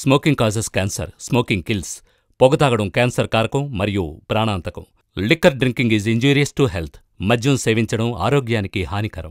Smoking causes cancer smoking kills పొగ తాగడం cancer కారకం మరియు ప్రాణాంతకం liquor drinking is injurious to health మద్యం సేవించడం ఆరోగ్యానికి హానికరం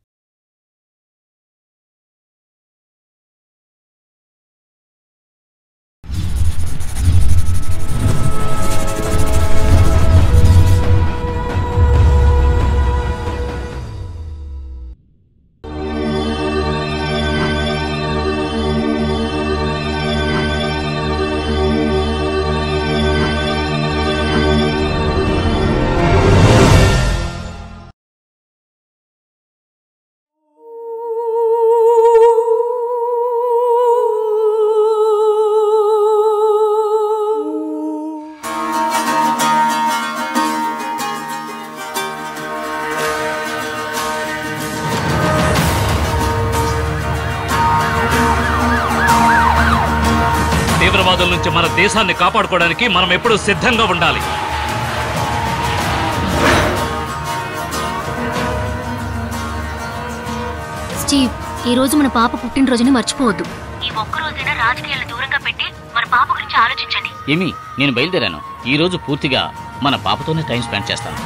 తీవ్రవాదుల నుంచి మన దేశాన్ని కాపాడుకోవడానికి మనం ఎప్పుడూ సిద్ధంగా ఉండాలి స్టీవ్ ఈ రోజు మన పాప పుట్టినరోజుని మర్చిపోవద్దు ఈ ఒక్క రోజైనా రాజకీయాలు దూరంగా పెట్టి మన పాప గురించి ఆలోచించండి ఏమి నేను బయలుదేరాను ఈ రోజు పూర్తిగా మన పాపతోనే టైం స్పెండ్ చేస్తాను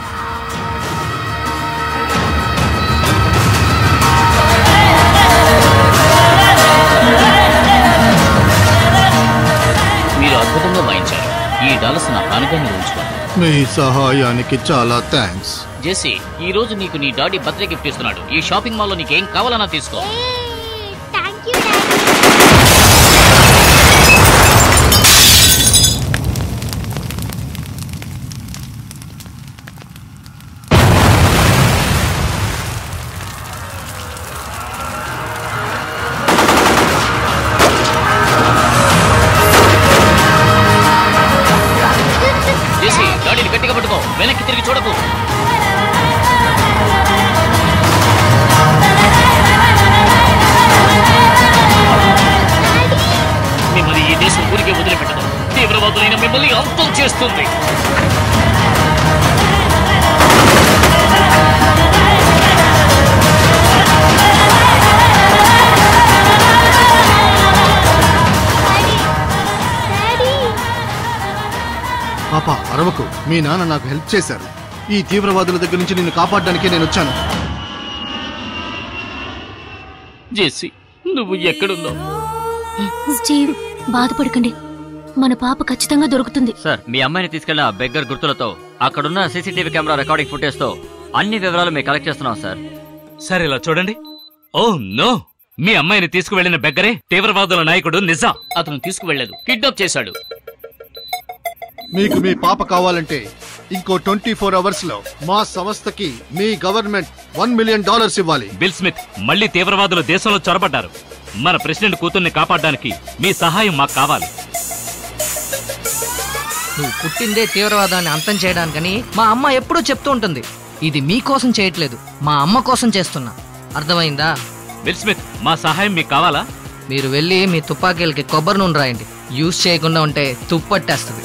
మీరు అద్భుతంగా వాయించారు ఈ డాలర్స్ నా కానుగా మీరు ఉంచుకోండి మీ సహాయానికి చాలా థ్యాంక్స్ జెస్సీ ఈ రోజు నీకు నీ డాడీ బర్త్డే గిఫ్ట్ ఇస్తున్నాడు ఈ షాపింగ్ మాల్లో నీకేం కావాలన్నా తీసుకో థ్యాంక్ యూ జెస్సీ డాడీని గట్టిగా పట్టుకో వెనక్కి తిరిగి చూడకు మిమ్మల్ని ఈ దేశం ఊరికే వదిలిపెట్టదు తీవ్రవాదులైన మిమ్మల్ని అంతం చేస్తుంది డాడీ పాప అరవకు మీ నాన్న నాకు హెల్ప్ చేశారు ఈ తీవ్రవాదుల దగ్గర నుంచి నిన్ను కాపాడడానికే నేను వచ్చాను జెస్సీ నువ్వు ఎక్కడున్నావు స్టీవ్ బాధపడకండి మన పాప ఖచ్చితంగా దొరుకుతుంది సార్ మీ అమ్మాయిని తీసుకెళ్లిన బెగ్గర్ గుర్తులతో అక్కడున్న సీసీటీవీ కెమెరా రికార్డింగ్ ఫుటేజ్ తో అన్ని వివరాలు మేము కలెక్ట్ చేస్తున్నాం సార్ సరే ఇలా చూడండి ఓ నో మీ అమ్మాయిని తీసుకువెళ్లిన బెగ్గరే తీవ్రవాదుల నాయకుడు నిజాం అతను తీసుకువెళ్ళలేదు కిడ్నాప్ చేశాడు మీకు మీ పాప కావాలంటే ఇంకో ట్వంటీ ఫోర్ అవర్స్ లో మా సంస్థకి మీ గవర్నమెంట్ వన్ మిలియన్ డాలర్స్ ఇవ్వాలి బిల్ స్మిత్ మళ్ళీ తీవ్రవాదులు దేశంలో చొరబడ్డారు మన ప్రెసిడెంట్ కూతుర్ని కాపాడడానికి మీ సహాయం మాకు కావాలి నువ్వు పుట్టిందే తీవ్రవాదాన్ని అంతం చేయడానికని మా అమ్మ ఎప్పుడూ చెప్తూ ఉంటుంది ఇది మీకోసం చేయట్లేదు మా అమ్మ కోసం చేస్తున్నా అర్థమైందా బిల్ స్మిత్ మా సహాయం మీకు కావాలా మీరు వెళ్ళి మీ తుపాకీలకి కొబ్బరి నూనె రాయండి యూజ్ చేయకుండా ఉంటే తుప్పట్టేస్తుంది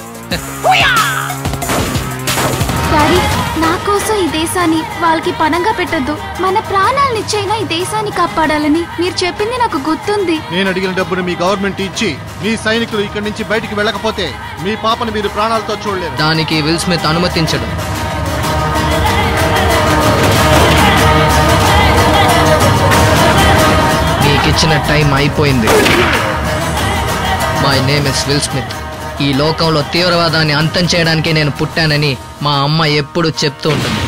డాడీ నా కోసం ఈ దేశాన్ని వాళ్ళకి పనంగా పెట్టొద్దు మన ప్రాణాలనిచ్చైనా ఈ దేశాన్ని కాపాడాలని మీరు చెప్పింది నాకు గుర్తుంది నేను అడిగిన డబ్బును మీ గవర్నమెంట్ ఇచ్చి మీ సైనికులు ఇక్కడి నుంచి బయటికి వెళ్ళకపోతే మీ పాపను మీరు ప్రాణాలతో చూడలేరు దానికి విల్ స్మిత్ అనుమతించడు మీకిచ్చిన టైం అయిపోయింది my name is Will Smith ఈ లోకంలో తీవ్రవాదాన్ని అంతం చేయడానికి నేను పుట్టానని మా అమ్మ ఎప్పుడు చెప్తూ ఉంటుంది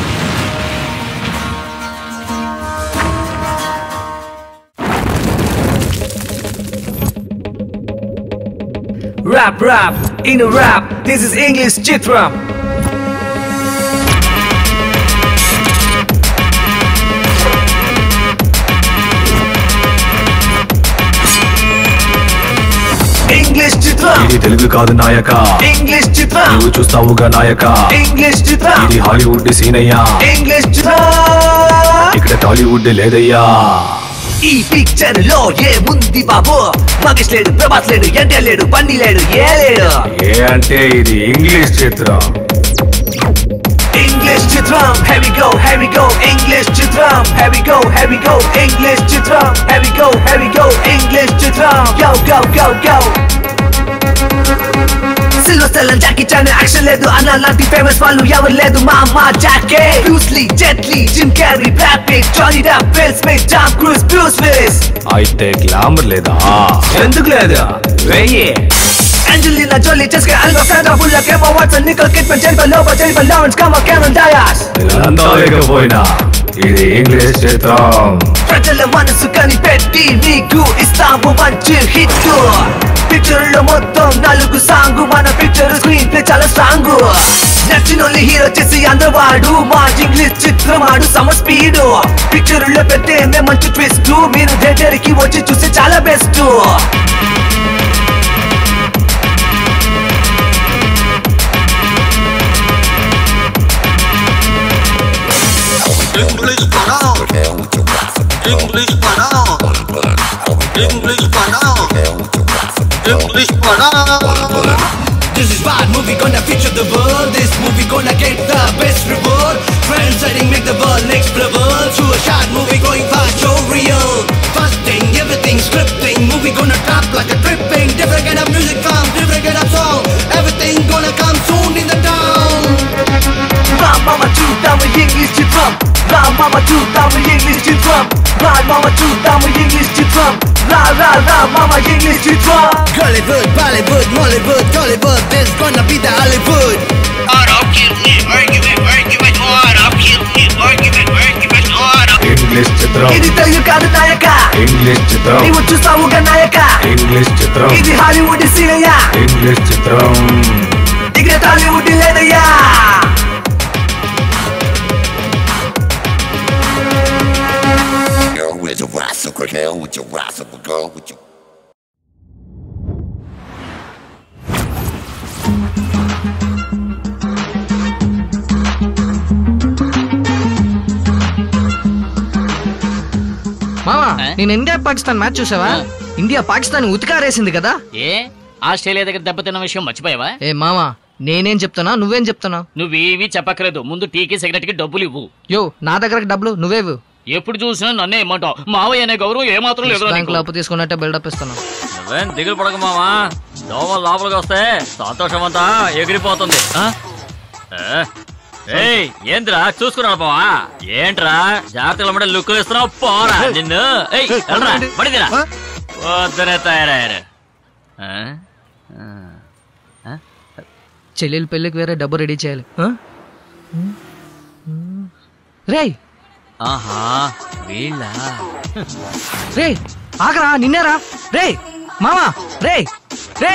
Rap, rap, in a rap, this is English Chitra. English Chitra. ఇది తెలుగు కాదు నాయక English Chitra. నువ్వు చూస్తావుగా నాయక English Chitra. ఇది హాలీవుడ్ సీనయ్యా English Chitra. ఇక్కడ టాలీవుడ్ లేదయ్యా ఈ పిక్చర్ లో ఏముంది బాబు మగేష్ లేడు ప్రభాస్ లేడు ఎన్టీఆర్ లేడు బన్నీ లేడు ఏ లేడు ఏ అంటే ఇది ఇంగ్లీష్ చిత్రం ఇంగ్లీష్ చిత్రం heavy go heavy go English చిత్రం chitram Here we go, here we go, English chitram Here we go, here we go, English chitram Go, go, go, go సిల్వర్ స్టెల్ జాకీ చాన్ యాక్షన్ లేదు అన్న లాంటి famous వాళ్ళు ఎవరు లేదు మా అమ్మ Jackie Bruce Lee Jet Li Jim Carrey Brad Pitt Johnny Depp Will Smith Tom Cruise Bruce Willis అయితే గ్లామర్ లేదా ఎందుకు లేదు వెయ్యి Angelina Jolie, Jessica Alba, Sandra Bullock, Emma Watson, Nicole Kidman, Jennifer Lopez, Jennifer Lawrence, Kama, Cameron Diaz. ఇదంతా లేకపోయినా ఇది English చిత్రం ప్రజల మనసు కనిపెట్టి నీకు ఇస్తాము మంచి హిట్ పిక్చర్ లో మొత్తం నలుగు సాంగ్ మన పిక్చర్ స్క్రీన్ ప్లే చాలా స్ట్రాంగ్ నచ్చిన హీరో చేసి అందవాడు మా ఇంగ్లీష్ చిత్రమాడు సమ స్పీడ్ పిక్చర్ లో పెట్టే మే మంచి ట్విస్ట్ మీరు దగ్గరికి వచ్చి చూస్తే చాలా best English parado. English parado. English parado. English parado. This is bad movie gonna feature the world This movie gonna get the best reward Trend setting make the world next level Through a shot movie going fast so real Fasting everything scripting Movie gonna drop like a tripping Different kind of music come different kind of song Everything gonna come soon in the town రా మామ చూద్దాము English చిత్రం రా మామ చూద్దాము English చిత్రం రా మామ చూద్దాము ఇంగ్లీష్ చిత్రం రా రా రా మామ ఇంగ్లీష్ చిత్రం Hollywood, Bollywood, Mollywood, Tollywood This gonna be the Hollywood English చిత్రం ఇది తెలుగు కాదు నాయక ఇంగ్లీష్ చిత్రం నీవు చూస్తావుగా నాయక ఇంగ్లీష్ చిత్రం ఇది హాలీవుడ్ సీనయ్యా ఇంగ్లీష్ చిత్రం ఇక్కడ టాలీవుడ్ లేదయ్యా Girl with your rascal, girl with your rascal, girl with your. మామా నేను ఇండియా పాకిస్తాన్ మ్యాచ్ చూసావా ఇండియా పాకిస్తాన్ ఉతికారేసింది కదా ఏ ఆస్ట్రేలియా దగ్గర దెబ్బతిన్న విషయం మర్చిపోయావా ఏ మామా నేనేం చెప్తున్నా నువ్వేం చెప్తున్నావు నువ్వేవి చెప్పక్కర్లేదు ముందు టీకి సిగరెట్ కి డబ్బులు ఇవ్వు యో నా దగ్గర డబ్బులు నువ్వేవు ఎప్పుడు చూసినా నన్నే ఇమ్మంటావు మావయ్య అనే గౌరవం ఏమాత్రం లేదు బ్యాంకులో అప్పు తీసుకున్నట్టే బిల్డప్ ఇస్తున్నావు నువ్వేం దిగులు పడక మామా దోమలు లోపలికి వస్తే సంతోషం అంతా ఎగిరిపోతుంది ఆ? ఏ? ఏయ్ ఏంద్రా చూసుకున్నాడు బావా ఏంట్రా జాగ్రత్తగా మడి లుక్కులు ఇస్తున్నావు పోరా నిన్ను ఏయ్ వెళ్ళరా పడిదిరా వద్దనే తయారయ్యారు ఆ? ఆ? చెల్లెలి పెళ్ళికి వేరే డబ్బు రెడీ చేయాలి ఆ? రేయ్ ఆహా వీళ్ళ రే ఆగరా నిన్నేరా రే మామా రే రే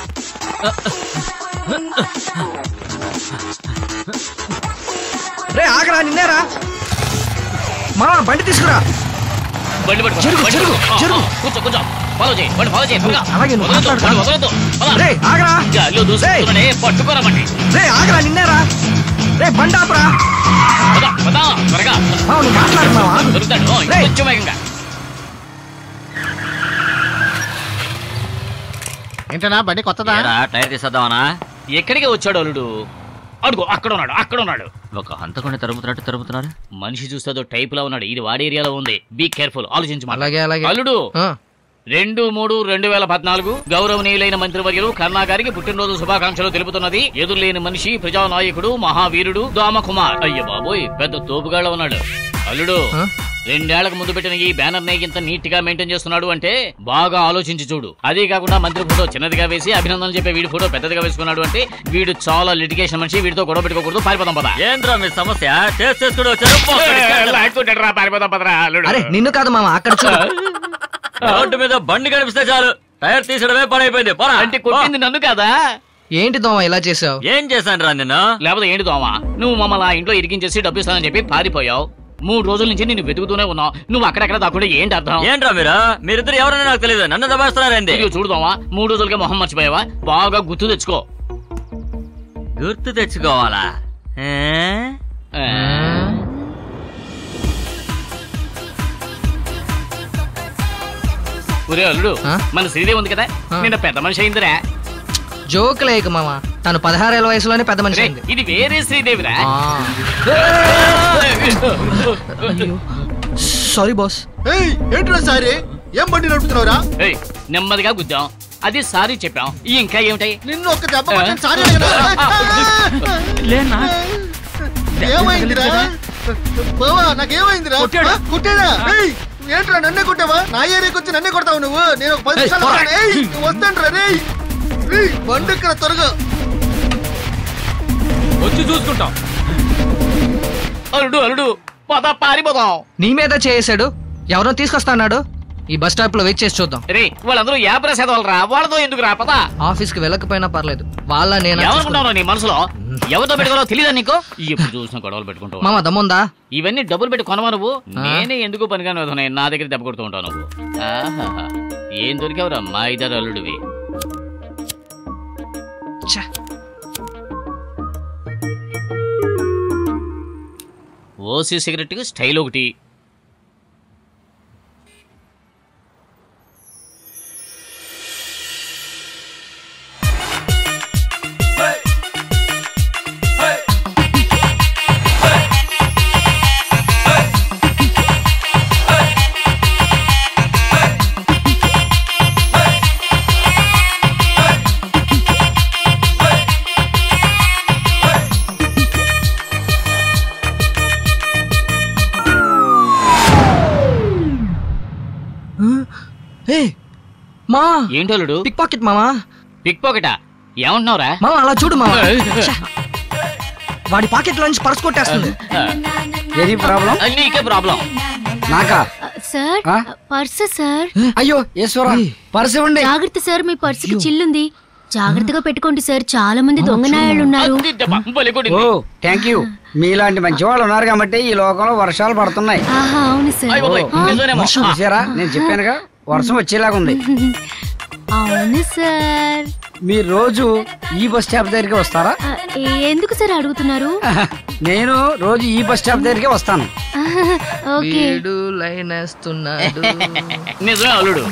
రే ఆగరా నిన్నేరా మామా బండి తీసుకురా బండి పట్టుకో, జరుగు, బండి జరుగు, పట్టుకో. ఆ, జరుగు. ఆ, కూర్చో కూర్చో ఫాలో చేయి బండి ఫాలో చేయి త్వరగా. అలాగే నువ్వు వదలొద్దు, మాట్లాడు. బండి వదలొద్దు. పద. రే ఆగరా గాలిలో దూసుకుతున్నానే పట్టుకోరా బండి రే ఆగరా నిన్నేరా రే బండి ఆపరా పద, పద, త్వరగా మామ నువ్వు మాట్లాడు మావా దొరుకుతాడు ఓ, రేయ్. ఇంకొంచెం వేగంగా ఏంటన్నా బండి కొత్తదా ఏరా, టైర్ తీసేద్దామనా ఎక్కడికి వచ్చాడు అల్లుడు అడుగు అక్కడ ఉన్నాడు అక్కడ ఉన్నాడు ఒక హంతకుండా తరుముతున్నట్టు తరుముతున్నారు మనిషి చూస్తే టైప్ లా ఉన్నాడు ఇది వాడి ఏరియాలో ఉంది బీ కేర్ఫుల్ ఆలోచించు మాట. అలాగే అలాగే అల్లుడు ఆ, రెండు మూడు రెండు వేల పద్నాలుగు గౌరవనీయులైన మంత్రివర్యులు కరుణా గారికి పుట్టినరోజు శుభాకాంక్షలు తెలుపుతున్నది ఎదురులేని మనిషి ప్రజానాయకుడు మహావీరుడు దామకుమార్ అయ్య బాబోయ్ పెద్ద తోపుగాళ్ళ ఉన్నాడు అల్లుడు ఆ? రెండేళ్లకు ముందు పెట్టిన ఈ బ్యానర్ ని ఇంత నీట్ గా మెయింటైన్ చేస్తున్నాడు అంటే బాగా ఆలోచించి చూడు అదే కాకుండా మంత్రి ఫోటో చిన్నదిగా వేసి అభినందనలు చెప్పే వీడి ఫోటో పెద్దదిగా వేసుకున్నాడు అంటే వీడు చాలా లిటిగేషన్ మనిషి వీడితో గొడవ పెట్టుకోకూడదు పారిపోదాం పదా ఏంద్రా మీ సమస్య టేస్ట్ చేసుకుని వచ్చారు పారిపోదాం పదరా అల్లుడు అరే నిన్ను కాదు మామ అక్కడ చూడు రోడ్డు మీద బండి కనిపిస్తే చాలు టైర్ తీసడమే పని అయిపోయింది పోరా అంటే కొట్టింది నన్ను కాదా ఏంటి దోమ ఇలా చేసావు ఏం చేశాను రా నిన్ను లేకపోతే ఏంటి దోమా నువ్వు మమ్మల్ని ఆ ఇంట్లో ఇరికించేసి డబ్బు ఇస్తానని చెప్పి పారిపోయావు మూడు రోజుల నుంచి నిన్ను వెతుకుతూనే ఉన్నావు నువ్వు అక్కడెక్కడ దాక్కుంటే ఏంటి అర్థం ఏంట్రా మీరు మీరిద్దరు ఎవరైనా నాకు తెలియదు నన్ను దబాస్తున్నారేంది ఇదిగో చూడు దోమా మూడు రోజులకే మొహం మర్చిపోయావా బాగా గుర్తు తెచ్చుకో గుర్తు తెచ్చుకోవాలా ఏ? ఆ. ఒరే అల్లుడు ఆ? మన శ్రీదేవి ఉంది కదా ఆ. నిన్న పెద్ద మనిషి అయిందిరా జోక్ లేక మామ తను పదహారేళ్ళ వయసులోనే పెద్ద మనిషి రే, అయింది ఇది వేరే శ్రీదేవిరా ఆ. సారీ బాస్ ఏయ్ ఏంట్రా సారీ ఏం బండి నడుపుతున్నావురా ఏయ్, నెమ్మదిగా గుద్దాం అది సారీ చెప్పాం ఇంకా ఏమిటాయి నిన్ను ఒక దెబ్బ కొట్టాను సారీ లేనా ఏమైందిరా బావా నాకేమైందిరా కొట్టాడా? ఆ, కొట్టాడా ఏయ్ ఏంట్రా నన్నే కొట్టావా నా ఏరియాకి వచ్చి నన్నే కొడతావు నువ్వు నేను ఒక పది ఏయ్, నిమిషాలు పోరా. వస్తాను. ఏయ్ నువ్వు వస్తానురా రేయ్ రేయ్ బండి ఇక్కడ త్వరగా వచ్చి చూసుకుంటాం అల్లుడు అల్లుడు పద పారిపోదాం నీ మీద చేసాడు ఎవరో తీసుకొస్తాడు ఈ బస్ స్టాప్ లో వెయిట్ చేసి చూద్దాం రే వాళ్ళందరూ యాభై చదవాలరా వాళ్ళతో ఎందుకు రా పద ఆఫీస్ కి వెళ్ళకపోయినా పర్లేదు వాళ్ళ నేను ఎవరుకుంటావు నీ మనసులో ఎవరితో పెట్టుకోవాలో తెలియదా నీకు ఎప్పుడు చూసిన గొడవలు పెట్టుకుంటావు మామ దమ్ముందా ఇవన్నీ డబ్బులు పెట్టి కొనవా నువ్వు ఆ? నేనే ఎందుకు పనిగాని విధున్నాయి నా దగ్గర దెబ్బ కొడుతూ ఉంటావు నువ్వు ఆహాహా. ఏం దొరికావురా మా ఇద్దరు అల్లుడివి ఓసీ సిగరెట్ స్టైల్ ఒకటి ఏ మా ఏంటి అల్లుడు పిక్ పాకెట్ మామా పిక్ పాకెటా ఏమంటున్నావురా మామ అలా చూడు మామ ఛ! వాడి పాకెట్ నుంచి పర్స్ కొట్టేస్తుంది ఏది ప్రాబ్లం నీకే ప్రాబ్లం నాకా సార్ ఆ? పర్స్ సార్ అయ్యో ఈశ్వర పర్స్ ఇవ్వండి జాగ్రత్త సార్ మీ పర్సుకి చిల్లుంది జాగ్రత్తగా పెట్టుకోండి సార్ చాలా మంది దొంగనాయాళ్ళు ఉన్నారు ఓ థ్యాంక్ యూ మీలాంటి మంచి వాళ్ళు ఉన్నారు కాబట్టి ఈ లోకంలో వర్షాలు పడుతున్నాయి ఆహా అవును సార్ ఓ, ఆ, వర్షం చూసారా నేను చెప్పానుగా వర్షం వచ్చేలాగా ఉంది అవును సార్ మీరు రోజు ఈ బస్ స్టాప్ దగ్గరికి వస్తారా ఆ, ఎందుకు సార్ అడుగుతున్నారు నేను రోజు ఈ బస్ స్టాప్ దగ్గరికి వస్తాను ఓకే వీడు లైన్ వేస్తున్నాడు నిజమే అల్లుడు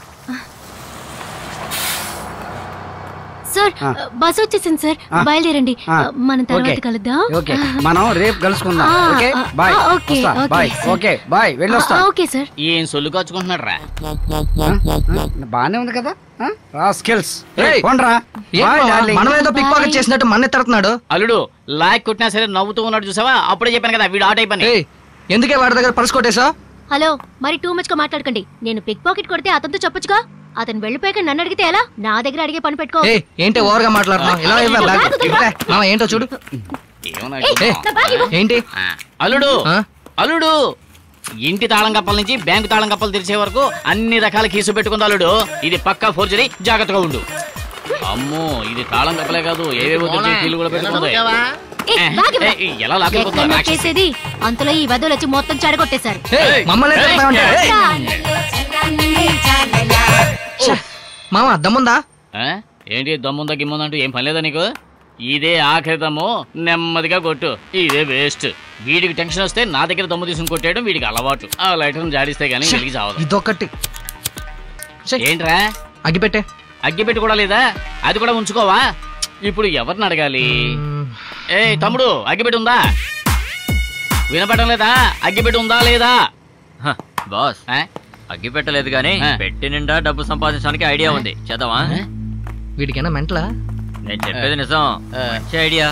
సార్ ఆ. బస్ వచ్చేసింది సార్ ఆ. బయలుదేరండి ఆ. మనం తర్వాత ఓకే. కలుద్దాం ఓకే మనం రేపు కలుసుకుందాం ఆ, ఓకే ఆ, బాయ్ ఆ, ఓకే, వస్తా ఓకే, బాయ్ సరే. ఓకే బాయ్ వెళ్ళొస్తా ఆ, ఓకే సార్ ఏం సొల్లు కాచుకుంటున్నాడు రా బానే ఉంది కదా స్కిల్స్ ఏయ్, పోండ్రా ఏం బాయ్ మామ, డార్లింగ్. మనం ఏదో పిక్ పాకెట్ చేసినట్టు మన ఎత్తడుతున్నాడు అల్లుడు లాక్ కొట్టినా సరే నవ్వుతూ ఉన్నాడు చూసావా అప్పుడే చెప్పాను కదా వీడు ఆట అయిపోయి ఏయ్, ఎందుకే వాడి దగ్గర పర్స్ కొట్టేసా హలో మరి టూ మచ్ గా మాట్లాడకండి నేను పిక్ పాకెట్ కొడితే అతనితో చెప్పొచ్చుగా అతను వెళ్ళిపోయాక నన్ను అడిగితే ఎలా నా దగ్గర అడిగే పని పెట్టుకో ఏ ఏంటి ఓవర్ గా మాట్లాడుతున్నావు ఇలా ఇవ్వాలి బ్యాగ్. ఇవ్వలే. మామ ఏంటో చూడు ఏ, ఏంటి అల్లుడు అల్లుడు ఇంటి తాళం కప్పల నుంచి బ్యాంకు తాళం కప్పలు తెరిచే వరకు అన్ని రకాల కీసు పెట్టుకుంది అల్లుడు ఇది పక్కా ఫోర్జరీ జాగ్రత్తగా ఉండు అమ్మో ఇది తాళం కప్పలే కాదు ఏవేవో తెరిచే కీలు కూడా పెట్టుకుంది ఏ, బ్యాగ్ ఇవ్వు. ఏ, ఎలా లాక్కెళ్ళిపోతుందో ఎక్కడ రాక్షసి. చేసేది అంతలో ఈ వదలు వచ్చి మొత్తం చెడగొట్టేశారు ఏయ్, మమ్మల్ని ఎందుకు తిడతావంటే? ఏయ్, ఛ, మామ దమ్ముందా ఆ? ఏంటి దమ్ముందా గిమ్ముందా అంటూ ఏం పని లేదా నీకు ఇదే ఆఖరి దమ్ము నెమ్మదిగా కొట్టు ఇదే వేస్ట్ వీడికి టెన్షన్ వస్తే నా దగ్గర దమ్ము తీసుకుని కొట్టేయడం వీడికి అలవాటు ఆ లైటర్ జాడిస్తే గానీ వెలిగి చావదు ఇదొకటి ఏంట్రా అగ్గిపెట్టే అగ్గిపెట్టి కూడా లేదా అది కూడా ఉంచుకోవా ఇప్పుడు ఎవరిని అడగాలి ఏ తమ్ముడు అగ్గిపెట్టి ఉందా వినపడడం లేదా అగ్గిపెట్టి ఉందా లేదా హ, బాస్ అగ్గి పెట్టలేదు గానీ పెట్టి నిండా డబ్బు సంపాదించడానికి ఐడియా ఉంది చేద్దామా వీడికైనా మెంటలా నేను చెప్పేది నిజం మంచి ఐడియా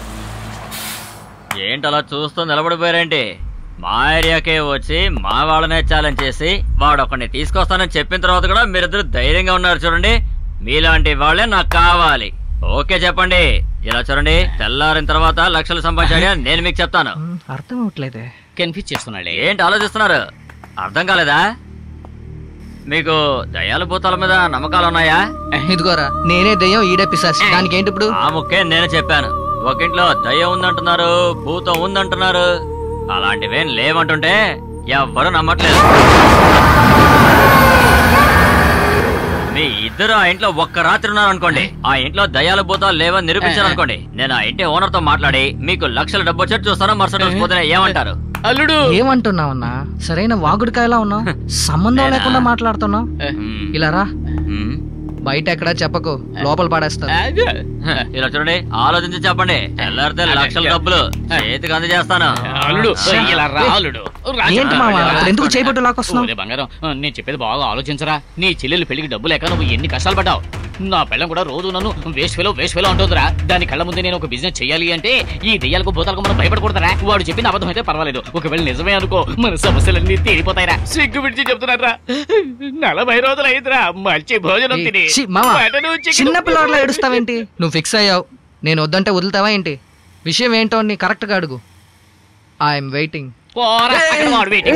ఏంటి అలా చూస్తూ నిలబడిపోయారేంటి మా ఏరియాకే వచ్చి మా వాళ్ళనే ఛాలెంజ్ చేసి వాడు ఒకడిని తీసుకొస్తానని చెప్పిన తర్వాత కూడా మీరిద్దరు ధైర్యంగా ఉన్నారు చూడండి మీలాంటి వాళ్ళే నాకు కావాలి ఓకే చెప్పండి ఇలా చూడండి తెల్లారిన తర్వాత లక్షలు సంపాదించాడు నేను మీకు చెప్తాను అర్థం అవట్లేదే కన్ఫ్యూజ్ చేస్తున్నాడే ఏంటి ఆలోచిస్తున్నారు అర్థం కాలేదా మీకు దయాలు భూతాల మీద నమ్మకాలు ఉన్నాయా ఇదిగోరా నేనే దెయ్యం ఈడే పిశాసి దానికి ఏంటి ఇప్పుడు ఆ ముక్కే నేను చెప్పాను ఒకింట్లో దయ్యం ఉందంటున్నారు భూతం ఉందంటున్నారు అలాంటివేం లేవంటుంటే ఎవ్వరు నమ్మట్లేదు మీ ఇద్దరు ఆ ఇంట్లో ఒక్క రాత్రి ఉన్నారనుకోండి ఆ ఇంట్లో దయాల భూతాలు లేవని నిరూపించారు అనుకోండి నేను ఆ ఇంటి ఓనర్ తో మాట్లాడి మీకు లక్షల డబ్బు వచ్చేట్టు చూస్తాను మరుసటి రోజు పొద్దున ఏమంటారు అల్లుడు ఏమంటున్నావన్నా సరైన వాగుడికాయలా ఉన్నావు సంబంధం లేకుండా మాట్లాడుతున్నావు ఇలా రా బయట ఎక్కడా చెప్పకు లోపల పడేస్తా ఇలా చూడండి ఆలోచించి చెప్పండి తెల్లారితే లక్షల డబ్బులు చేతికి అందజేస్తాను అల్లుడు ఇలా రా అల్లుడు ఏంటి మామ అప్పుడు ఎందుకు చేయబట్టు లాక్కొస్తున్నావు ఓరే బంగారం నేను చెప్పేది బాగా ఆలోచించరా నీ చెల్లెలు పెళ్లికి డబ్బు లేక నువ్వు ఎన్ని కష్టాలు పడ్డావు నా పిల్లం కూడా రోజు నన్ను వేస్ట్ ఫెలో వేస్ట్ ఫెలో అంటుందిరా దాని కళ్ళ ముందే నేను ఒక బిజినెస్ చేయాలి అంటే ఈ దెయ్యాలకు భూతాలకు మనం భయపడకూడదరా వాడు చెప్పిన అబద్ధం అయితే పర్వాలేదు ఒకవేళ నిజమే అనుకో మన సమస్యలన్నీ తీరిపోతాయిరా సిగ్గు విడిచి చెప్తున్నారా నలభై రోజులు అయిందిరా మంచి భోజనం తిని ఛీ, మామ మటను, చికెను. చిన్న పిల్లవాడిలో ఏడుస్తావేంటి నువ్వు ఫిక్స్ అయ్యావు నేను వద్దంటే వదులుతావా ఏంటి విషయం ఏంటో నీ కరెక్ట్గా అడుగు ఐఎమ్ వెయిటింగ్ పోరా, అక్కడ వాడు waiting.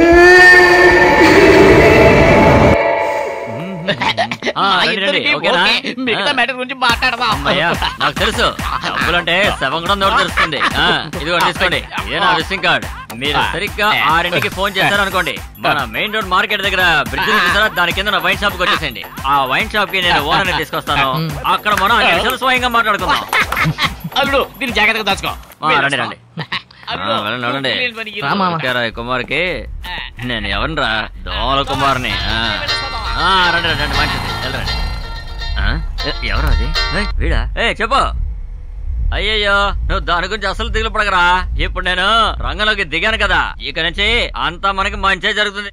ఆ, రండి, రండి, ఇద్దరికీ ఓకేనా? ఓకే. మిగతా ఆ. మ్యాటర్ గురించి మాట్లాడదాం అమ్మయ్యా నాకు తెలుసు డబ్బులంటే శవం కూడా నోరు తెలుస్తుంది ఆ, ఇదిగో తీసుకోండి ఇదే నా విజిటింగ్ కార్డ్ మీరు సరిగ్గా ఆరింటికి ఫోన్ చేశారు అనుకోండి మన మెయిన్ రోడ్ మార్కెట్ దగ్గర బ్రిడ్జ్ చూసారా దాని కింద వైన్ షాప్ కి వచ్చేసేయండి ఆ వైన్ షాప్ కి నేను ఓనర్ ని తీసుకొస్తాను అక్కడ మనం అన్ని విషయాలు స్వయంగా మాట్లాడుకుందాం అల్లుడు దీన్ని జాగ్రత్తగా దాచుకో ఆ, రండి రండి ఆ, వెళ్ళండి వెళ్ళండి రా మామ. ఓకేరా, ఈ కుమార్కి నేను ఎవరిని రా దోమల కుమార్ని ఆ. ఆ, రండి రండి రండి మంచిది వెళ్ళరండి ఆ? ఎ- ఎవరు అది ఏయ్, వీడా ఏ చెప్పు అయ్యయ్యో నువ్వు దాని గురించి అసలు దిగులు పడకరా ఇప్పుడు నేను రంగంలోకి దిగాను కదా ఇక నుంచి అంతా మనకి మంచే జరుగుతుంది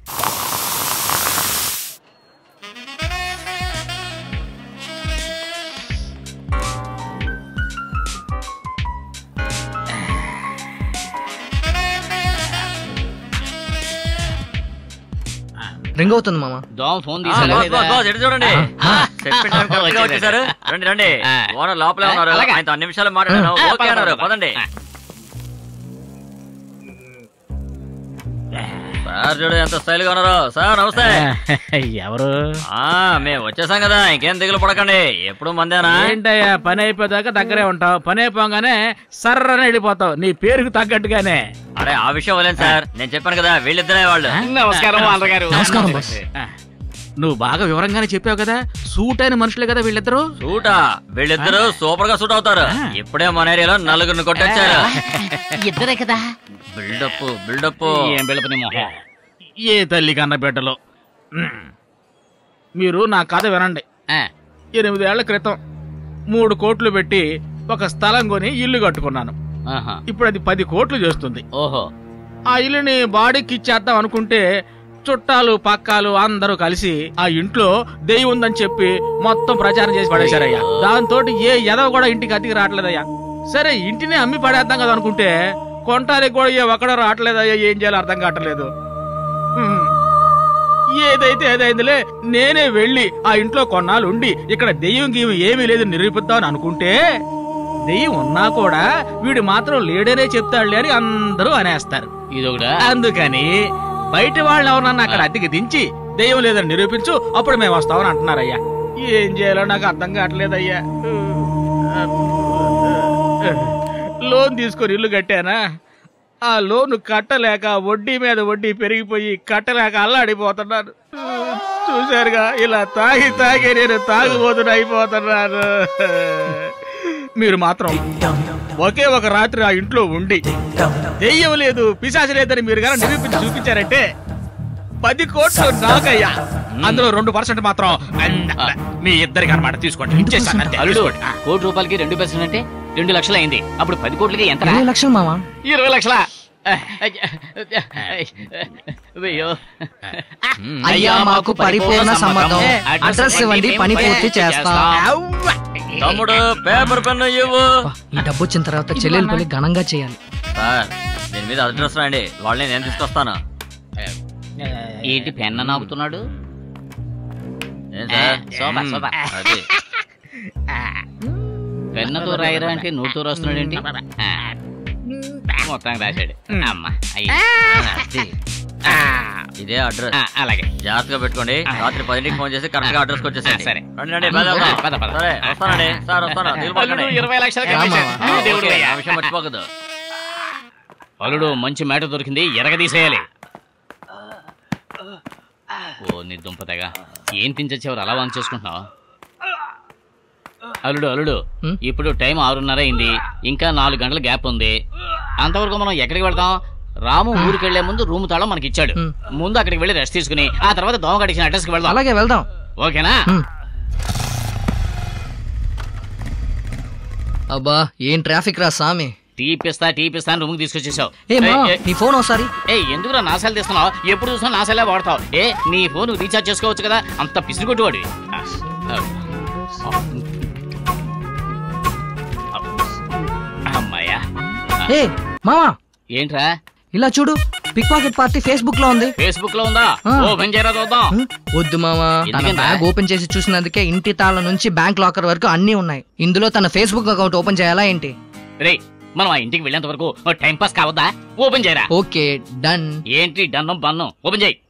రింగ్ అవుతుంది మామ దోమ ఫోన్ ఆ, బాస్, బాస్, బాస్, ఎటు చూడండి చెప్పిన టైం కరెక్ట్ గా వచ్చేసారు రండి రండి ఓనర్ లోపలే ఉన్నారు అలాగే. ఆయనతో అన్ని నిమిషాలు మాట్లాడాను ఆ, ఓకే పద, అన్నారు పద, పద. పదండి సార్ చూడు ఎంత స్టైల్ గా ఉన్నారు సార్ నమస్తే ఎవరు ఆ మేము వచ్చేసాం కదా ఇంకేం దిగులు పడకండి ఎప్పుడు మందేనా ఏంటయ్యా పని అయిపోయాక దగ్గరే ఉంటావు పని అయిపోగానే సర్రని వెళ్ళిపోతావు నీ పేరుకు తగ్గట్టుగానే అరే ఆ విషయం వలేను సార్ నేను చెప్పాను కదా వీళ్ళిద్దరే వాళ్ళు నమస్కారం అన్నగారు నమస్కారం బాస్ నువ్వు బాగా వివరంగానే చెప్పావు కదా సూట్ అయిన మనుషులే కదా వీళ్ళిద్దరు సూటా వీళ్ళిద్దరు సూపర్ గా సూట్ అవుతారు ఇప్పుడే మన ఏరియాలో నలుగురిని కొట్టొచ్చారు ఇద్దరే కదా బిల్డప్ బిల్డప్ ఏం బిళ్ళపని మొహం ఏ తల్లి కన్న బిడ్డలు మ్మ్. మీరు నా కథ వినండి ఎనిమిదేళ్ల క్రితం మూడు కోట్లు పెట్టి ఒక స్థలం కొని ఇల్లు కట్టుకున్నాను ఆహా. ఇప్పుడు అది పది కోట్లు చేస్తుంది ఓహో ఆ ఇల్లుని బాడీకి ఇచ్చేద్దాం అనుకుంటే చుట్టాలు పక్కాలు అందరూ కలిసి ఆ ఇంట్లో దెయ్యం ఉందని చెప్పి మొత్తం ప్రచారం చేసి పడేశారయ్యా దాంతో ఏ ఎదవ కూడా ఇంటికి అతికి రావట్లేదయ్యా సరే ఇంటిని అమ్మి పడేద్దాం కదా అనుకుంటే కొంటానికి కూడా ఏ ఒక్కడో రావట్లేదయ్యా ఏం చేయాలో అర్థం కావట్లేదు హ్మ్. ఏదైతే ఏదైందిలే నేనే వెళ్ళి ఆ ఇంట్లో కొన్నాళ్ళు ఉండి ఇక్కడ దెయ్యం గీయం ఏమీ లేదు నిరూపిద్దామని అనుకుంటే దెయ్యం ఉన్నా కూడా వీడు మాత్రం లేడనే చెప్తాడులే అని అందరూ అనేస్తారు ఇదొకటా అందుకని బయట వాళ్ళని ఎవరన్నా అక్కడ అద్దెకి దించి దెయ్యం లేదని నిరూపించు అప్పుడు మేము వస్తామని అంటున్నారయ్యా ఏం చేయాలో నాకు అర్థం కావట్లేదయ్యా లోన్ తీసుకొని ఇల్లు కట్టానా ఆ లోను కట్టలేక వడ్డీ మీద వడ్డీ పెరిగిపోయి కట్టలేక అల్లాడిపోతున్నాను చూశారుగా ఇలా తాగి తాగి నేను తాగుబోతున్నా అయిపోతున్నాను మీరు మాత్రం ఒకే ఒక రాత్రి ఆ ఇంట్లో ఉండి దెయ్యం లేదు పిశాచ లేదని మీరు కానీ నిరూపించి చూపించారంటే పది కోట్లు నాకయ్యా అందులో రెండు పర్సెంట్ మాత్రం మీ ఇద్దరికి అనమాట తీసుకోండి ఇచ్చేసాను అంతే. అల్లుడు తీసుకోండి. ఆ. కోటి రూపాయలకి రెండు పర్సెంట్ అంటే రెండు లక్షలు అయింది అప్పుడు పది కోట్లకి ఎంత ఇరవై లక్షలు మామ ఇరవై లక్షల అయ్యో అయ్యా మాకు పరిపూర్ణ సమ్మతం అడ్రస్ ఇవ్వండి పని పూర్తి చేస్తాం తమ్ముడు పేపర్ పెన్ను ఇవ్వు ఈ డబ్బు వచ్చిన తర్వాత చెల్లెలు పెళ్లి ఘనంగా చేయాలి సార్ దీని మీద అడ్రస్ రాయండి వాళ్ళని నేను తీసుకొస్తాను ఏంటి పెన్న నాపుతున్నాడు ఏం సార్? సూపర్, మ్మ్. సూపర్. అది పెన్నతో రాయరా అంటే నోటితో రాస్తున్నాడు ఏంటి మొత్తం రాశాడు అమ్మ అయ్యి అది. ఇదే అడ్రస్ ఆ, అలాగే జాగ్రత్తగా పెట్టుకోండి రాత్రి పదింటికి ఫోన్ చేసి కరెక్ట్ గా అడ్రస్ వచ్చేసండి ఆ, సరే. రండి రండి పద, పద. పద, పద. సరే వస్తానండి సార్ వస్తాను దిగులు పడకండి. అల్లుడు, ఇరవై లక్షలు ఆ, కమిషన్. ఆ, నువ్వు దేవుడు ఓకే, అయ్యా. ఆ విషయం మర్చిపోకదు అల్లుడు మంచి మేట దొరికింది ఎరగదీసేయాలి ఓ నీ దుంపతగా ఏం తించచ్చేవారు అలా వాంగ్ చేసుకుంటున్నావు అల్లుడు అల్లుడు ఇప్పుడు టైం ఆరున్నర అయింది ఇంకా నాలుగు గంటల గ్యాప్ ఉంది అంతవరకు మనం ఎక్కడికి వెళ్తాం రాము ఊరికి వెళ్లే ముందు రూమ్ తాళం మనకి ఇచ్చాడు ముందు అక్కడికి వెళ్ళి రెస్ట్ తీసుకుని ఆ తర్వాత దోమ కడిచిన అడ్రస్ కి వెళ్దాం అలాగే వెళ్దాం ఓకేనా అబ్బా ఏం ట్రాఫిక్ రా సామి టీపిస్తా టీపిస్తా అని రూమ్కి తీసుకొచ్చేసావు ఏ మా ఏయ్, ఏయ్, నీ ఫోన్ ఒకసారి ఏ ఎందుకురా నాసాలు తీస్తున్నావు ఎప్పుడు చూసినా నాసాలే వాడతావు ఏ నీ ఫోన్ రీఛార్జ్ చేసుకోవచ్చు కదా అంత పిసిరి కొట్టువాడివి అమ్మాయ్యా ఏ మామా ఏంట్రా ఇలా చూడు పిక్ పాకెట్ పార్టీ ఫేస్బుక్ లో ఉంది ఫేస్బుక్ లో ఉందా ఆ. ఓపెన్ చేయరా చూద్దాం వద్దు మామా తన ఎందుకంటే? బ్యాగ్ ఓపెన్ చేసి చూసినందుకే ఇంటి తాళం నుంచి బ్యాంక్ లాకర్ వరకు అన్నీ ఉన్నాయి ఇందులో తన ఫేస్బుక్ అకౌంట్ ఓపెన్ చేయాలా ఏంటి రే మనం ఆ ఇంటికి వెళ్ళేంత వరకు టైం పాస్ కావద్దా ఓపెన్ చేయరా ఓకే డన్ ఏంటి డన్నం బన్నం ఓపెన్ చేయి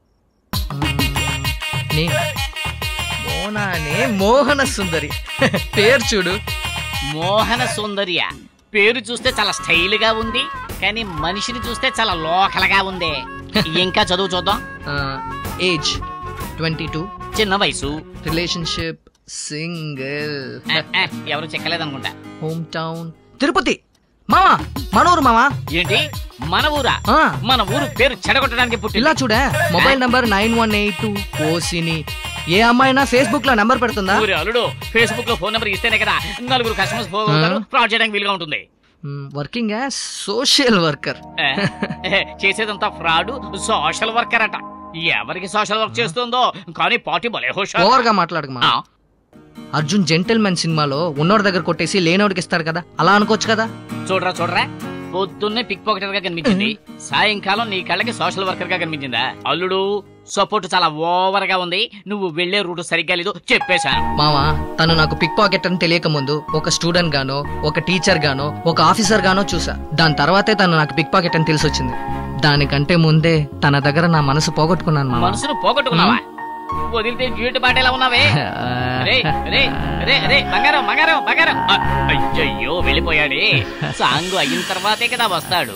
నే మోనానే మోహన సుందరి పేరు చూడు మోహన సుందర్య పేరు చూస్తే చాలా స్టైల్ గా ఉంది కానీ మనిషిని చూస్తే చాలా లోకల్ గా ఉంది ఇంకా చదువు చూద్దాం ఏజ్ ట్వంటీ టూ చిన్న వయసు రిలేషన్షిప్ సింగిల్ ఆ, ఆ, ఎవరు చెక్కలేదనుకుంటా హోమ్ టౌన్ తిరుపతి మామా మనూరు మామా ఏంటి మన ఊరా ఆ. మన ఊరు పేరు చెడగొట్టడానికి పుట్టి ఇలా చూడే mobile number nine one eight two ఓసిని ఏ అమ్మాయినా ఫేస్బుక్ లో నంబర్ పెడుతుందా ఊరి అల్లుడు ఫేస్బుక్ లో ఫోన్ నెంబర్ ఇస్తేనే కదా నలుగురు కస్టమర్స్ ఫోన్ అవుతారు ఫ్రాడ్ చేయడానికి వీలుగా ఉంటుంది వర్కింగ్ యాజ్ సోషల్ వర్కర్ ఏ, ఏ, చేసేదంతా ఫ్రాడ్ సోషల్ వర్కర్ అట ఎవరికి సోషల్ వర్క్ చేస్తుందో కానీ పార్టీ భలే హుషారు ఓవర్ గా మాట్లాడకు మా అర్జున్ జెంటిల్మెన్ సినిమాలో ఉన్నోడి దగ్గర కొట్టేసి లేనోడికి ఇస్తాడు కదా అలా అనుకోవచ్చు కదా చూడరా చూడరా పొద్దున్నే పిక్ పాకెటర్ గా కనిపించింది సాయంకాలం నీ కళ్ళకి సోషల్ వర్కర్ గా కనిపించిందా అల్లుడు సపోర్ట్ చాలా ఓవర్ గా ఉంది నువ్వు వెళ్లే రూట్ సరిగ్గా లేదు చెప్పేశాను మావా తను నాకు పిక్ పాకెట్ అని తెలియక ముందు ఒక స్టూడెంట్ గానో ఒక టీచర్ గానో ఒక ఆఫీసర్ గానో చూసా దాని తర్వాతే తను నాకు పిక్ పాకెట్ అని తెలిసి వచ్చింది దానికంటే ముందే తన దగ్గర నా మనసు పోగొట్టుకున్నాను మావా మనసును పోగొట్టుకున్నావా వదిలితే డ్యూటీ పాటేలా ఉన్నావే రే రే రే రే బంగారం బంగారం బంగారం ఆ, అయ్యయ్యో వెళ్ళిపోయాడే సాంగ్ అయిన తర్వాతే కదా వస్తాడు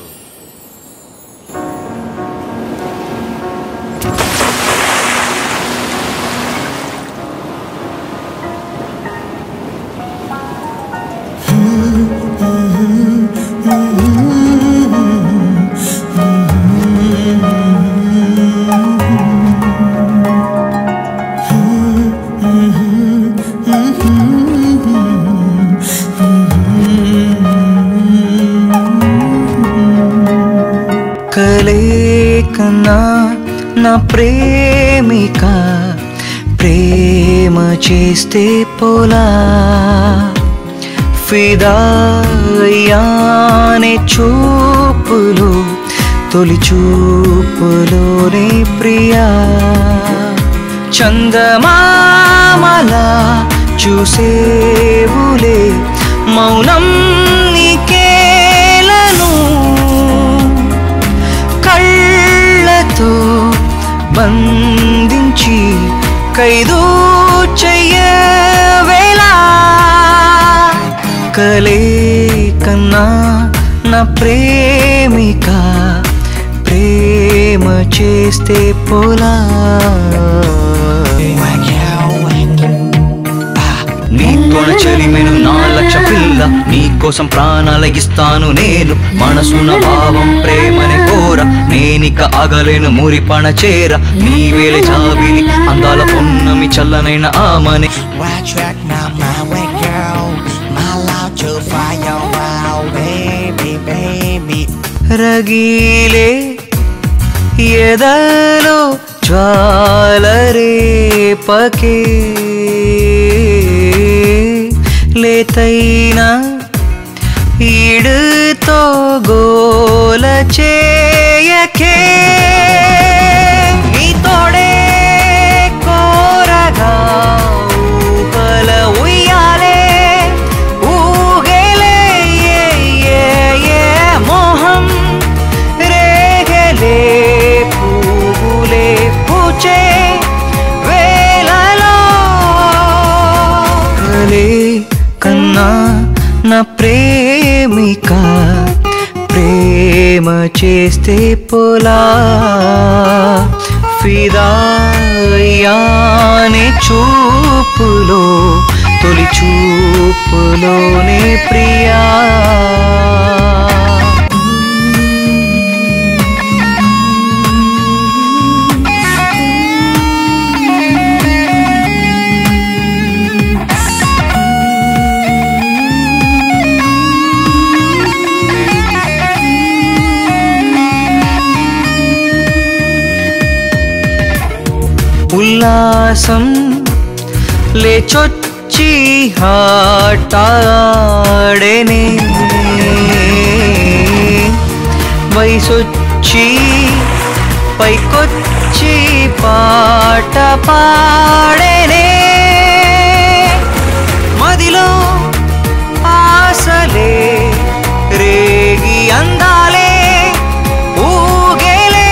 కలే కన్నా నా ప్రేమిక ప్రేమ చేస్తే పోలా ఫిదాయానే చూపులు తొలి చూపులోనే ప్రియా చందమామలా చూసేవులే మౌనం నీకేలను కళ్ళతో బంధించి ఖైదు చెయ్యవేలా కలే కన్నా నా ప్రేమిక ప్రేమ చేస్తే పోలా నీతోన చెలిమెను నా లక్ష పిల్ల నీకోసం ప్రాణాల ఇస్తాను నేను మనసున భావం ప్రేమని కోర నేనిక అగలేను మురిపణ చేర నీ వేల జాబిలి అందాల పొన్నమి చల్లనైన Amani Why track now, my way, girl? My love to fire, wow, baby, baby. రగీలే ఎదలో జ్వాలరేపకే లేతైన ఈడుతో గోల చేయకే నీ తోడే కోరగా ఊహల ఉయ్యాలే ఊగేలే ఏ ఏ ఏ మోహం రేగలే పువ్వులే పూచే వేలలో కలే కన్నా నా ప్రేమిక ప్రేమ చేస్తే పోలా ఫిదాయానే చూపులో తొలి చూపులోనే ప్రియా ఉల్లాసం లేచొచ్చి ఆటాడేనే వయసొచ్చి పైకొచ్చి పాట పాడేనే మదిలో ఆశలే రేగి అందాలే ఊగేలే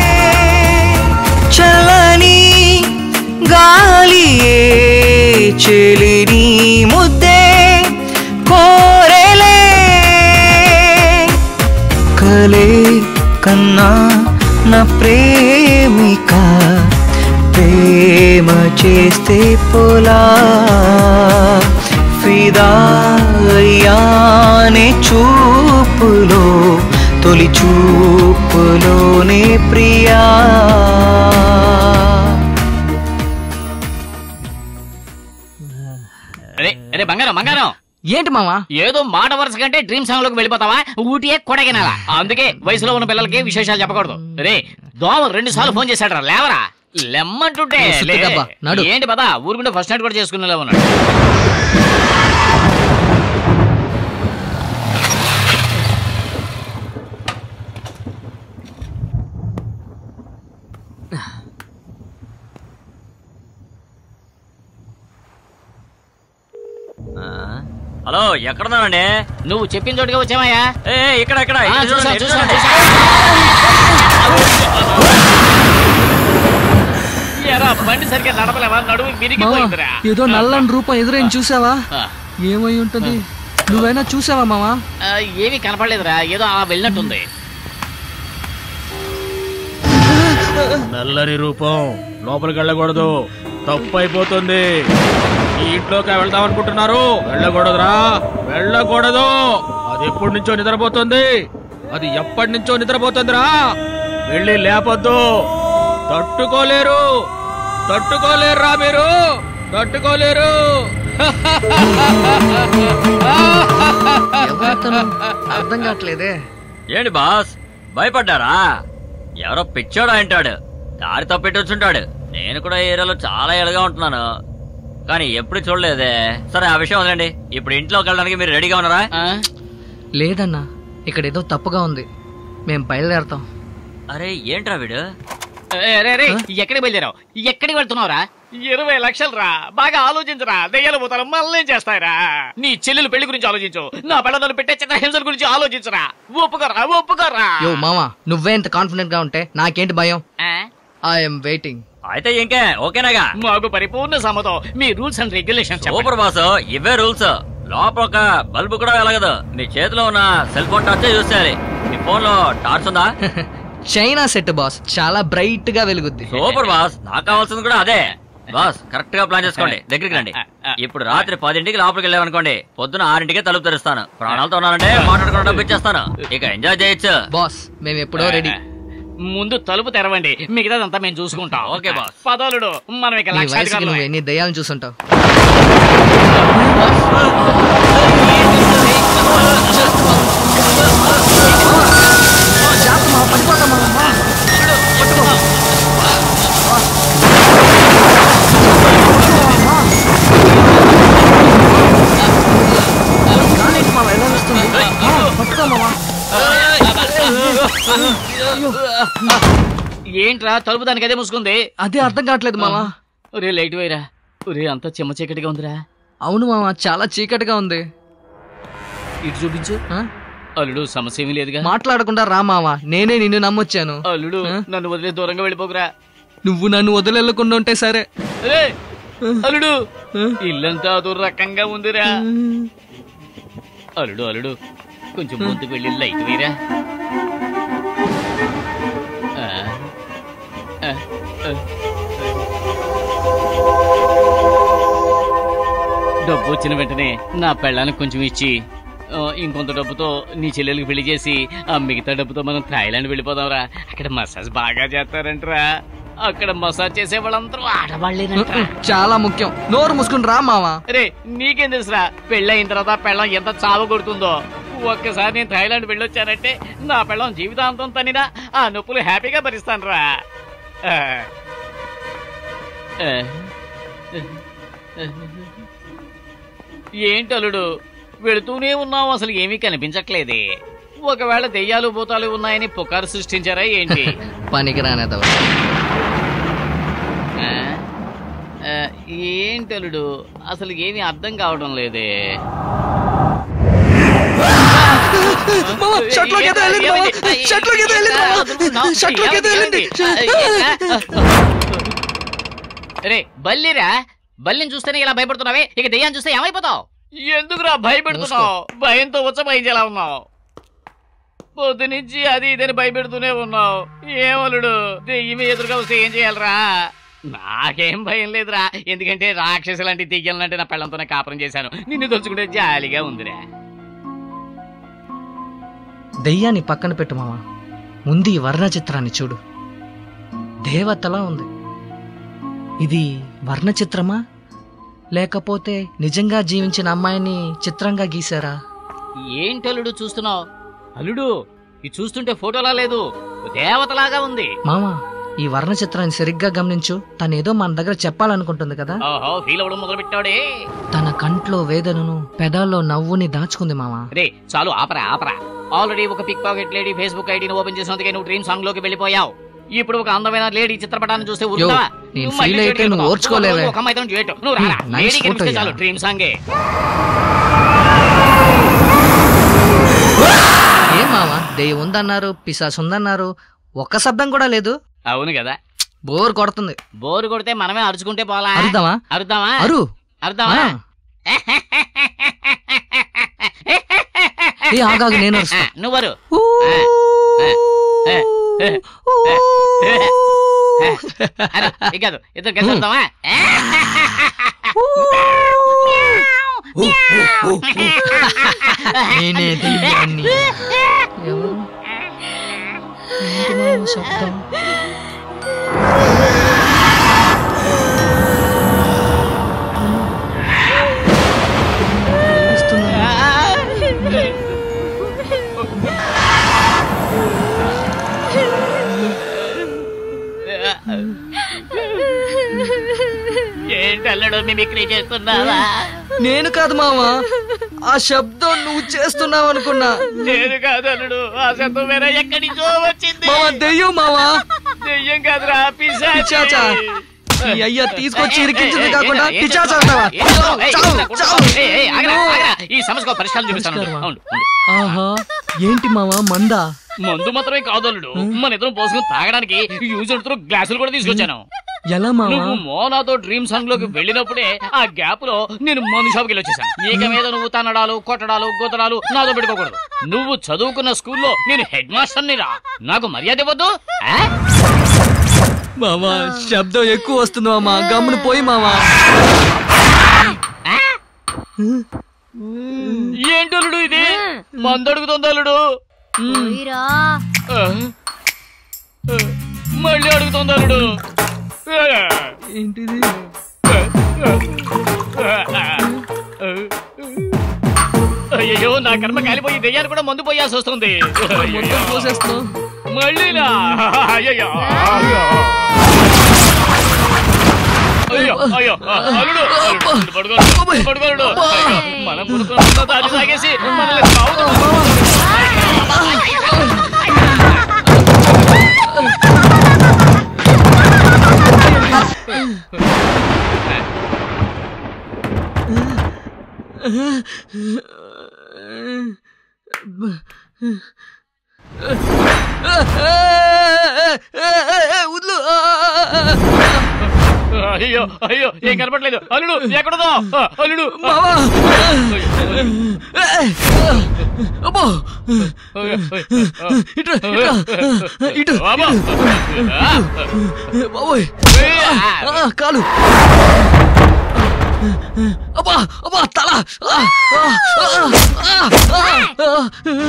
చలని గాలియే చెలిని ముద్దే కోరెలే కలే కన్నా నా ప్రేమిక ప్రేమ చేస్తే పోలా ఫిదాయానే చూపులో తొలి చూపులోనే ప్రియా అరే అరే బంగారం బంగారం ఏంటి మావా ఏదో మాట వరుస కంటే డ్రీమ్ సాంగ్ లోకి వెళ్ళిపోతావా ఊటియే కొడగినాల అందుకే వయసులో ఉన్న పిల్లలకి విశేషాలు చెప్పకూడదు రే దోమ రెండు సార్లు ఫోన్ చేశాడు లేవరా లెమ్మంటుంటే ఏ, సుత్తి లే. డబ్బా, నడు. ఏంటి పదా ఊరుకుంటే ఫస్ట్ నైట్ కూడా చేసుకునేలా ఉన్నాడు హలో ఎక్కడున్నానండి నువ్వు చెప్పిన చోటుగా వచ్చామయ్యా ఏ ఇక్కడ ఇక్కడ ఆ, ఇటు చూసాం, చూడండి, ఇటు చూసాం, చూడండి. ఎరా బండి సరిగ్గా నడపలేవా నడుము మావా విరిగిపోయిందిరా ఏదో నల్లని రూపం ఎదురైంది చూసావా ఏమై ఉంటుంది నువ్వైనా చూసావా మావా ఆ, ఏమీ కనపడలేదురా ఏదో ఆ వెళ్ళినట్టుంది నల్లని రూపం లోపలికి వెళ్ళకూడదు తప్పు అయిపోతుంది ఈ ఇంట్లోకి వెళ్దాం అనుకుంటున్నారు వెళ్ళకూడదురా వెళ్ళకూడదు అది ఎప్పటి నుంచో నిద్రపోతుంది అది ఎప్పటి నుంచో నిద్రపోతుందిరా వెళ్ళి లేపొద్దు తట్టుకోలేరు తట్టుకోలేరురా మీరు తట్టుకోలేరు ఎవరతను అర్థం కావట్లేదే ఏంటి బాస్ భయపడ్డారా ఎవరో పిచ్చోడు అంటాడు దారి తప్పెట్టి వచ్చుంటాడు నేను కూడా ఈ ఏరియాలో చాలా ఏళ్ళగా ఉంటున్నాను కానీ ఎప్పుడు చూడలేదే సరే ఆ విషయం వదిలేండి ఇప్పుడు ఇంట్లోకి వెళ్ళడానికి మీరు రెడీగా ఉన్నారా లేదన్నా ఇక్కడ ఏదో తప్పుగా ఉంది మేం బయలుదేరతాం అరే ఏంట్రా వీడు ఏ, రే, రే, ఎక్కడికి బయలుదేరావు ఎక్కడికి వెళ్తున్నావురా ఇరవై లక్షలు రా బాగా ఆలోచించరా దయ్యాలు పోతారు మళ్ళీ చేస్తాయిరా నీ చెల్లెలు పెళ్లి గురించి ఆలోచించు నా పిల్లలు పెట్టే చిత్ర హింసల గురించి ఆలోచించరా ఒప్పుకోరా ఒప్పుకోరా యో మామా నువ్వే ఇంత కాన్ఫిడెంట్ గా ఉంటే నాకేంటి భయం ఐఎమ్ వెయిటింగ్ అయితే ఇంకే ఓకేనాగా మాకు పరిపూర్ణ సమ్మతం మీ rules and regulations super boss ఇవే రూల్స్ లోపల ఒక బల్బు కూడా వెలగదు నీ చేతిలో ఉన్న సెల్ ఫోన్ టార్చ్ యూస్ చేయాలి నీ ఫోన్ లో టార్చ్ ఉందా చైనా సెట్ బాస్ చాలా బ్రైట్ గా వెలుగుద్ది సూపర్ బాస్ నాకు కావాల్సింది కూడా అదే బాస్ కరెక్ట్ గా ప్లాన్ చేసుకోండి దగ్గరికి రండి ఇప్పుడు రాత్రి పదింటికి లోపలికి వెళ్ళామనుకోండి పొద్దున ఆరింటికే తలుపు తెరుస్తాను ప్రాణాలతో ఉన్నానంటే మాట్లాడుకున్న డబ్బు ఇచ్చేస్తాను ఇక ఎంజాయ్ చేయొచ్చు బాస్ మేము ఎప్పుడో రెడీ ముందు తలుపు తెరవండి మిగతాదంతా మేము చూసుకుంటాం ఓకే బాస్ పదోలుడు మనం ఇక నీ వయసుకి లక్షాధికారులు నువ్వు ఎన్ని దయ్యాలను చూసుంటావు ఏంట్రా తలుపు దానికి అదే మూసుకుంది అదే అర్థం కావట్లేదు మామా ఒరే లైట్ వేయరా ఒరే అంతా చెమ్మ చీకటిగా ఉందిరా అవును మామా చాలా చీకటిగా ఉంది ఇటు చూపించు అల్లుడు సమస్య ఏమీ లేదుగా మాట్లాడకుండా రా మావా నేనే నిన్ను నమ్మొచ్చాను అల్లుడు నన్ను వదిలే దూరంగా వెళ్ళిపోకురా నువ్వు నన్ను వదిలేకుండా ఉంటే సరే అరే అల్లుడు ఇల్లంతా దుర్రకంగా ఉందిరా అల్లుడు అల్లుడు కొంచెం ముందుకు వెళ్ళి లైట్ వేయరా ఆ, ఆ, ఆ. డబ్బు వచ్చిన వెంటనే నా పెళ్ళానికి కొంచెం ఇచ్చి ఆ, ఇంకొంత డబ్బుతో నీ చెల్లెలకి పెళ్లి చేసి ఆ మిగతా డబ్బుతో మనం థాయిలాండ్ వెళ్ళిపోదాంరా అక్కడ మసాజ్ బాగా చేస్తారంటరా అక్కడ మసాజ్ చేసే వాళ్ళందరూ ఆడవాళ్ళేనంటరా చాలా ముఖ్యం నోరు మూసుకుని రా మావా రే నీకేం తెలుసురా పెళ్ళయిన తర్వాత పెళ్ళం ఎంత చావు కొడుతుందో ఒక్కసారి నేను థాయిలాండ్ వెళ్ళొచ్చానంటే నా పెళ్ళం జీవితాంతం తనినా ఆ నొప్పులు హ్యాపీగా భరిస్తాను రా ఏంటలుడు వెళుతూనే ఉన్నావు అసలు ఏమీ కనిపించట్లేదే ఒకవేళ దెయ్యాలు భూతాలు ఉన్నాయని పుకారు సృష్టించారా ఏంటి పనికిరానేదవ ఆ? ఆ, ఏంటలుడు అసలు ఏమీ అర్థం కావడం లేదే మామ, షర్ట్లోకి ఏదో వెళ్ళింది, మామ. షర్ట్లోకి ఏదో వెళ్ళింది, మామ. షర్ట్లోకి ఏదో వెళ్ళింది. రే బల్లిరా బల్లిని చూస్తేనే ఇలా భయపడుతున్నావే ఇక దెయ్యాన్ని చూస్తే ఏమైపోతావు ఎందుకురా భయపెడుతున్నావు భయంతో వచ్చ భయించేలా ఉన్నావు పొద్దు నుంచి అది ఇదని భయపెడుతూనే ఉన్నావు ఏమలుడు దెయ్యమే ఎదురుగా వస్తే ఏం చేయాలరా నాకేం భయం లేదురా ఎందుకంటే రాక్షసు లాంటి దెయ్యాలంటే నా పెళ్ళంతోనే కాపురం చేశాను నిన్ను తలుచుకుంటే జాలిగా ఉందిరా దెయ్యాన్ని పక్కన పెట్టు మామ ముందు ఈ వర్ణ చిత్రాన్ని చూడు దేవతలా ఉంది ఇది వర్ణ చిత్రమా లేకపోతే నిజంగా జీవించిన అమ్మాయిని చిత్రంగా గీశారా ఏంటలుడు చూస్తున్నావు అల్లుడు ఇది చూస్తుంటే ఫోటోలా లేదు దేవతలాగా ఉంది మామ ఈ వర్ణ చిత్రాన్ని సరిగ్గా గమనించు తను ఏదో మన దగ్గర చెప్పాలనుకుంటుంది కదా ఓహో ఫీల్ అవ్వడం మొదలు పెట్టాడే తన కంట్లో వేదనను పెదాల్లో నవ్వుని దాచుకుంది మామ రే చాలు ఆపరా ఆపరా ఆల్రెడీ ఒక పిక్ పాకెట్ లేడీ ఫేస్బుక్ ఐడిని ఓపెన్ చేసినందుకే నువ్వు డ్రీమ్ సాంగ్ లోకి వెళ్ళిపోయావు ఇప్పుడు ఒక అందమైన లేడీ చిత్రపటాన్ని చూస్తే ఊరుకుంటావా? నేను నువ్వు మళ్ళీ feel అయితే చేయడానికి నువ్వు వెళ్తావు. ఓర్చుకోలేవే. ఒక అమ్మాయితో చేయటం నువ్వు రారా Hmm, nice లేడీ photo కనిపిస్తే అయ్యా. చాలు డ్రీమ్ సాంగే ఏం మామ దెయ్యం ఉందన్నారు పిశాస్ ఉందన్నారు ఒక్క శబ్దం కూడా లేదు అవును కదా బోర్ కొడుతుంది బోరు కొడితే మనమే అరుచుకుంటే పోలా అరుద్దామా? అరుద్దామా అరు అరుద్దామా ఆ. ఏ ఆగాగు నేను అరుస్తా. నువ్వు అరు అరు ఇకాదు ఇద్దరు కలిసి అరుద్దామా నేనే దెయ్యాన్ని ఎవరు ఏంటి మామ శబ్దం ఏంటి అల్లడు మిమిక్రీ చేస్తున్నావా నేను కాదు మామ ఆ శబ్దం నువ్వు చేస్తున్నావు అనుకున్నా నేను కాదు అల్లుడు ఆ శబ్దం వేరే ఎక్కడి నుంచో వచ్చింది మామ దెయ్యం మావా దెయ్యం కాదురా పిశాచా. పిశాచా ఈ అయ్య తీసుకొచ్చి ఇరికించింది కాకుండా పిచాచా అంటావా చావు, చావు. ఈ సమస్యకు పరిష్కారం చూపిస్తాను ఉండు, ఉండు. ఆహా ఏంటి మావా మందా మందు మాత్రమే కాదు అల్లుడు మన ఇద్దరం పోసుకుని తాగడానికి యూజ్ అవుతున్న గ్లాసులు కూడా తీసుకొచ్చాను ఎలా మావా నువ్వు మోనాతో డ్రీమ్ సాంగ్ లోకి వెళ్ళినప్పుడే ఆ గ్యాప్ లో నేను మందు షాప్కి వెళ్ళి వచ్చేసాను ఇక మీద నువ్వు తన్నడాలు కొట్టడాలు గోతడాలు నాతో పెట్టుకోకూడదు నువ్వు చదువుకున్న స్కూల్లో నేను హెడ్ మాస్టర్ రా నాకు మర్యాద ఇవ్వద్దు ఆ? మావా శబ్దం ఎక్కువ వస్తుంది మామా గమ్మున పోయి మావా ఏంటలుడు ఇది మందు అడుగుతుంది అల్లుడు పోయిరా ఆ. ఆ. మళ్ళీ అడుగుతుంది అల్లుడు ఏంటిది అయ్యో నా కర్మ కాలిపోయి దెయ్యాలు కూడా మందు పోయాల్సి వస్తుంది పోసేస్తున్నావు మళ్ళీనా అయ్యో అయ్యో అయ్యో అల్లుడు అల్లుడు, పడుకోడు పడుకోడు మనం పుడుకున్న అది తాగేసి మనల్ని తాగుతుంది. వద్దు అయ్యో అయ్యో ఏం కనపట్లేదు అల్లుడు ఎక్కడదో అల్లుడు అబ్బో ఇటు ఇటు బాబోయ్ ఆ, కాలు అబ్బా అబ్బా తల ఆ, ఆ, ఆ, ఆ, ఆ,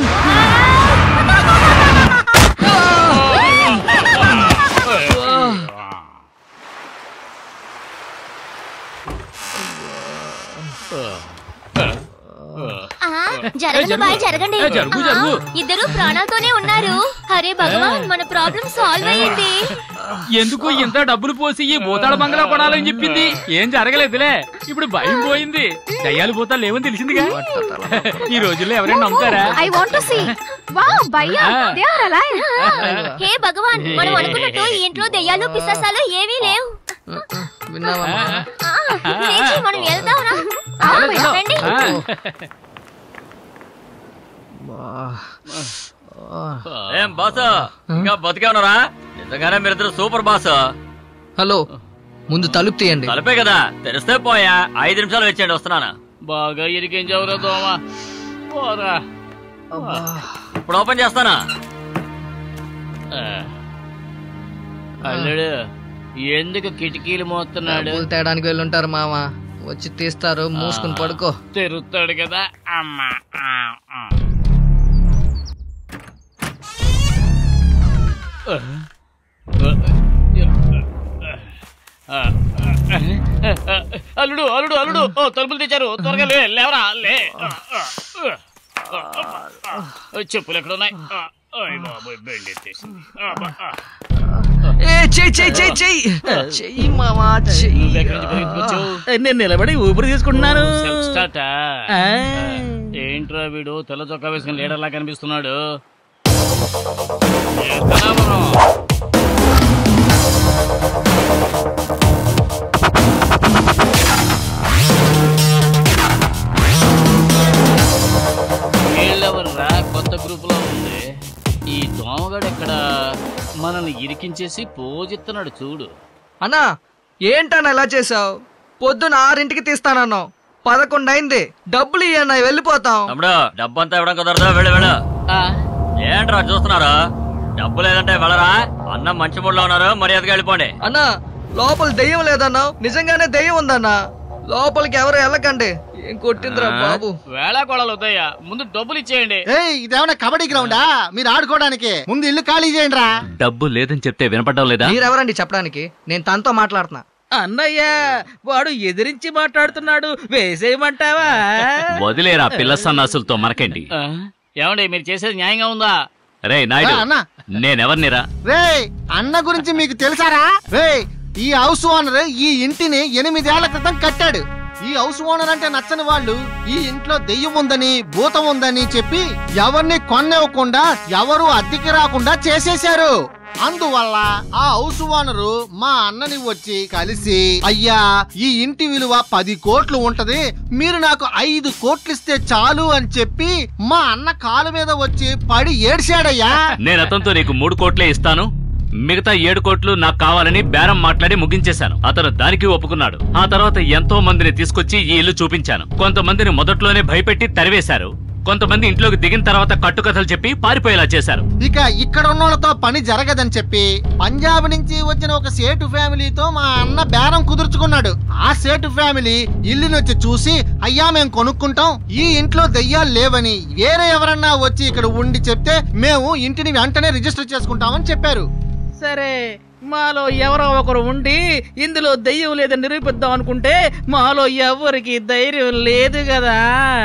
ఆ, జరగండి బాయ్ జరగండి ఏ, జరుగు, జరుగు. ఆ, ఇద్దరు ప్రాణాలతోనే ఉన్నారు అరే భగవాన్ మన ప్రాబ్లం సాల్వ్ అయ్యింది ఎందుకు ఇంత డబ్బులు పోసి ఈ భూతాళ బంగ్లా కొనాలని చెప్పింది ఏం జరగలేదులే ఇప్పుడు భయం పోయింది దయ్యాలు భూతాలు లేవని తెలిసిందిగా ఈ రోజుల్లో ఎవరైనా నమ్ముతారా I want to see wow భయ్యా Ah. దే ఆర్ అలైవ్ హే భగవాన్ మనం అనుకున్నట్టు ఈ ఇంట్లో దెయ్యాలు పిశాసాలు ఏమీ లేవు విన్నావా లేచి మనం వెళ్దాంరా ఆ, రండి ఏం బాస్ ఇంకా బతికే ఉన్నారా నిజంగానే మీరిద్దరు సూపర్ బాస్ హలో ముందు తలుపు తీయండి తలపే కదా తెరిస్తే పోయా ఐదు నిమిషాలు వచ్చేయండి వస్తున్నాను బాగా ఇరికించావురా దోమ పోరా ఇప్పుడు ఓపెన్ చేస్తానా ఆ. అల్లుడు ఎందుకు కిటికీలు మోస్తున్నాడు డబ్బులు తేడానికి వెళ్ళుంటారు మామ వచ్చి తీస్తారు మూసుకుని పడుకో తెరుస్తాడు కదా అమ్మా ఆ, ఆ. ఆ, ఆ, అల్లుడు అల్లుడు అల్లుడు ఓ తలుపులు తెచ్చారు త్వరగా లే లేవరా లే ఆ, ఆ, ఆ, ఆ, ఆ, చెప్పులు ఎక్కడ ఉన్నాయి ఆ, అయ్ బాబోయ్ బెండ్ ఎత్తేసింది ఆ, బా, ఆ. ఏ చెయ్యి చెయ్యి చెయ్యి చెయ్యి చెయ్యి మామా చెయ్యి నువ్వెక్కడి నుంచి పరిగెత్తుకొచ్చావు? నేను నిలబడి ఊపిరి తీసుకుంటున్నాను సెల్ఫ్ స్టార్టా? ఆ. ఏంట్రా వీడు తెల్ల చొక్కా వేసుకుని లీడర్ లా కనిపిస్తున్నాడు ఎక్కడా మనం? వీళ్ళెవర్రా కొత్త గ్రూప్ లో ఉంది ఈ దోమగాడు ఎక్కడ మనల్ని ఇరికించేసి పోజిస్తున్నాడు చూడు అన్నా ఏంటన్నా ఇలా చేసావు పొద్దున ఆరింటికి తీస్తానన్నావు పదకొండు అయింది డబ్బులు ఇయ్యన్నా వెళ్ళిపోతాం తమ్ముడు డబ్బంతా ఇవ్వడం కుదరదు వెళ్ళు వెళ్ళు ఏంట్రా చూస్తున్నారా డబ్బు లేదంటే వెళ్ళరా అన్నం మంచి మూడ్లో ఉన్నారు మర్యాదగా వెళ్ళిపోండి అన్నా లోపల దెయ్యం లేదన్నావు నిజంగానే దెయ్యం ఉందన్నా లోపలికి ఎవరు వెళ్ళకండి ఏం కొట్టిందిరా బాబు వేళా కొడాలు వద్దయ్యా ముందు డబ్బులు ఇచ్చేయండి ఏయ్ ఇదేమన్నా కబడ్డీ గ్రౌండా మీరు ఆడుకోవడానికి ముందు ఇల్లు ఖాళీ చేయండి రా డబ్బు లేదని చెప్తే వినపడ్డం లేదా మీరెవరండి చెప్పడానికి నేను తనతో మాట్లాడుతున్నా అన్నయ్య వాడు ఎదిరించి మాట్లాడుతున్నాడు వేసేయమంటావా వదిలేరా పిల్ల సన్నాసులతో మనకేంటి ఆ, ఏమండి మీరు చేసేది న్యాయంగా ఉందా రే నాయుడు ఆ, అన్నా. నేనెవర్నిరా రేయ్ అన్న గురించి మీకు తెలుసారా రేయ్ ఈ హౌస్ ఓనర్ ఈ ఇంటిని ఎనిమిదేళ్ల క్రితం కట్టాడు ఈ హౌస్ ఓనర్ అంటే నచ్చని వాళ్ళు ఈ ఇంట్లో దెయ్యం ఉందని భూతం ఉందని చెప్పి ఎవరిని కొనివ్వకుండా ఎవరు అద్దెకి రాకుండా చేసేశారు అందువల్ల ఆ హౌస్ ఓనరు మా అన్నని వచ్చి కలిసి అయ్యా ఈ ఇంటి విలువ పది కోట్లు ఉంటది మీరు నాకు ఐదు కోట్లు ఇస్తే చాలు అని చెప్పి మా అన్న కాలు మీద వచ్చి పడి ఏడ్చాడయ్యా నేను అతనితో నీకు మూడు కోట్లే ఇస్తాను మిగతా ఏడు కోట్లు నాకు కావాలని బేరం మాట్లాడి ముగించేశాను అతను దానికి ఒప్పుకున్నాడు ఆ తర్వాత ఎంతో మందిని తీసుకొచ్చి ఈ ఇల్లు చూపించాను కొంతమందిని మొదట్లోనే భయపెట్టి తరివేశారు కొంతమంది ఇంట్లోకి దిగిన తర్వాత కట్టుకథలు చెప్పి పారిపోయేలా చేశారు ఇక ఇక్కడ ఉన్నోళ్ళతో పని జరగదని చెప్పి పంజాబ్ నుంచి వచ్చిన ఒక సేటు ఫ్యామిలీతో మా అన్న బేరం కుదుర్చుకున్నాడు ఆ సేటు ఫ్యామిలీ ఇల్లుని వచ్చి చూసి అయ్యా మేము కొనుక్కుంటాం ఈ ఇంట్లో దెయ్యాలు లేవని వేరే ఎవరన్నా వచ్చి ఇక్కడ ఉండి చెప్తే మేము ఇంటిని వెంటనే రిజిస్టర్ చేసుకుంటామని చెప్పారు సరే మాలో ఎవరో ఒకరు ఉండి ఇందులో దయ్యం లేదని నిరూపిద్దాం అనుకుంటే మాలో ఎవరికి ధైర్యం లేదు కదా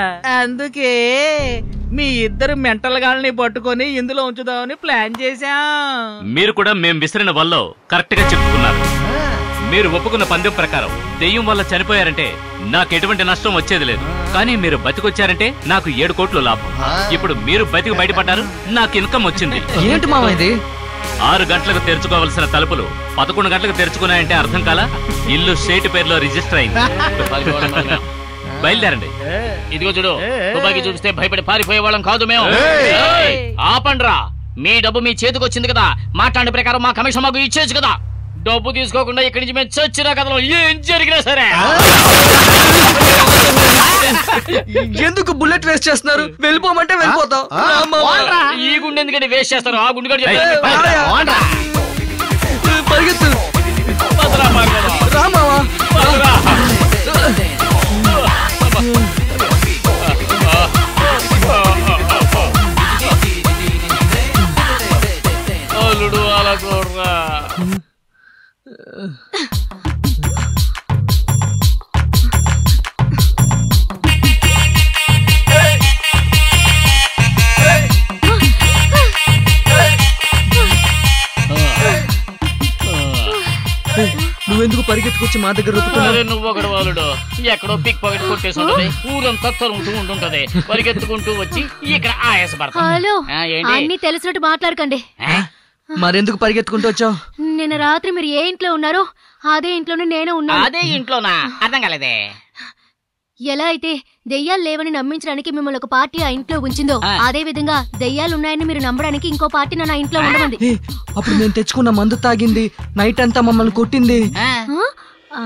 అందుకే మీ ఇద్దరు మెంటల్ గాల్ని పట్టుకొని ఇందులో ఉంచుదామని ప్లాన్ చేశాం మీరు కూడా మేం విసిరిన వల్ల కరెక్ట్ గా చెప్పుకున్నారు మీరు ఒప్పుకున్న పందెం ప్రకారం దెయ్యం వల్ల చనిపోయారంటే నాకు ఎటువంటి నష్టం వచ్చేది లేదు కానీ మీరు బతికొచ్చారంటే నాకు ఏడు కోట్లు లాభం ఇప్పుడు మీరు బతికి బయటపడ్డారు నాకు ఇన్కమ్ వచ్చింది ఏంటి మామ ఇది ఆరు గంటలకు తెరుచుకోవలసిన తలుపులు పదకొండు గంటలకు తెరుచుకున్నాయంటే అర్థం కాలా ఇల్లు స్టేట్ పేరులో రిజిస్టర్ అయింది బయలుదేరండి ఇదిగో చూడు తుపాకీ చూపిస్తే భయపడి పారిపోయే వాళ్ళం కాదు మేము ఏయ్! ఏయ్! ఆపండ్రా మీ డబ్బు మీ చేతికి వచ్చింది కదా మాట్లాడిన ప్రకారం మా కమిషన్ మాకు ఇచ్చేచ్చు కదా డబ్బు తీసుకోకుండా ఇక్కడి నుంచి మేము చచ్చిన కథలో ఏం జరిగినా సరే ఎందుకు బుల్లెట్ వేస్ట్ చేస్తున్నారు వెళ్ళిపోమంటే వెళ్ళిపోతాం రా మామ. ఈ గుండె ఎందుకంటే వేస్ట్ చేస్తారు ఆ గుండె కూడా ఏయ్, రాయా. పరిగెత్తు రా మావా అల్లుడు అలా చూడరా నువ్వెందుకు పరిగెత్తుకొచ్చి మా దగ్గర అరే రొప్పుతున్నావు నువ్వు ఒకడు వాలుడు ఎక్కడో పిక్ పాకెట్ కొట్టేసి ఉంటది ఊరంతా తరుముతూ ఉంటుంటది పరిగెత్తుకుంటూ వచ్చి ఇక్కడ ఆయాస హలో ఏంటి అన్ని తెలిసినట్టు మాట్లాడకండి మరెందుకు పరిగెత్తుకుంటూ వచ్చావు నిన్న రాత్రి మీరు ఏ ఇంట్లో ఉన్నారో అదే ఇంట్లోనే నేను ఉన్నాను అదే ఇంట్లోనా అర్థం కాలేదే ఎలా అయితే దెయ్యాలు లేవని నమ్మించడానికి మిమ్మల్ని ఒక పార్టీ ఆ ఇంట్లో ఉంచిందో అదే విధంగా దెయ్యాలు ఉన్నాయని మీరు నమ్మడానికి ఇంకో పార్టీ నన్ను ఆ ఇంట్లో ఉండమంది ఏ, అప్పుడు నేను తెచ్చుకున్న మందు తాగింది నైట్ అంతా మమ్మల్ని కొట్టింది ఆ? ఆ?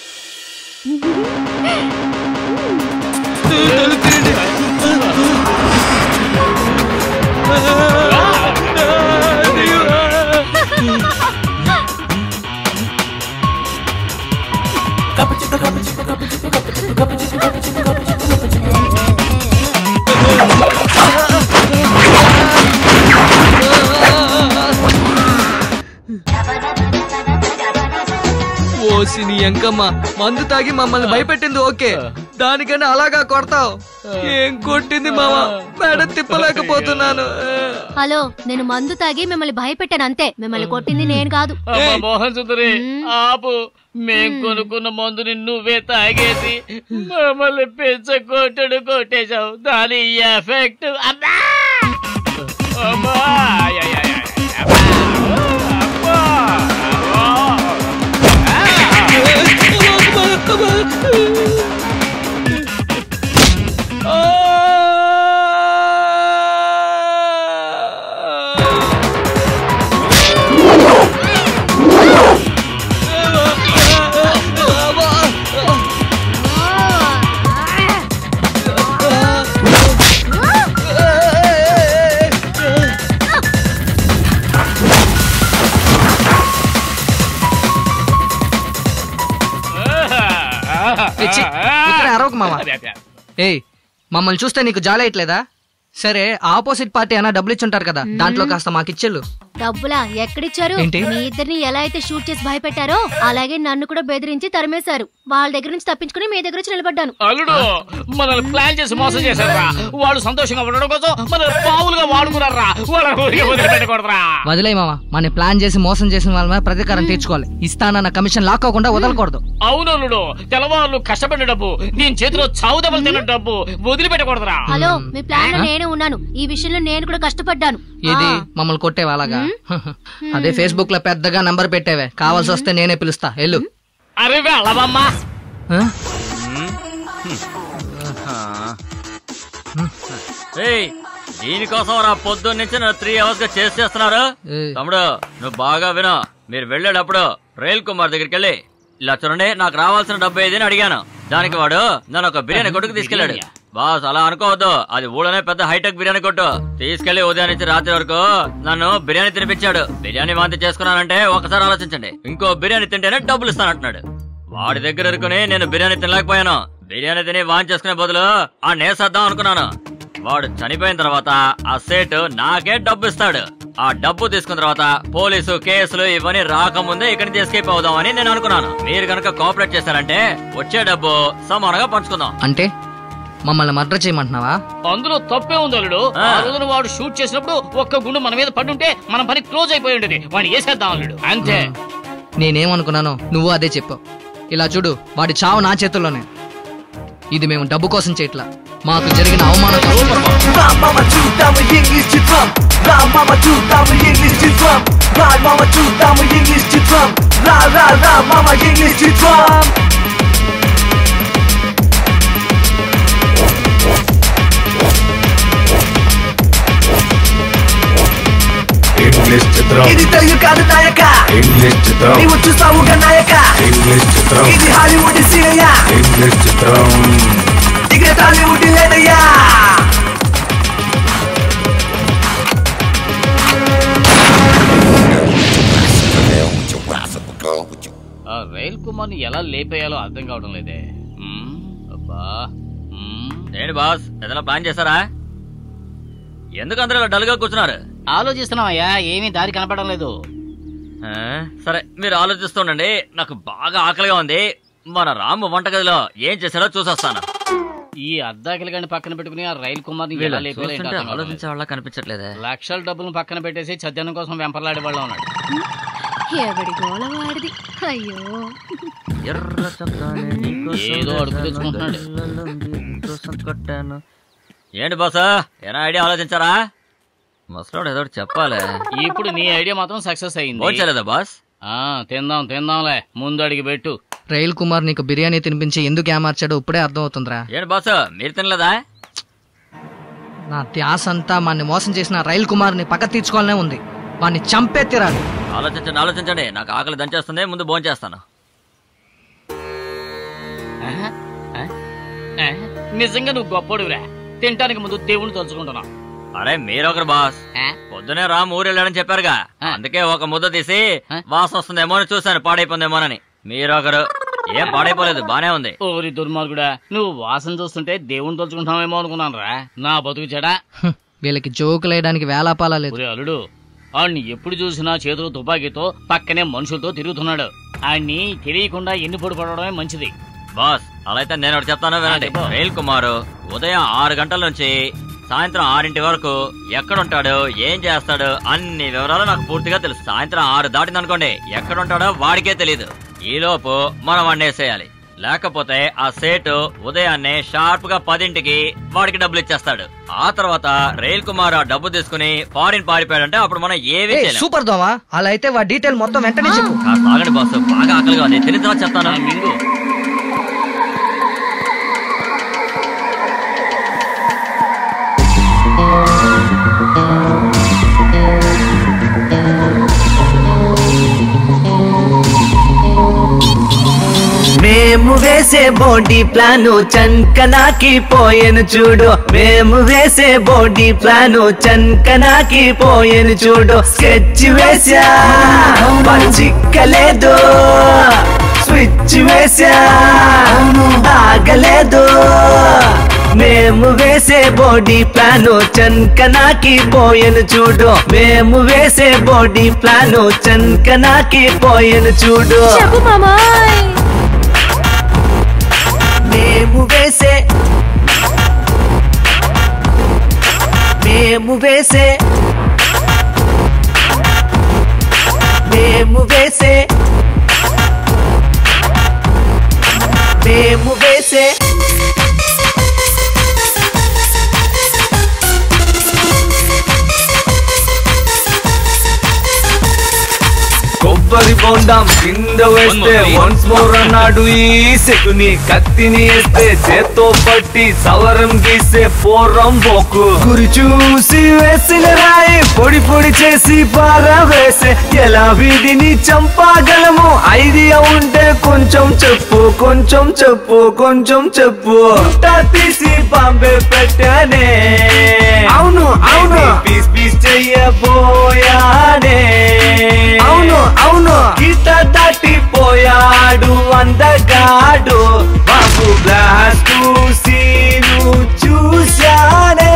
ఓసి నీ ఎంకమ్మ మందు తాగి మమ్మల్ని భయపెట్టింది ఓకే దానికన్నా అలాగా కొడతావు ఏం కొట్టింది మామ మెడ తిప్పలేకపోతున్నాను హలో నేను మందు తాగి మిమ్మల్ని భయపెట్టాను అంతే మిమ్మల్ని కొట్టింది నేను కాదు అమ్మా మోహన్ సుందరి ఆపు మేం కొనుక్కున్న మందుని నువ్వే తాగేసి మమ్మల్ని పెంచ కొట్టుడు కొట్టేశావు దాని ఎఫెక్ట్ అమ్మా అమ్మా ఆయ్, ఆయ్, ఆయ్, ఆయ్, అమ్మా! అమ్మా! ఏ, ఛీ, ఇక్కడ అరవకు మామ ఏయ్ మమ్మల్ని చూస్తే నీకు జాలేయట్లేదా సరే ఆపోజిట్ పార్టీ అయినా డబ్బులు ఇచ్చుంటారు కదా దాంట్లో కాస్త మాకిచ్చెళ్ళు డబ్బులా ఎక్కడిచ్చారు ఏంటి? మీ ఇద్దరిని ఎలా అయితే షూట్ చేసి భయపెట్టారో అలాగే నన్ను కూడా బెదిరించి తరిమేశారు వాళ్ళ దగ్గర నుంచి తప్పించుకుని మీ దగ్గర వచ్చి నిలబడ్డాను అల్లుడు మనల్ని ప్లాన్ చేసి మోసం చేశారా వాళ్ళు సంతోషంగా ఉండడం కోసం మనల్ని పావులుగా వాడుకున్నారా వాళ్ళ ఊరికి వదిలిపెట్టకూడదురా వదిలే మామ మన ప్లాన్ చేసి మోసం చేసిన వాళ్ళ మీద ప్రతీకారం తీర్చుకోవాలి ఇస్తానన్న కమిషన్ లాక్కోకుండా వదలకూడదు అవును అల్లుడు తెల్లవాళ్ళు కష్టపడిన డబ్బు నేను చేతిలో చావు దెబ్బలు తిన్న డబ్బు వదిలిపెట్టకూడదురా హలో మీ ప్లాన్ లో నేనే ఉన్నాను ఈ విషయంలో నేను కూడా కష్టపడ్డాను ఇది మమ్మల్ని కొట్టేవా అలాగా అదే ఫేస్బుక్ లో పెద్దగా నంబర్ పెట్టేవే కావాల్సి వస్తే నేనే పిలుస్తా ఎల్లు అరే వెళ్ళవమ్మా ఆ? ఏయ్ దీనికోసం రా పొద్దున్న నుంచి నన్ను త్రీ అవర్స్ గా చేసి చేస్తున్నారు తమ్ముడు నువ్వు బాగా విను మీరు వెళ్ళేటప్పుడు రైల్ కుమార్ దగ్గరికి వెళ్ళి ఇలా చూడండి నాకు రావాల్సిన డబ్బు ఏది అని అడిగాను దానికి వాడు నన్ను ఒక బిర్యానీ కొట్టుకు తీసుకెళ్లాడు బాస్ అలా అనుకోవద్దు అది ఊళ్ళోనే పెద్ద హైటెక్ బిర్యానీ కొట్టు తీసుకెళ్లి ఉదయం నుంచి రాత్రి వరకు నన్ను బిర్యానీ తినిపించాడు బిర్యానీ వాంతి చేసుకున్నానంటే ఒకసారి ఆలోచించండి ఇంకో బిర్యానీ తింటేనే డబ్బులు ఇస్తానంటున్నాడు వాడి దగ్గర ఇరుకుని నేను బిర్యానీ తినలేకపోయాను బిర్యానీ తిని వాన్ చేసుకునే బదులు ఆ నేసేద్దాం అనుకున్నాను వాడు చనిపోయిన తర్వాత ఆ సేటు నాకే డబ్బు ఇస్తాడు ఆ డబ్బు తీసుకున్న తర్వాత పోలీసు కేసులు ఇవన్నీ రాకముందే ఇక్కడి నుంచి ఎస్కేప్ అవుదామని నేను అనుకున్నాను మీరు కనుక కోఆపరేట్ చేశారంటే వచ్చే డబ్బు సమానంగా పంచుకుందాం అంటే మమ్మల్ని మర్డర్ చేయమంటున్నావా అందులో తప్పే ఉంది అల్లుడు ఆ రోజున వాడు షూట్ చేసినప్పుడు ఒక్క గుండు మన మీద పడుంటే మన పని క్లోజ్ అయిపోయి ఉండేది వాడిని వేసేద్దాం అల్లుడు అంతే నేనేమనుకున్నానో నువ్వు అదే చెప్పు ఇలా చూడు వాడి చావు నా చేతుల్లోనే ఇది మేము డబ్బు కోసం చేయట్లా మాకు జరిగిన అవమానం రామమ్మ చూద్దాము ఇంగ్లీష్ చిత్రం రామమ్మ చూద్దాము ఇంగ్లీష్ చిత్రం రామమ్మ చూద్దాము ఇంగ్లీష్ చిత్రం రా రా రామమ్మ ఇంగ్లీష్ చిత్రం ఇంగ్లీష్ చిత్రం ఇది తెలుగు కాదు నాయక ఇంగ్లీష్ చిత్రం నీవు చూస్తావుగా నాయక ఇంగ్లీష్ చిత్రం ఇది హాలీవుడ్ సీనయ్యా ఇంగ్లీష్ చిత్రం ఇక్కడ టాలీవుడ్ లేదయ్యా ఆ రైల్ కుమార్ని ఎలా లేపేయాలో అర్థం కావడం లేదే మ్మ్, అబ్బా మ్మ్. ఏంటి బాస్ ఏదైనా ప్లాన్ చేశారా ఎందుకు అందరూ ఇలా డల్ గా కూర్చున్నారు ఆలోచిస్తున్నామయ్యా ఏమీ దారి కనపడడం లేదు ఆ, సరే మీరు ఆలోచిస్తుండండి నాకు బాగా ఆకలిగా ఉంది మన రాము వంటగదిలో ఏం చేశాడో చూసొస్తాను ఈ అద్దాకిల గండి పక్కన పెట్టుకుని ఆ రైల్ కుమార్ని ఎలా వీళ్ళని లేపేయాలో ఏంటో చూస్తుంటే అర్థం కావడం లేదు. ఆలోచించే వాళ్ళ కనిపించట్లేదే లక్షల డబ్బులను పక్కన పెట్టేసి చద్దనం కోసం వెంపర్లాడే వాళ్ళ ఉన్నాడు ఎవడి గోల వాడిది అయ్యో ఎర్ర చొక్కాని నీకోసం ఏదో అడుగు తెచ్చుకుంటున్నాడు. నీకోసం కొట్టాను ఏంటి బాసా ఏనా ఐడియా ఆలోచించారా మసలాడు ఏదో ఒకటి చెప్పాలి ఇప్పుడు నీ ఐడియా మాత్రం సక్సెస్ అయింది భోంచలేదా బాస్ ఆ తిందాం తిందాంలే ముందు అడిగి పెట్టు రైల్ కుమార్ నీకు బిర్యానీ తినిపించి ఎందుకు ఏమార్చాడో ఇప్పుడే అర్థమవుతుందిరా ఏంటి బాస్ మీరు తినలేదా నా ధ్యాస అంతా వాడిని మోసం చేసిన రైల్ కుమార్ని పక్క తీర్చుకోవాలనే ఉంది వాడిని చంపే తీరాలి ఆలోచించండి ఆలోచించండి నాకు ఆకలి దంచేస్తుంది ముందు భోంచేస్తాను చేస్తాను ఆహా, ఆ, ఆ, నిజంగా నువ్వు గొప్పోడురా తినటానికి ముందు దేవుని తలుచుకుంటున్నావు అరే మీరొకరు బాస్ పొద్దునే రామ్ ఊరు వెళ్ళాడని చెప్పారుగా అందుకే ఒక ముద్ద తీసి వాసన వస్తుందేమో అని చూశాను పాడైపోయిందేమోనని మీరొకరు ఏం పాడైపోలేదు బానే ఉంది ఓరి దుర్మార్గుడా నువ్వు వాసన చూస్తుంటే దేవుని తలుచుకుంటావేమో అనుకున్నాను రా నా బతుకు చెడా హ్మ్, వీళ్ళకి జోకులు వేయడానికి వేలాపాలా లేదు ఒరే అల్లుడు ఆడిని ఎప్పుడు చూసినా చేతులు తుపాకీతో పక్కనే మనుషులతో తిరుగుతున్నాడు ఆడిని తెలియకుండా ఎన్ని పొడి పడడమే మంచిది బాస్ అలా అయితే నేను ఒకటి చెప్తాను వినండి రైల్ కుమార్ ఉదయం ఆరు గంటల నుంచి సాయంత్రం ఆరింటి వరకు ఎక్కడుంటాడు ఏం చేస్తాడు అన్ని వివరాలు నాకు పూర్తిగా తెలుసు సాయంత్రం ఆరు దాటింది అనుకోండి ఎక్కడుంటాడో వాడికే తెలియదు ఈలోపు మనం వండేసేయాలి లేకపోతే ఆ సేటు ఉదయాన్నే షార్ప్ గా పదింటికి వాడికి డబ్బులు ఇచ్చేస్తాడు ఆ తర్వాత రైల్ కుమార్ ఆ డబ్బు తీసుకుని ఫారిన్ పారిపోయాడంటే అప్పుడు మనం ఏమీ ఏయ్, చేయలేం సూపర్ దోమా అలా అయితే వాడి డీటెయిల్ మొత్తం వెంటనే చెప్పు కాస్త ఆగండి బాస్ బాగా ఆకలిగా ఉంది తిని తర్వాత చెప్తాను మింగు మేము వేసే బాడీ ప్లాను చంకనాకి పోయెను చూడు మేము వేసే బాడీ ప్లాను చంకనాకి పోయెను చూడు స్కెచ్ వేసా మరి చిక్కలేదు స్విచ్ వేసా ఆగలేదు మేము వేసే బాడీ ప్లాను చంకనాకి పోయెను చూడు మేము వేసే బాడీ ప్లాను చంకనాకి పోయెను చూడు చెప్పు మామాయ్ మేము వేసే మేము వేసే మేము వేసే మేము వేసే కొబ్బరి బొండం కింద వేస్తే వన్స్ మోర్ అన్నాడు ఈ శకుని కత్తిని వేస్తే చేత్తో పట్టి సవరం గీసే పోరం బోకు గురి చూసి వేసిన రాయి పొడి పొడి చేసి పారా వేసే ఎలా వీధిని చంపగలము ఐడియా ఉంటే కొంచెం చెప్పు కొంచెం చెప్పు కొంచెం చెప్పు పుట్ట తీసి బాంబే పెట్టానే అవును అవును పీస్ పీస్ చెయ్యబోయానే అవును అవును గీత దాటిపోయాడు అందగాడు బాబు బ్లాస్ట్ సీను చూశానే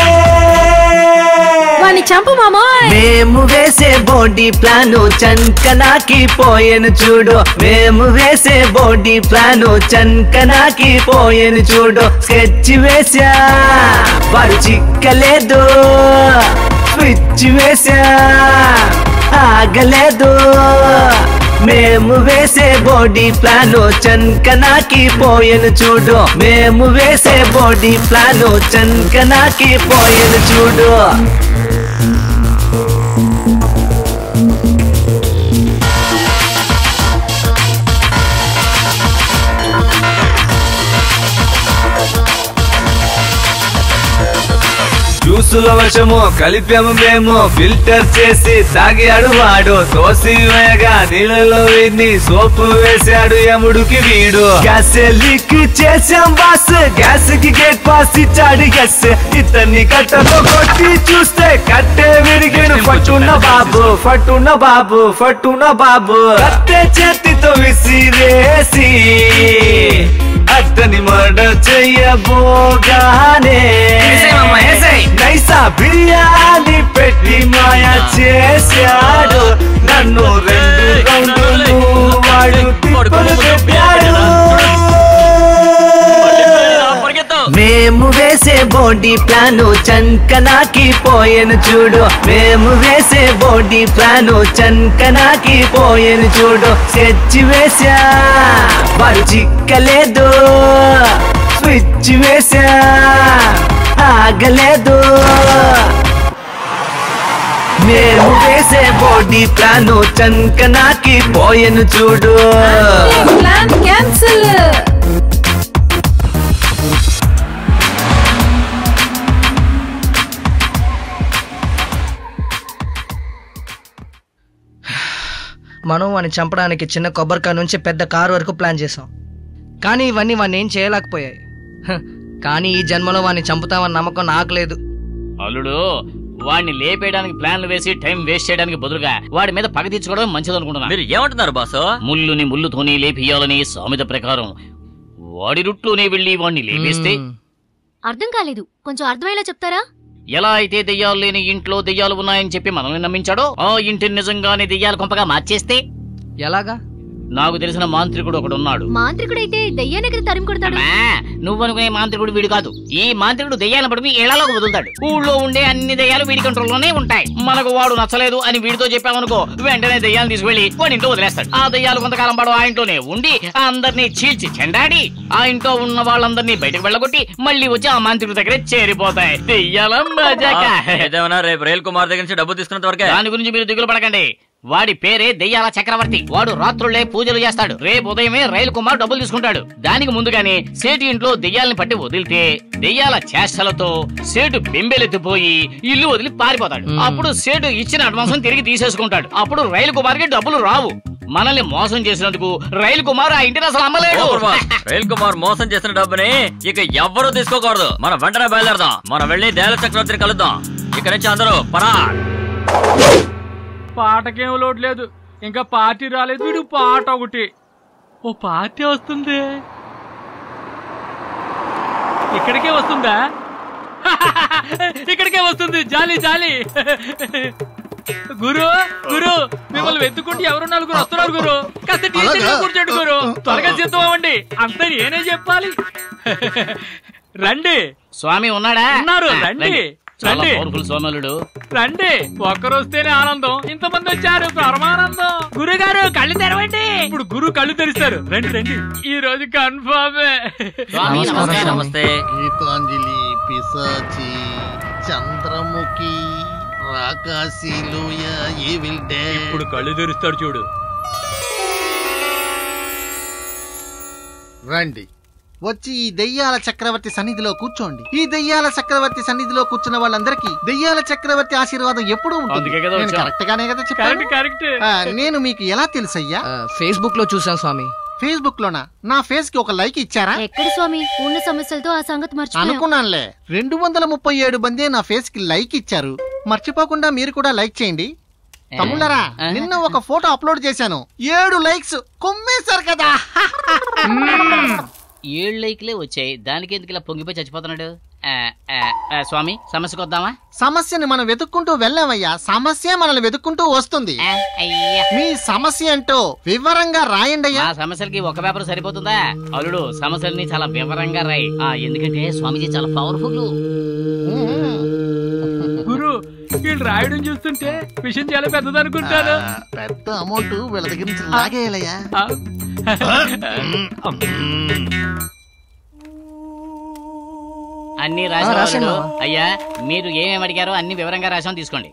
వాణ్ణి చంపు మామాయ్ మేము వేసే బాడీ ప్లాను చంకనాకి పోయెను చూడు మేము వేసే బాడీ ప్లాను చంకనాకి పోయెను చూడు స్కెచ్ వేసా వాడు చిక్కలేదు స్విచ్ వేసా ఆగలేదు మేము వేసే బాడీ ప్లాను చంకనాకి పోయెను చూడు మేము వేసే బాడీ ప్లాను చంకనాకి పోయెను చూడు జ్యూసుల వశము కలిపాము మేము ఫిల్టర్ చేసి తాగాడు వాడు తోసి వేయగా నీళ్ళలో వీడిని సోపు వేశాడు యముడికి వీడు గ్యాస్ లీక్ చేసాం బాస్ గ్యాస్ కి గేట్ పాస్ ఇచ్చాడు గెస్ ఇతన్ని కట్టతో కొట్టి చూస్తే కట్టే విరిగిన ఫట్టున్న బాబు ఫట్టున్న బాబు ఫట్టున్న బాబు కట్టే చేతితో విసిరేసి అతని మర్డ చెయ్యబోగానే నైసా బిర్యానీ పెట్టి మాయ చేశాడు నన్ను రెండు రౌండ్లు వాడు తిప్పలు పెట్టాడు మేము వేసే బో బోడీ ప్లాను చంకనాకి పోయెను చూడు మేము వేసే బోడీ ప్లాను చంకనాకి పోయెను చూడు సెచ్చి వేసా వారు చిక్కలేదు స్విచ్ వేసా ఆగలేదు మేము వేసే బోడీ ప్లాను చంకనాకి పోయెను చూడు ప్లాన్ క్యాన్సిల్ మనం వాడిని చంపడానికి చిన్న కొబ్బరికాయ నుంచి పెద్ద కారు వరకు ప్లాన్ చేసాం కానీ ఇవన్నీ వాడిని ఏం చేయలేకపోయాయి హ, కానీ ఈ జన్మలో వాడిని చంపుతామన్న నమ్మకం నాకు లేదు అల్లుడు వాడిని లేపేయడానికి ప్లాన్లు వేసి టైం వేస్ట్ చేయడానికి బదులుగా వాడి మీద పగ తీర్చుకోవడం మంచిది అనుకుంటున్నా మీరు ఏమంటున్నారు బాసు ముళ్ళుని ముళ్ళుతోనే లేపియాలని సామెత ప్రకారం వాడి రుట్లోనే వెళ్ళి వాడిని లేపేస్తే అర్థం కాలేదు కొంచెం అర్థమయ్యేలా చెప్తారా ఎలా అయితే దెయ్యాలు లేని ఇంట్లో దెయ్యాలు ఉన్నాయని చెప్పి మనల్ని నమ్మించాడో ఆ ఇంటిని నిజంగానే దెయ్యాల కొంపగా మార్చేస్తే ఎలాగా నాకు తెలిసిన మాంత్రికుడు ఒకడు ఉన్నాడు మాంత్రికుడైతే దెయ్యాన్ని కదా తరిమి కొడతాడు నువ్వు అనుకునే మాంత్రికుడు వీడు కాదు ఈ మాంత్రికుడు దెయ్యాలను పడిపి ఏళ్లలోకి వదులుతాడు ఊళ్ళో ఉండే అన్ని దెయ్యాలు వీడి కంట్రోల్లోనే ఉంటాయి మనకు వాడు నచ్చలేదు అని వీడితో చెప్పామనుకో వెంటనే దెయ్యాలను తీసుకెళ్లి వాడి ఇంట్లో వదిలేస్తాడు ఆ దెయ్యాలు కొంతకాలం పాటు ఆ ఇంట్లోనే ఉండి అందరినీ చీల్చి చెండాడి ఆ ఇంట్లో ఉన్న వాళ్ళందరినీ బయటకు వెళ్ళగొట్టి మళ్ళీ వచ్చి ఆ మాంత్రికుడి దగ్గరే చేరిపోతాయి దెయ్యాల మజాక ఏదేమన్నా రేపు రైల్ కుమార్ దగ్గర నుంచి డబ్బు తీసుకున్నంత వరకే దాని గురించి మీరు దిగులు పడకండి వాడి పేరే దెయ్యాల చక్రవర్తి వాడు రాత్రులే పూజలు చేస్తాడు రేపు ఉదయమే రైలు కుమార్ డబ్బులు తీసుకుంటాడు దానికి ముందుగానే సేటు ఇంట్లో దెయ్యాలని పట్టి వదిలితే దెయ్యాల చేష్టలతో సేటు బెంబెలెత్తిపోయి ఇల్లు వదిలి పారిపోతాడు అప్పుడు సేటు ఇచ్చిన అడ్వాన్స్ తిరిగి తీసేసుకుంటాడు అప్పుడు రైలు కుమార్కి డబ్బులు రావు మనల్ని మోసం చేసినందుకు రైలు కుమార్ ఆ ఇంటిని అసలు అమ్మలేడు సూపర్ బాస్. రైల్ కుమార్ మోసం చేసిన డబ్బుని ఇక ఎవ్వరూ తీసుకోకూడదు మనం వెంటనే బయలుదేరదాం మనం వెళ్ళి దేల చక్రవర్తిని కలుద్దాం ఇక నుంచి అందరూ పరా పాటకేం లోటు లేదు ఇంకా పార్టీ రాలేదు వీడు పాట ఒకటి ఓ పార్టీ వస్తుంది ఇక్కడికే వస్తుందా ఇక్కడికే వస్తుంది జాలి జాలి గురు గురు మిమ్మల్ని వెతుకుంటే ఎవరు నలుగురు వస్తున్నారు గురు కాస్త టీచర్ అలాగా? కూర్చోండి గురు త్వరగా సిద్ధం అవ్వండి అంతా నేనే చెప్పాలి రండి స్వామి ఉన్నాడా ఉన్నారు, రండి. చాలా రండి. పవర్ఫుల్ స్వాములుడు రండి ఒక్కరు వస్తేనే ఆనందం ఇంతమంది వచ్చారు పరమానందం గురుగారు కళ్ళు తెరవండి ఇప్పుడు గురు కళ్ళు తెరిస్తారు రండి రండి ఈ రోజు కన్ఫర్మే నమస్తే గీతాంజలి పిశాచి చంద్రముఖి రాకాశీలుయ ఈవిల్ డే ఇప్పుడు కళ్ళు తెరుస్తాడు చూడు రండి వచ్చి ఈ దెయ్యాల చక్రవర్తి సన్నిధిలో కూర్చోండి ఈ దెయ్యాల చక్రవర్తి సన్నిధిలో కూర్చున్న వాళ్ళందరికీ దెయ్యాల చక్రవర్తి ఆశీర్వాదం ఎప్పుడూ ఉంటుంది అందుకే కదా నేను వచ్చాం. కరెక్ట్ గానే కదా చెప్పాను కరెక్ట్ కరెక్ట్ ఆ, నేను మీకు ఎలా తెలుసయ్యా ఫేస్బుక్ లో చూసాం స్వామి ఫేస్బుక్ లోనా నా ఫేస్ కి ఒక లైక్ ఇచ్చారా ఎక్కడ స్వామి ఉన్న సమస్యలతో ఆ సంగతి మర్చిపోయాం అనుకున్నానులే రెండు వందల ముప్పై ఏడు మంది నా ఫేస్ కి లైక్ ఇచ్చారు మర్చిపోకుండా మీరు కూడా లైక్ చేయండి తమ్ముళ్ళరా నిన్న ఒక ఫోటో అప్లోడ్ చేశాను ఏడు లైక్స్ కొమ్మేశారు కదా ఏడు లైక్లే వచ్చాయి దానికి ఎందుకు ఇలా పొంగిపోయి చచ్చిపోతున్నాడు ఆ, ఆ, ఆ, స్వామి సమస్యకు వద్దామా సమస్యని మనం వెతుక్కుంటూ వెళ్ళామయ్యా సమస్య మనల్ని వెతుక్కుంటూ వస్తుంది మీ సమస్య ఏంటో వివరంగా రాయండి మా సమస్యలకి ఒక పేపర్ సరిపోతుందా అల్లుడు సమస్యల్ని చాలా వివరంగా రాయి ఆ, ఎందుకంటే స్వామీజీ చాలా పవర్ఫుల్ గురు వీళ్ళు రాయడం చూస్తుంటే విషయం చాలా పెద్దది అనుకుంటారు పెద్ద అమౌంట్ వీళ్ళ దగ్గర నుంచి లాగేయాలయ్యా అన్ని ఆ, రాసిన రాశాను. అయ్యా మీరు ఏమేమి అడిగారో అన్ని వివరంగా రాసాం తీసుకోండి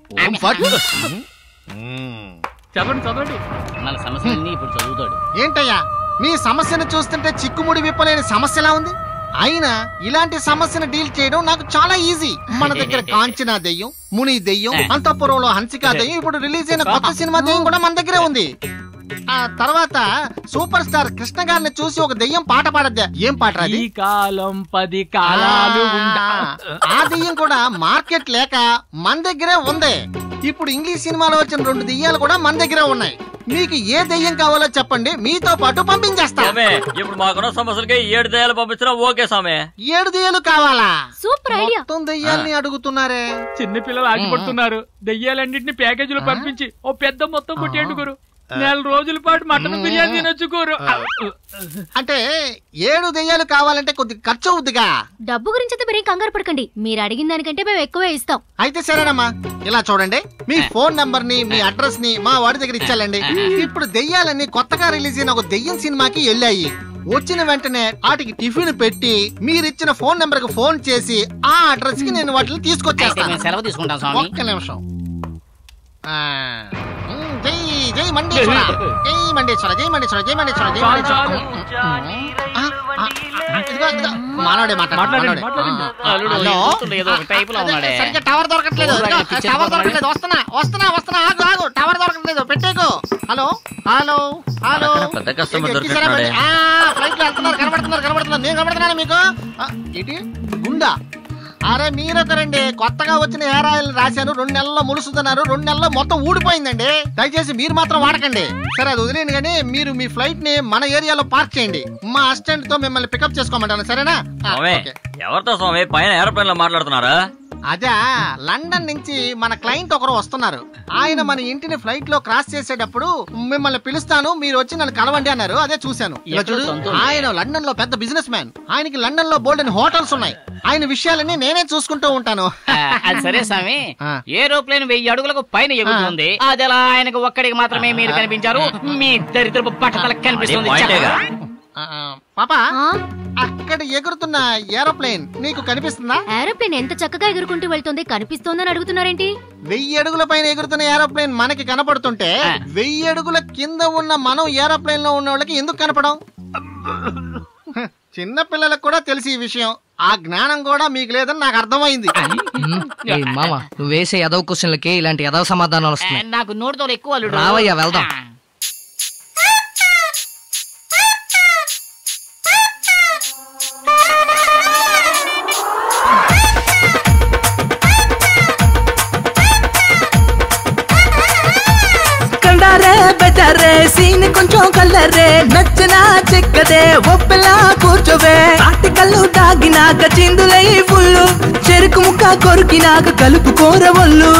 చదవండి చదవండి మన సమస్యలన్నీ ఇప్పుడు చదువుతాడు ఏంటయ్యా మీ సమస్యను చూస్తుంటే చిక్కుముడి విప్పలేని సమస్యలా ఉంది అయినా ఇలాంటి సమస్యను డీల్ చేయడం నాకు చాలా ఈజీ మన దగ్గర కాంచనా దెయ్యం ముని దెయ్యం అంతఃపురంలో హన్సికా దెయ్యం ఇప్పుడు రిలీజ్ అయిన కొత్త సినిమా దెయ్యం కూడా మన దగ్గరే ఉంది ఆ తర్వాత సూపర్ స్టార్ కృష్ణ గారిని చూసి ఒక దెయ్యం పాట పాడద్దా ఏం పాట అది ఈ కాలం పది కాలాలు ఉండా ఆ దెయ్యం కూడా మార్కెట్ లేక మన దగ్గరే ఉంది ఇప్పుడు ఇంగ్లీష్ సినిమాలో వచ్చిన రెండు దెయ్యాలు కూడా మన దగ్గరే ఉన్నాయి మీకు ఏ దెయ్యం కావాలో చెప్పండి మీతో పాటు పంపించేస్తా స్వామి ఇప్పుడు మాకున్న సమస్యలకి ఏడు దయాలు పంపించినా ఓకే స్వామి ఏడు దెయ్యాలు కావాలా సూపర్ ఐడియా మొత్తం దెయ్యాల్ని అడుగుతున్నారే చిన్న పిల్లలు ఆగిపడుతున్నారు దెయ్యాలన్నింటినీ ప్యాకేజీలో పంపించి ఓ పెద్ద మొత్తం కొట్టేయండి గురు నెల రోజుల పాటు మటన్ బిర్యానీ తినొచ్చు కూర అంటే ఏడు దెయ్యాలు కావాలంటే కొద్ది ఖర్చు అవుద్దిగా డబ్బు గురించి అయితే మీరేం కంగారు పడకండి మీరు అడిగిన దానికంటే మేము ఎక్కువే ఇస్తాం అయితే సరేనమ్మా ఇలా చూడండి మీ ఫోన్ నంబర్ ని మీ అడ్రస్ ని మా వాడి దగ్గర ఇచ్చాలండి ఇప్పుడు దెయ్యాలన్నీ కొత్తగా రిలీజ్ అయిన ఒక దెయ్యం సినిమాకి వెళ్ళాయి వచ్చిన వెంటనే వాటికి టిఫిన్ పెట్టి మీరిచ్చిన ఫోన్ నెంబర్ కి ఫోన్ చేసి ఆ అడ్రస్ కి నేను వాటిని అయితే తీసుకొచ్చేస్తాను మేము సెలవు తీసుకుంటాం స్వామి ఒక్క నిమిషం ఆ, ఉమ్, జై జై మండేశ్వర జై మండేశ్వర జై మండేశ్వర జై మండేశ్వర జై మండేశ్వర ఆ, ఆ, ఇదిగో, ఇదిగో, మానవుడే మాట్లాడు మాట్లాడండి, మానవుడే. మాట్లాడండి. ఆ, ఆ, అల్లుడు, హలో? ఎగురుతుండే ఏదో ఒక టైపులో అదే, ఉన్నాడే. సరిగ్గా టవర్ దొరకట్లేదు ఊరగాయ ఇదిగో, పిచ్చి టవర్ ఎత్తుకొని దొరకట్లేదు వస్తున్నా వస్తున్నా వస్తున్నా ఆగు ఆగు టవర్ దొరకట్లేదు పెట్టేకు హలో హలో హలో అక్కడ పెద్ద customer ఎక్కి- ఎక్కిసారా దొరికినట్టున్నాడే. మరి? ఆ, ఫ్లైట్ లో వెళ్తున్నారు కనబడుతున్నారు కనబడుతున్నారు నేను కనబడుతున్నాను మీకు ఆ, ఏంటి గుండా అరే మీరొకరండి కొత్తగా వచ్చిన హెయిర్ ఆయిల్ రాశాను రెండు నెలల్లో ములుసుతున్నారు రెండు నెలల్లో మొత్తం ఊడిపోయిందండి దయచేసి మీరు మాత్రం వాడకండి సరే అది వదిలేను కానీ మీరు మీ ఫ్లైట్ ని మన ఏరియాలో పార్క్ చేయండి మా అసిస్టెంట్ తో మిమ్మల్ని పికప్ చేసుకోమంటాను సరేనా ఆ, స్వామి ఓకే. ఎవరితో స్వామి పైన ఏరోప్లేన్ లో మాట్లాడుతున్నారా అదే లండన్ నుంచి మన క్లయింట్ ఒకరు వస్తున్నారు ఆయన మన ఇంటిని ఫ్లైట్ లో క్రాస్ చేసేటప్పుడు మిమ్మల్ని పిలుస్తాను మీరు వచ్చి నన్ను కలవండి అన్నారు అదే చూశాను ఇలా ఎక్కడ చూడు సొంతం? ఆయన లండన్ లో పెద్ద బిజినెస్ మ్యాన్ ఆయనకి లండన్ లో బోల్డ్ హోటల్స్ ఉన్నాయి ఆయన విషయాలన్నీ నేనే చూసుకుంటూ ఉంటాను ఆ, అది సరే స్వామి ఏరోప్లేన్ వెయ్యి అడుగులకు పైన ఎగురుతుంది అది ఎలా ఆయనకు ఒక్కడికి మాత్రమే మీరు కనిపించారు మీ దరిద్రపు పట్టతలకు కనిపిస్తుంది అది పాయింటేగా. ఆ, ఆ, పాపా అక్కడ ఎగురుతున్న ఏరోప్లేన్ నీకు కనిపిస్తుందా ఏరోప్లేన్ ఎంత చక్కగా ఎగురుకుంటూ వెళ్తుంది కనిపిస్తోందని అడుగుతున్నారేంటి వెయ్యి అడుగుల పైన ఎగురుతున్న ఏరోప్లేన్ మనకి కనపడుతుంటే వెయ్యి అడుగుల కింద ఉన్న మనం ఏరోప్లేన్ లో ఉన్న వాళ్ళకి ఎందుకు కనపడం హ, చిన్న పిల్లలకు కూడా తెలిసి ఈ విషయం ఆ జ్ఞానం కూడా మీకు లేదని నాకు అర్థమైంది ఏ మామ నువ్వు వేసే ఎదవ క్వశ్చన్లకి ఇలాంటి ఎదవ సమాధానాలు ఆ, వస్తున్నాయి నాకు నోటితో ఎక్కువ అల్లుడు రావయ్యా వెళ్దాం కండారే బెజారే సీన్ కొంచెం కల్లరే నచ్చనా చెక్కదే ఒప్పెలా కూర్చోవే తాటి కళ్ళు తాగినాక చిందులై ఫుల్లు చెరుకు ముక్క కొరికినాక కలుపు కూర ఒళ్ళు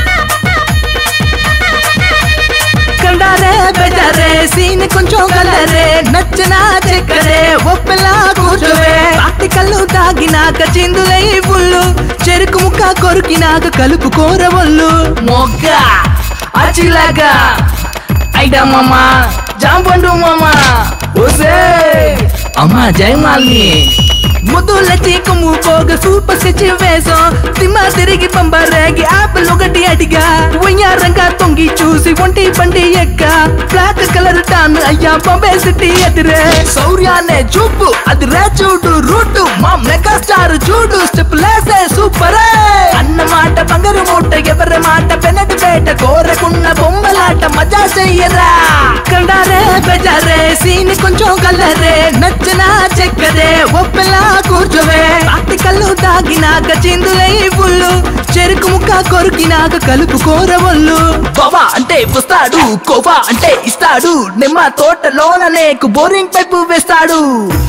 కండారే బెజారే సీన్ కొంచెం కల్లరే నచ్చనా చెక్కదే ఒప్పెలా కూర్చోవే తాటి కళ్ళు తాగినాక చిందులై ఫుల్లు చెరుకు ముక్క కొరికినాక కలుపు కూర ఒళ్ళు మొగ్గ అచిలాగా ఐడా మామ జాంపండు మామ ఓసే అమ్మా జయమాలిని ముద్దుల చీకము పోగ సూపర్ సిచ్యువేషన్ సినిమా తిరిగి పంబరేగి ఆపిల్ ఒకటి అడిగా వయ్యారంగా తొంగి చూసి ఒంటి బండి ఎక్క బ్లాక్ కలర్ టాన్ అయ్యా బాంబే సిటీ ఎదురే శౌర్యానే చూపు అది రే చూడు రూటు మా మెగా స్టార్ చూడు స్టెప్ లేసే సూపర్ అన్నమాట బంగారు మూట ఎవరి మాట పెనటి పేట కోరకున్న బొమ్మలాట మజా చెయ్యరా కండారే బెజారే సీన్ కొంచెం కల్లరే నచ్చనా చెక్కరే ఒప్పెలా కూర్చోవే పాటి కళ్ళు తాగినాక చిందులై ఫుల్లు చెరుకు ముక్క కొరికినాక కలుపు కూర ఒళ్ళు బాబా అంటే వస్తాడు కోవా అంటే ఇస్తాడు నిమ్మ తోటలోన నీకు బోరింగ్ పైపు వేస్తాడు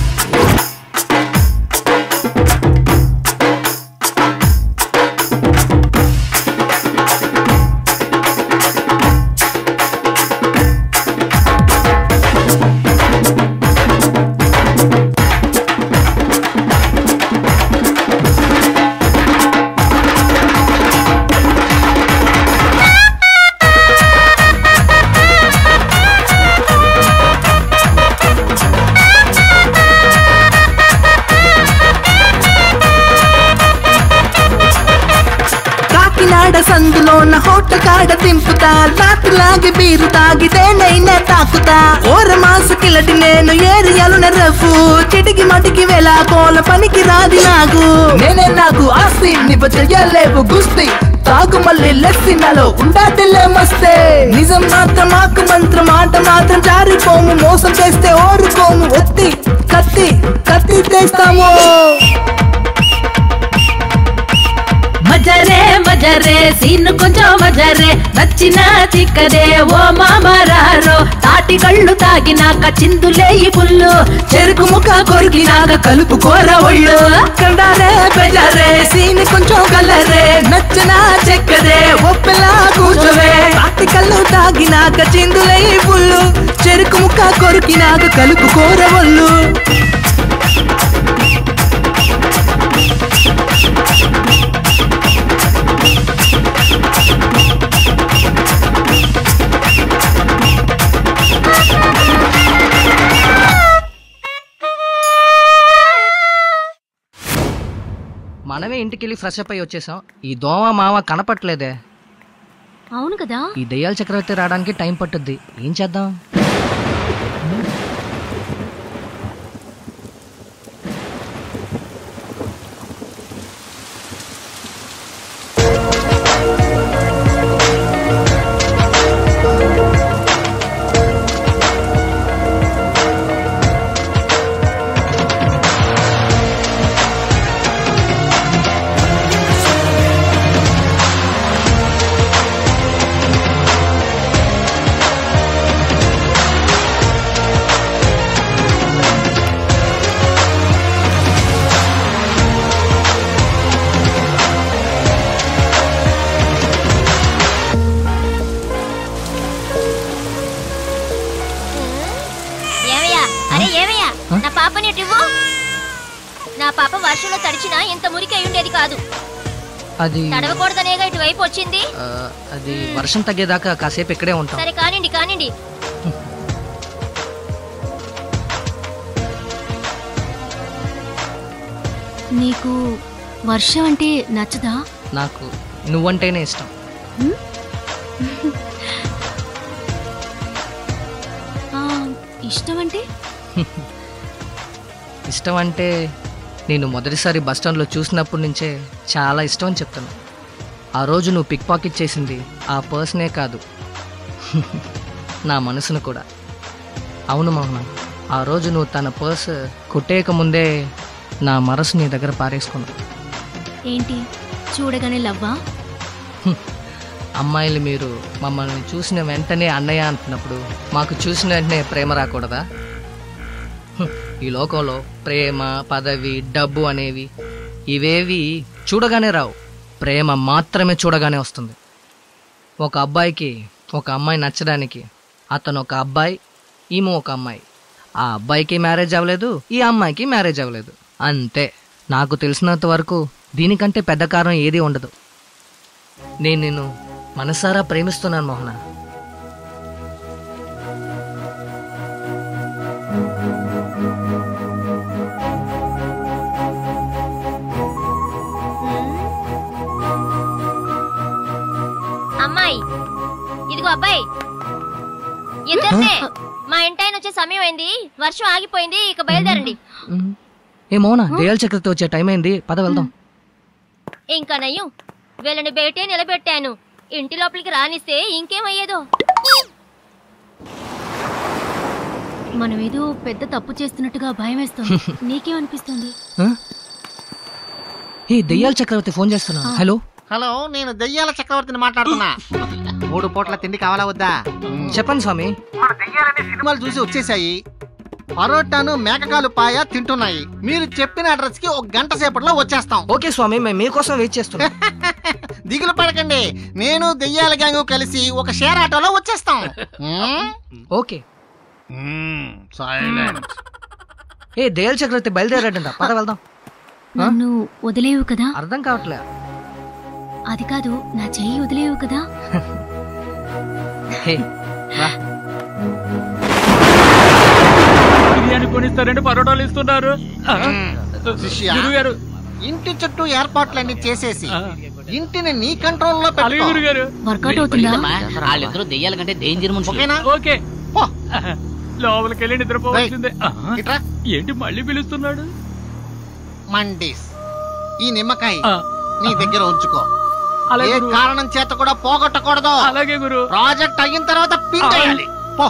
కాకినాడ సందులోన హోటల్ కాడ దింపుతా రాత్రిలాగి బీరు తాగితేనైనా తాకుతా ఓర మాసుకిలటి నేను ఏరియాలున రఫు చిటికి మటికి వేళ కోల పనికి రాది నాకు నేనే నాకు ఆస్తి నిప చెయ్యలేవు గుస్తి తాగు మళ్ళీ లెస్సి నాలో ఉండాటిల్లే మస్తే నిజం మాత్రం మాకు మంత్రం మాట మాత్రం జారిపోము మోసం చేస్తే ఓరుకోము ఒత్తి కత్తి కత్తి తెస్తాము మజరే మజరే సీన్ కొంచెం మజరే నచ్చిన చిక్కదే ఓ మామరారో తాటి తాటి కళ్ళు తాగినాక చిందులేయి పుల్లు చెరుకు ముక్క కొరికినాక కలుపు కూర ఒళ్ళు కండారే బెజారే సీన్ కొంచెం కలరే నచ్చనా చెక్కదే ఒప్పెలా కూర్చోవే తాటి కళ్ళు తాగినాక చిందులై పుల్లు చెరుకు ముక్క కొరికినాక కలుపు కూర ఒళ్ళు మనమే ఇంటికి వెళ్ళి ఫ్రెష్ అప్ అయ్యి వచ్చేసాం ఈ దోమ మామ కనపట్లేదే అవును కదా ఈ దయ్యాల చక్రవర్తి రావడానికి టైం పట్టుద్ది ఏం చేద్దాం ఏమయ్యా అరే ఏమయ్యా నా పాపని ఇటు ఇవ్వు. నా పాప వర్షంలో తడిచినా ఇంత మురికి అయి ఉండేది కాదు అది తడవకూడదనేగా ఇటువైపు వచ్చింది ఆ, అది వర్షం తగ్గేదాకా కాసేపు ఇక్కడే ఉంటాం సరే కానివ్వండి కానివ్వండి నీకు వర్షం అంటే నచ్చదా నాకు నువ్వంటేనే ఇష్టం ఆ, ఇష్టం అంటే ఇష్టం అంటే నేను మొదటిసారి బస్ స్టాండ్లో చూసినప్పటి నుంచే చాలా ఇష్టం అని చెప్తాను ఆ రోజు నువ్వు పిక్ పాకెట్ చేసింది ఆ పర్సనే కాదు నా మనసును కూడా అవును మోహన ఆ రోజు నువ్వు తన పర్స్ కొట్టేయక ముందే నా మనసు నీ దగ్గర పారేసుకున్నావు ఏంటి చూడగానే లవ్వా అమ్మాయిలు మీరు మమ్మల్ని చూసిన వెంటనే అన్నయ్య అంటున్నప్పుడు మాకు చూసిన వెంటనే ప్రేమ రాకూడదా హ్మ్. ఈ లోకంలో ప్రేమ పదవి డబ్బు అనేవి ఇవేవి చూడగానే రావు ప్రేమ మాత్రమే చూడగానే వస్తుంది ఒక అబ్బాయికి ఒక అమ్మాయి నచ్చడానికి అతను ఒక అబ్బాయి ఈమె ఒక అమ్మాయి ఆ అబ్బాయికి మ్యారేజ్ అవ్వలేదు ఈ అమ్మాయికి మ్యారేజ్ అవ్వలేదు అంతే నాకు తెలిసినంత వరకు దీనికంటే పెద్ద కారణం ఏది ఉండదు నేను నిన్ను మనసారా ప్రేమిస్తున్నాను మోహన అమ్మాయి ఇదిగో అబ్బాయి ఇద్దరినే మా ఇంటాయన వచ్చే సమయం అయింది వర్షం ఆగిపోయింది ఇక బయలుదేరండి ఏ మోహన దయాల చక్రవర్తి వచ్చే టైం అయింది పద వెళ్దాం ఇంకా నయ్యం వీళ్ళని బయటే నిలబెట్టాను ఇంటి లోపలికి రానిస్తే ఇంకేమయ్యేదో మనం ఏదో పెద్ద తప్పు చేస్తున్నట్టుగా భయం వేస్తుంది నీకేమనిపిస్తుంది ఆ? ఏ దయ్యాల చక్రవర్తి ఫోన్ చేస్తున్నా హలో హలో నేను దయ్యాల చక్రవర్తిని మాట్లాడుతున్నా మూడు పూట్ల తిండి కావాలా వద్దా చెప్పండి స్వామి సినిమాలు చూసి వచ్చేసాయి పరోటాను మేకకాలు పాయ తింటున్నాయి మీరు చెప్పిన అడ్రస్ కి ఒక గంట సేపట్లో వచ్చేస్తాం ఓకే స్వామి మేము మీకోసం వెయిట్ చేస్తున్నాం దిగులు పడకండి నేను దెయ్యాల గ్యాంగ్ కలిసి ఒక షేర్ ఆటోలో వచ్చేస్తాం ఓకే ఏ దయాల చక్రవర్తి బయలుదేరాడంట పద వెళ్దాం నన్ను వదిలేవు కదా అర్థం కావట్లే అది కాదు నా చెయ్యి వదిలేవు కదా హే రా బిర్యానీ కొనిస్తారంటే పరోటాలు ఇస్తున్నారు ఆ, శిష్య, గురుగారు ఇంటి చుట్టూ ఏర్పాట్లన్నీ చేసేసి ఇంటిని నీ కంట్రోల్లో అలాగే గురుగారు వర్కౌట్ అవుతుందా వాళ్ళిద్దరూ దెయ్యాల కంటే డేంజర్ మనుషులు ఓకేనా ఓకే లోపలికి వెళ్ళి నిద్రపోవాల్సిందే ఆ, ఇట్రా ఏంటి మళ్ళీ పిలుస్తున్నాడు మండీస్ ఈ నిమ్మకాయ ఆ. నీ దగ్గర ఉంచుకో అలాగే ఏ గురు. కారణం చేత కూడా పోగొట్టకూడదు అలాగే గురు ప్రాజెక్ట్ అయిన తర్వాత పిండేయాలి పో.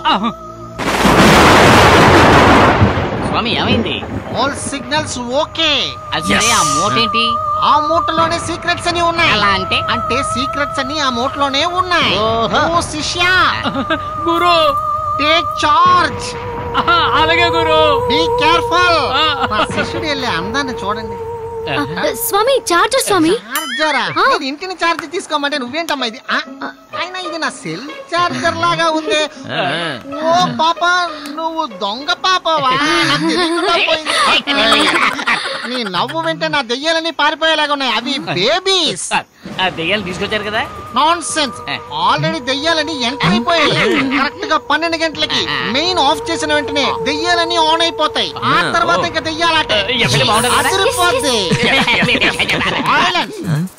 స్వామి ఏమైంది ఆల్ సిగ్నల్స్ ఓకే అది సరే ఆ మూట ఏంటి ఆ మూటలోనే సీక్రెట్స్ అని ఉన్నాయి అలా అంటే అంటే సీక్రెట్స్ అన్ని ఆ మూటలోనే ఉన్నాయి ఓహో. ఓ శిష్య గురు టేక్ చార్జ్ అలాగే గురు బీ కేర్ఫుల్ మా శిష్యుడు వెళ్ళే అందాన్ని చూడండి స్వామి చార్జర్ స్వామి చార్జరా నేను ఇంటిని చార్జ్ తీసుకోమంటే నువ్వేంటమ్మా ఇది ఆ, అయినా ఇది నా సెల్ చార్జర్ లాగా ఉంది ఓ పాప నువ్వు దొంగ పాపవా నాకు తెలియకుండా పోయింది. ఏయ్, నీ నవ్వు వెంటే నా దెయ్యాలని పారిపోయేలాగా ఉన్నాయి అవి బేబీస్ ఆ దెయ్యాలు తీసుకొచ్చారు కదా నాన్ సెన్స్ ఆల్రెడీ దెయ్యాలని ఎంటర్ అయిపోయాయి కరెక్ట్ గా పన్నెండు గంటలకి మెయిన్ ఆఫ్ చేసిన వెంటనే దెయ్యాలని ఆన్ అయిపోతాయి ఆ తర్వాత ఇంకా దెయ్యాలట ఎప్పుడు బాగుంటుంది కదా? అదిరిపోద్ది Silence.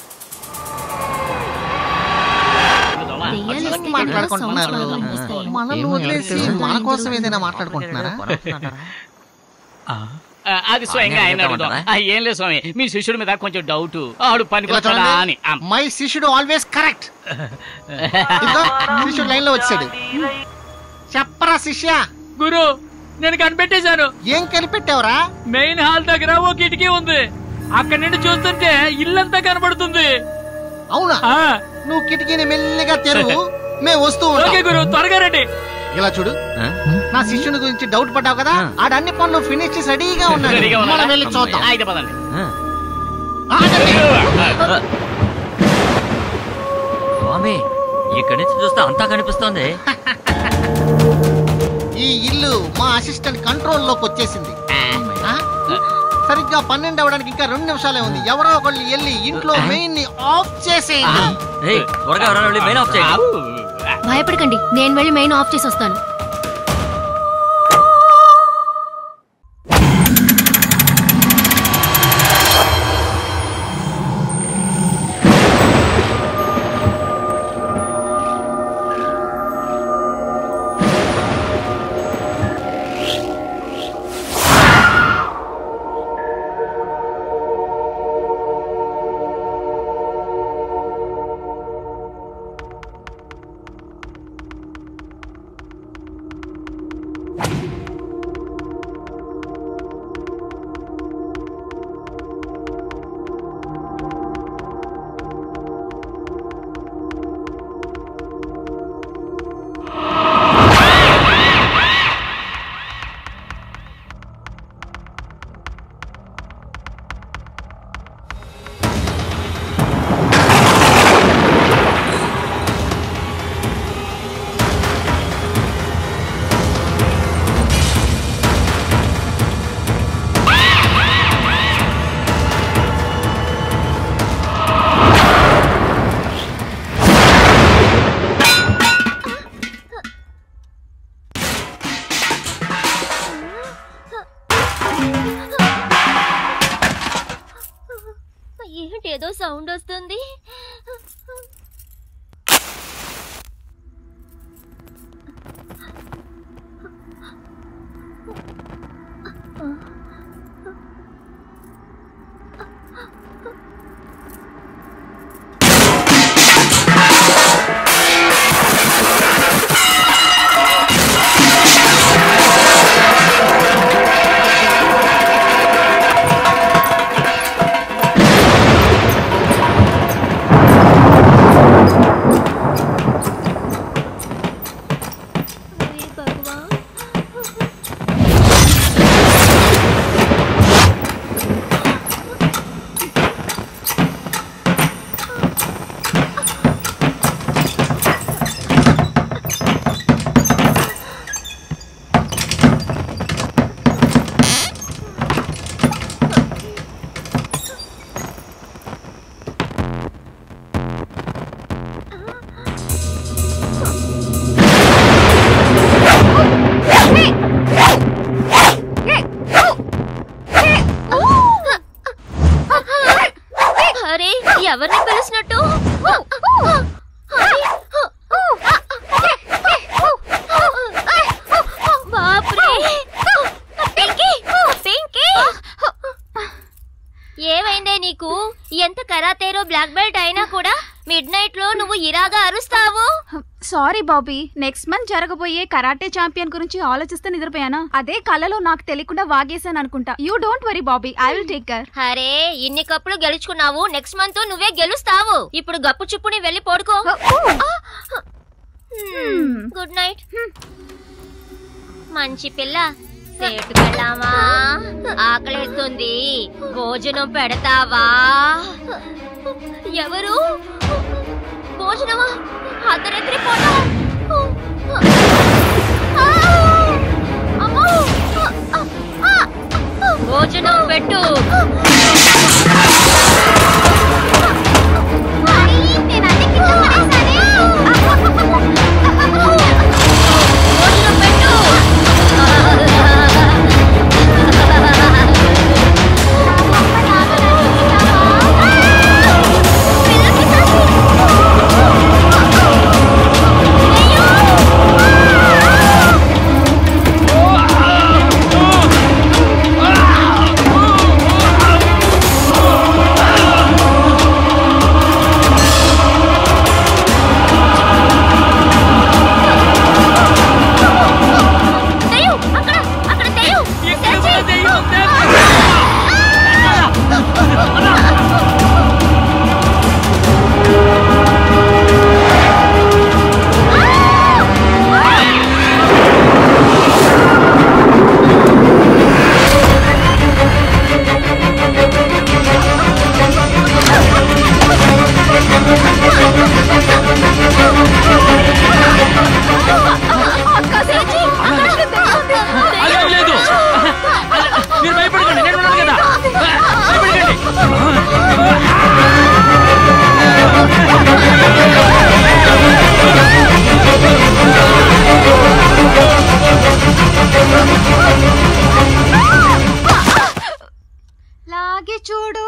అసలు మాట్లాడుకుంటున్నారు మనల్ని వదిలేసి మన కోసం ఏదైనా మాట్లాడుకుంటున్నారా ఆ, అది స్వయంగా ఆయన అడుగుదాం ఆ, ఏం లేదు స్వామి మీ శిష్యుడి మీద కొంచెం డౌట్ ఆడు పనికి వస్తాడా అని ఆ, మై శిష్యుడు ఆల్వేస్ కరెక్ట్ శిష్యుడు లైన్ లో వచ్చాడు చెప్పరా శిష్య గురు నేను కనిపెట్టేశాను ఏం కనిపెట్టావురా మెయిన్ హాల్ దగ్గర ఒక కిటికీ ఉంది అక్కడి నుండి చూస్తుంటే ఇల్లంతా కనబడుతుంది అవునా నువ్వు కిటికీని మెల్లిగా తెరువు మేము వస్తూ ఓకే ఉంటాం గురు త్వరగా రండి ఇలా చూడు నా శిష్యుని గురించి డౌట్ పడ్డావు కదా ఆడ అన్ని పనులు ఫినిష్ చేసి రెడీగా ఉన్నాడు రెడీగా ఉన్నాడా? మనం వెళ్ళి చూద్దాం అయితే పదండి స్వామి ఇక్కడి నుంచి చూస్తే అంతా కనిపిస్తోంది ఈ ఇల్లు మా అసిస్టెంట్ కంట్రోల్ లోకి వచ్చేసింది ఆ? సరిగ్గా పన్నెండు అవడానికి ఇంకా రెండు నిమిషాలే ఉంది ఎవరో ఒకళ్ళు వెళ్ళి ఇంట్లో మెయిన్ ని ఆఫ్ చేసేయండి ఏయ్, త్వరగా ఎవరైనా వెళ్ళి మెయిన్ ఆఫ్ చేయండి భయపడకండి నేను వెళ్ళి మెయిన్ ఆఫ్ చేసి వస్తాను ఏంటి ఏదో సౌండ్ వస్తుంది అరే ఎవరిని పిలిచినట్టు బాప్రే పింకీ పింకీ ఏమైందే నీకు ఎంత కరాతేరో బ్లాక్ బెల్ట్ అయినా కూడా మిడ్ నైట్ లో నువ్వు ఇరాగా అరుస్తావు సారీ బాబీ నెక్స్ట్ మంత్ జరగబోయే కరాటే ఛాంపియన్ గురించి ఆలోచిస్తే నిద్రపోయానా అదే కళలో నాకు తెలియకుండా వాగేశాను అనుకుంటా you don't worry Bobby I will take care అరే ఇన్ని కప్పులు గెలుచుకున్నావు నెక్స్ట్ మంత్ నువ్వే గెలుస్తావు ఇప్పుడు గప్పు చుప్పుని వెళ్ళి పడుకో గుడ్ నైట్ మంచి పిల్ల సేటుకెళ్ళామా ఆకలేస్తుంది భోజనం పెడతావా ఎవరు భోజనమా అర్ధరాత్రి పూట అమ్మో! భోజనం పెట్టు భోజనం పెట్టు దెయ్యం! అక్కడ అక్కడ దెయ్యం! తెచ్చి! అక్క, తెచ్చి! అదేం లేదు మీరు భయపడకండి నేను ఉన్నాను కదా భయపడకండి లాగి చూడు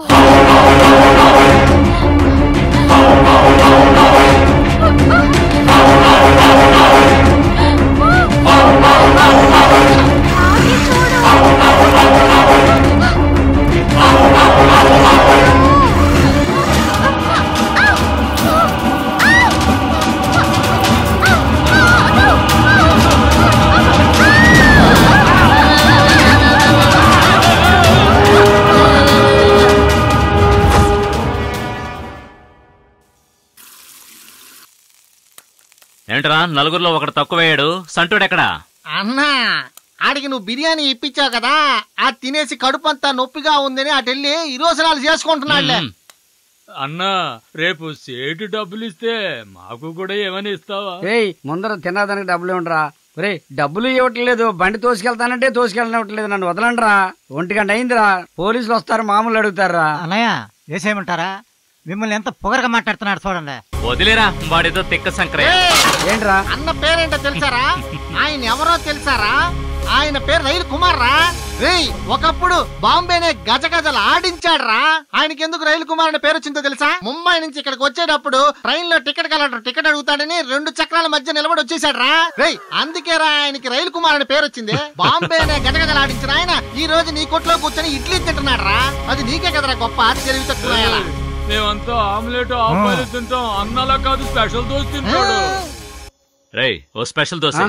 ఏంట్రా నలుగురిలో ఒకడు తక్కువయ్యాడు సంటుడెక్కడా అన్నా ఆడికి నువ్వు బిర్యానీ ఇప్పించావు కదా అది తినేసి కడుపంతా నొప్పిగా ఉందని అటెళ్ళి ఈ రోజునాలు చేసుకుంటున్నాడులే అన్నా రేపు సేటు డబ్బులు ఇస్తే మాకు కూడా ఏమని ఇస్తావా ఏయ్ ముందర తిన్నదానికి డబ్బులు ఉండరా రే డబ్బులు ఇవ్వట్లేదు బండి తోసుకెళ్తానంటే తోసుకెళ్ళనివ్వట్లేదు నన్ను వదలండిరా ఒంటి గంట అయిందిరా పోలీసులు వస్తారు మామూలు అడుగుతారా అన్నయ్య వేసేయమంటారా మిమ్మల్ని ఎంత పొగరగా మాట్లాడుతున్నాడు చూడండి వదిలేరా వాడేదో తిక్క సంక్రయ ఏంట్రా అన్న పేరేంటో తెలుసారా ఆయన ఎవరో తెలుసారా ఆయన పేరు రైలు కుమార్ రా రేయ్ ఒకప్పుడు బాంబేనే గజగజలు ఆడించాడ్రా ఆయనకి ఎందుకు రైలు కుమార్ అనే పేరు వచ్చిందో తెలుసా ముంబై నుంచి ఇక్కడికి వచ్చేటప్పుడు ట్రైన్ లో టికెట్ కలెక్టర్ టికెట్ అడుగుతాడని రెండు చక్రాల మధ్య నిలబడి వచ్చేసాడ్రా రేయ్ అందుకే రా ఆయనకి రైలు కుమార్ అనే పేరు వచ్చింది బాంబేనే గజగజలు ఆడించిన ఆయన ఈ రోజు నీ కొట్లో కూర్చొని ఇడ్లీ తింటున్నాడు రా అది నీకే కదరా గొప్ప తెలివి తక్కువ మేమంతా ఆమ్లెట్ ఆఫ్బాయిల్ తింటాం అన్నలా కాదు స్పెషల్ దోశ తింటాడు రేయ్ ఓ స్పెషల్ దోశ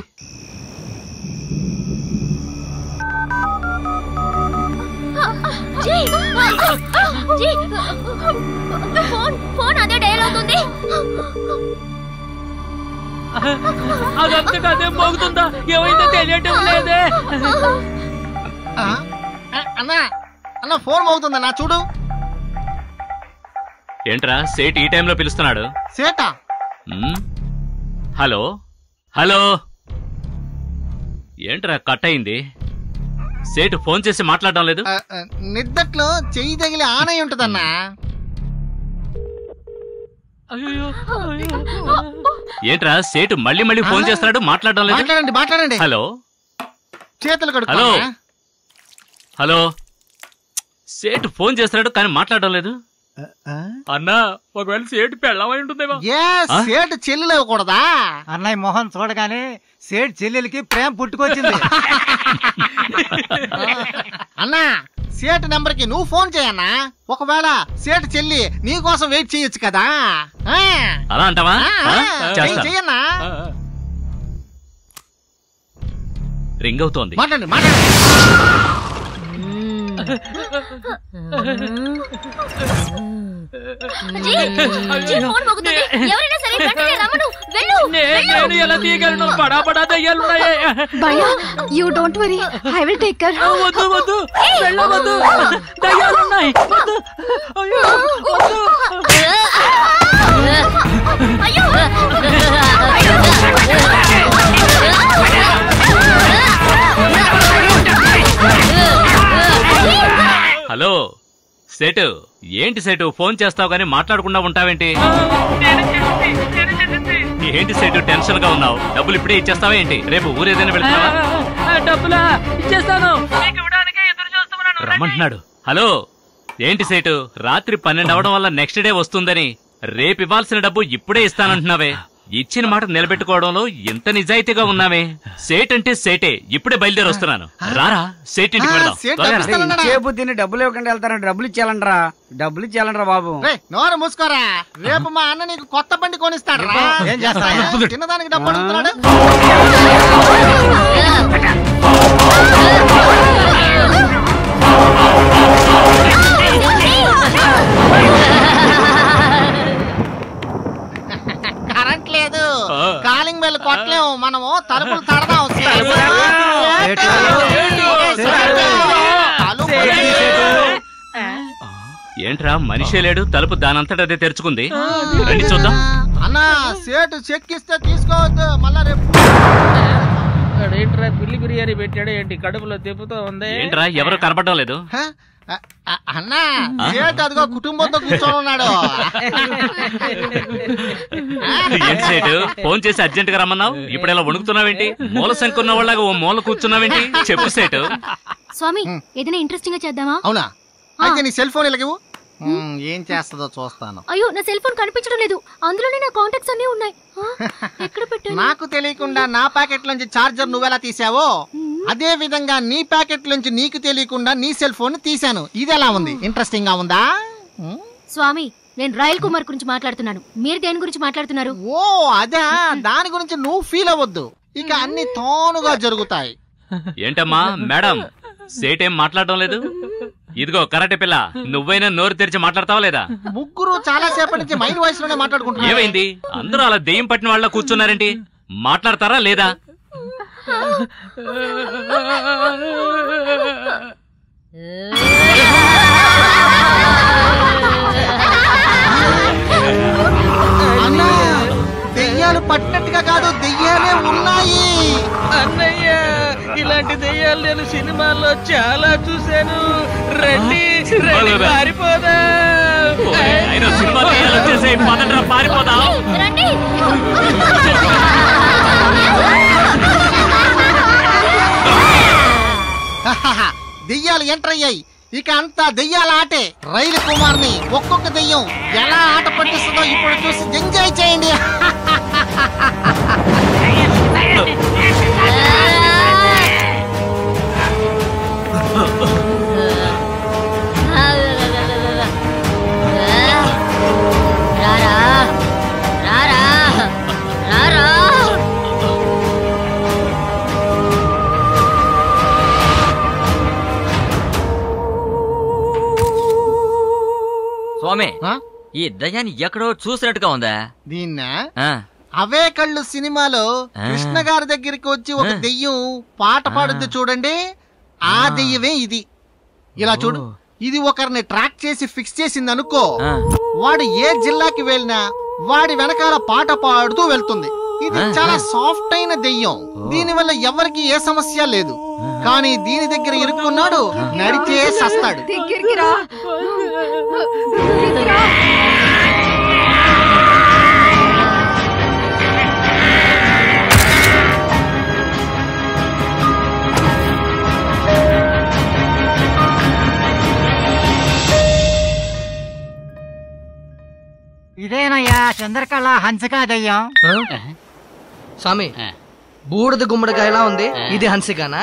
జీ! జీ! ఫోన్ ఫోన్ అదే డయల్ అవుతుంది అదంతటా అదే మోగుతుందా ఏమైందో తెలియటం లేదే ఆ? ఆ, అన్నా అన్న ఫోన్ అవుతుందన్నా చూడు ఏంట్రా సేట్ ఈ టైంలో పిలుస్తున్నాడు సేటా ఉమ్? హలో హలో ఏంట్రా కట్ అయింది సేటు ఫోన్ చేసి మాట్లాడడం లేదు ఆ, ఆ, నిద్దట్లో చెయ్యి తగిలి ఆనై ఉంటదన్నా ఏంట్రా సేటు మళ్ళీ మళ్ళీ ఫోన్ చేస్తున్నాడు మాట్లాడడం లేదు మాట్లాడండి మాట్లాడండి హలో చేతులు హలో కడుక్కో హలో సేటు ఫోన్ చేస్తున్నాడు కానీ మాట్లాడడం లేదు అన్నా ఒకవేళ సేటు పెళ్ళమై ఉంటుందేమో ఏ సేటు చెల్లెలు ఇవ్వకూడదా అన్నయ్య మొహం చూడగానే సేట్ చెల్లెలకి ప్రేమ పుట్టుకొచ్చింది అన్నా సేటు నెంబర్ కి నువ్వు ఫోన్ చేయన్నా ఒకవేళ సేటు చెల్లి నీ కోసం వెయిట్ చేయొచ్చు కదా ఆ. అలా అంటావా ఆ, ఆ? ఆ, చేస్తా చెయ్యన్నా రింగ్ అవుతోంది మాట్లాడండి మాట్లాడండి జీ, జీ, ఫోన్ మోగుతుంది. ఎవరైనా సరే వెంటనే రమ్మను వెళ్ళు వెళ్ళు. నేను ఎలా తీయగలను బడా బడా దయ్యాలున్నాయి భయా you don't worry I will take care వద్దు వద్దు వెళ్ళవద్దు దయ్యాలున్నాయి వద్దు అయ్యో వద్దు అయ్యో హలో సేటు ఏంటి సేటు ఫోన్ చేస్తావు కానీ మాట్లాడకుండా ఉంటావేంటి ఏంటి సేటు టెన్షన్ గా ఉన్నావు డబ్బులు ఇప్పుడే ఇచ్చేస్తావా ఏంటి రేపు ఊరేదైనా వెళ్తున్నావా ఆ, డబ్బులా ఇచ్చేస్తాను నీకు ఇవ్వడానికే ఎదురు చూస్తున్నాను రమ్మంటున్నాడు హలో ఏంటి సేటు రాత్రి పన్నెండు అవడం వల్ల నెక్స్ట్ డే వస్తుందని రేపు ఇవ్వాల్సిన డబ్బు ఇప్పుడే ఇస్తానంటున్నావే ఇచ్చిన మాట నిలబెట్టుకోవడంలో ఎంత నిజాయితీగా ఉన్నావే సేట్ అంటే సేటే ఇప్పుడే బయలుదేరి వస్తున్నాను రారా సేట్ ఇంటికి వెళ్దాం త్వరగా రా. చేపు తిని డబ్బులు ఇవ్వకుండా వెళ్తారంటే డబ్బులు ఇచ్చేయాలంటరా డబ్బులు ఇచ్చేయాలంటరా బాబు రేయ్, నోరు మూసుకోరా రేపు మా అన్న నీకు కొత్త బండి కొనిస్తాడు ఏం చేస్తావా? తిన్నదానికి డబ్బు అడుగుతున్నాడు కరెంట్ లేదు కాలింగ్ బెల్ కొట్టలేము మనము తలుపులు తడదాం ఏంట్రా మనిషే లేడు తలుపు దానంతట అదే తెరుచుకుంది రండి చూద్దాం అన్న సేటు చెక్ ఇస్తే తీసుకోవద్దు మళ్ళా రేపు ఏంట్రా పిల్లి బిర్యానీ పెట్టాడు ఏంటి కడుపులో తిప్పుతూ ఉంది ఏంట్రా ఎవరు కనపడడం లేదు హ? అ- అ- అన్నా సేటు అదిగో కుటుంబంతో కూర్చొని ఉన్నాడు ఏంటి సేటు ఫోన్ చేసి అర్జెంట్ గా రమ్మన్నావు ఇప్పుడు ఇలా వణుకుతున్నావేంటి మూల శంకున్న వాళ్ళగా ఓ మూల కూర్చున్నావేంటి చెప్పు సేటు స్వామి ఏదైనా ఇంట్రెస్టింగ్ గా చేద్దామా అవునా అయితే నీ సెల్ ఫోన్ ఇలాగేవు ఏం చేస్తుందో చూస్తాను అయ్యో నా సెల్ ఫోన్ కనిపించడం లేదు అందులోనే నా కాంటాక్ట్స్ అన్ని ఉన్నాయి ఆ, ఎక్కడ పెట్టాను నాకు తెలియకుండా నా ప్యాకెట్ నుంచి చార్జర్ నువ్వెలా తీసావో అదే విధంగా నీ ప్యాకెట్ నుంచి నీకు తెలియకుండా నీ సెల్ ఫోన్ తీశాను ఇది ఎలా ఉంది ఇంట్రెస్టింగ్ గా ఉందా స్వామి నేను రాయల్ కుమార్ గురించి మాట్లాడుతున్నాను మీరు దేని గురించి మాట్లాడుతున్నారు ఓ అదా దాని గురించి నువ్వు ఫీల్ అవ్వద్దు ఇక అన్ని తానుగా జరుగుతాయి ఏంటమ్మా మేడం సేట్ ఏం మాట్లాడడం లేదు ఇదిగో కరాటే పిల్ల నువ్వైనా నోరు తెరిచి మాట్లాడతావా లేదా ముగ్గురు చాలా సేపటి నుంచి మైండ్ వాయిస్ లోనే మాట్లాడుకుంటున్నారు ఏమైంది అందరూ అలా దెయ్యం పట్టిన వాళ్ళ కూర్చున్నారేంటి మాట్లాడతారా లేదా అన్నా దెయ్యాలు పట్టినట్టుగా కాదు దెయ్యాలే ఉన్నాయి అన్నయ్య ఇలాంటి దెయ్యాలు నేను సినిమాల్లో చాలా చూశాను రండి రండి పారిపోదా అయినా సినిమా దెయ్యాలు వచ్చేసాయి పదండ్రా పారిపోదాం రండి దెయ్యాలు ఎంటర్ అయ్యాయి ఇక అంతా దెయ్యాల ఆటే రైలు కుమార్ని ఒక్కొక్క దెయ్యం ఎలా ఆట పట్టిస్తుందో ఇప్పుడు చూసి ఎంజాయ్ చేయండి రారా రారా రారా స్వామి ఈ దయ్యాన్ని ఎక్కడో చూసినట్టుగా ఉందా దీన్న ఆ, అవే కళ్ళు సినిమాలో ఆ. కృష్ణ గారి దగ్గరికి వచ్చి ఒక దెయ్యం పాట పాడుద్ది చూడండి ఆ దెయ్యమే ఇది ఇలా చూడు ఇది ఒకరిని ట్రాక్ చేసి ఫిక్స్ చేసింది అనుకో వాడు ఏ జిల్లాకి వెళ్ళినా వాడి వెనకాల పాట పాడుతూ వెళ్తుంది ఇది చాలా సాఫ్ట్ అయిన దెయ్యం దీని వల్ల ఎవరికి ఏ సమస్య లేదు కానీ దీని దగ్గర ఇరుక్కున్నాడు నడిచే సస్తాడు దగ్గరికి రా ఇదేనయ్యా చంద్రకళ హంసకా దయ్యం స్వామి బూడిద గుమ్మడికాయ ఎలా ఉంది ఇది హన్సికానా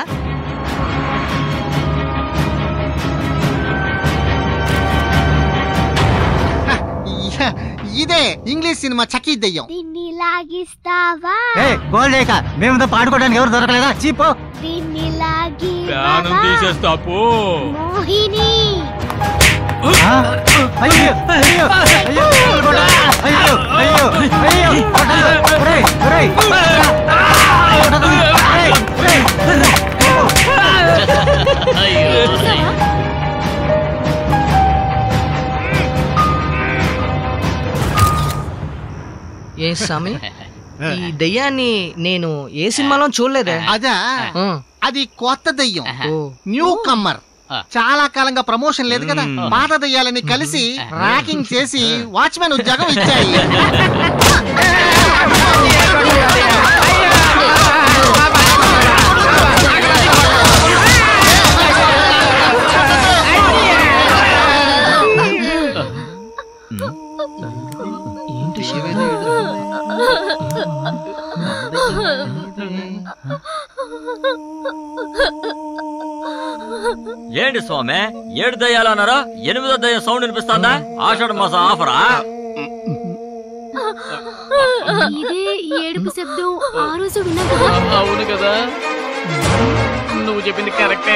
ఇదే ఇంగ్లీష్ సినిమా చకీ దెయ్యం దీన్ని లాగిస్తావా ఏ గోల్ లేక మేము పాడుకోవడానికి ఎవరు దొరకలేదా చీపో దీన్ని లాగి ప్రాణం తీసేస్తా పో మోహిని అయ్యో అయ్యో అయ్యో అయ్యో అయ్యో అయ్యో ఒరేయ్ ఒరేయ్ ఏ స్వామి ఈ దెయ్యాన్ని నేను ఏ సినిమాలో చూడలేదే అదా అది కొత్త దెయ్యం న్యూ కమ్మర్ చాలా కాలంగా ప్రమోషన్ లేదు కదా పాత దెయ్యాలని కలిసి ర్యాకింగ్ చేసి వాచ్మెన్ ఉద్యోగం ఇచ్చాయి ఏంటి శివేదో ఏంటి స్వామి ఏడు దయ్యాలు అన్నారా ఎనిమిదో దయ్యం సౌండ్ వినిపిస్తుందా ఆషాఢ మాసం ఆఫరా ఇదే ఈ ఏడుపు శబ్దం ఆ రోజు విన్నాం కదా అవును కదా నువ్వు చెప్పింది కరెక్టే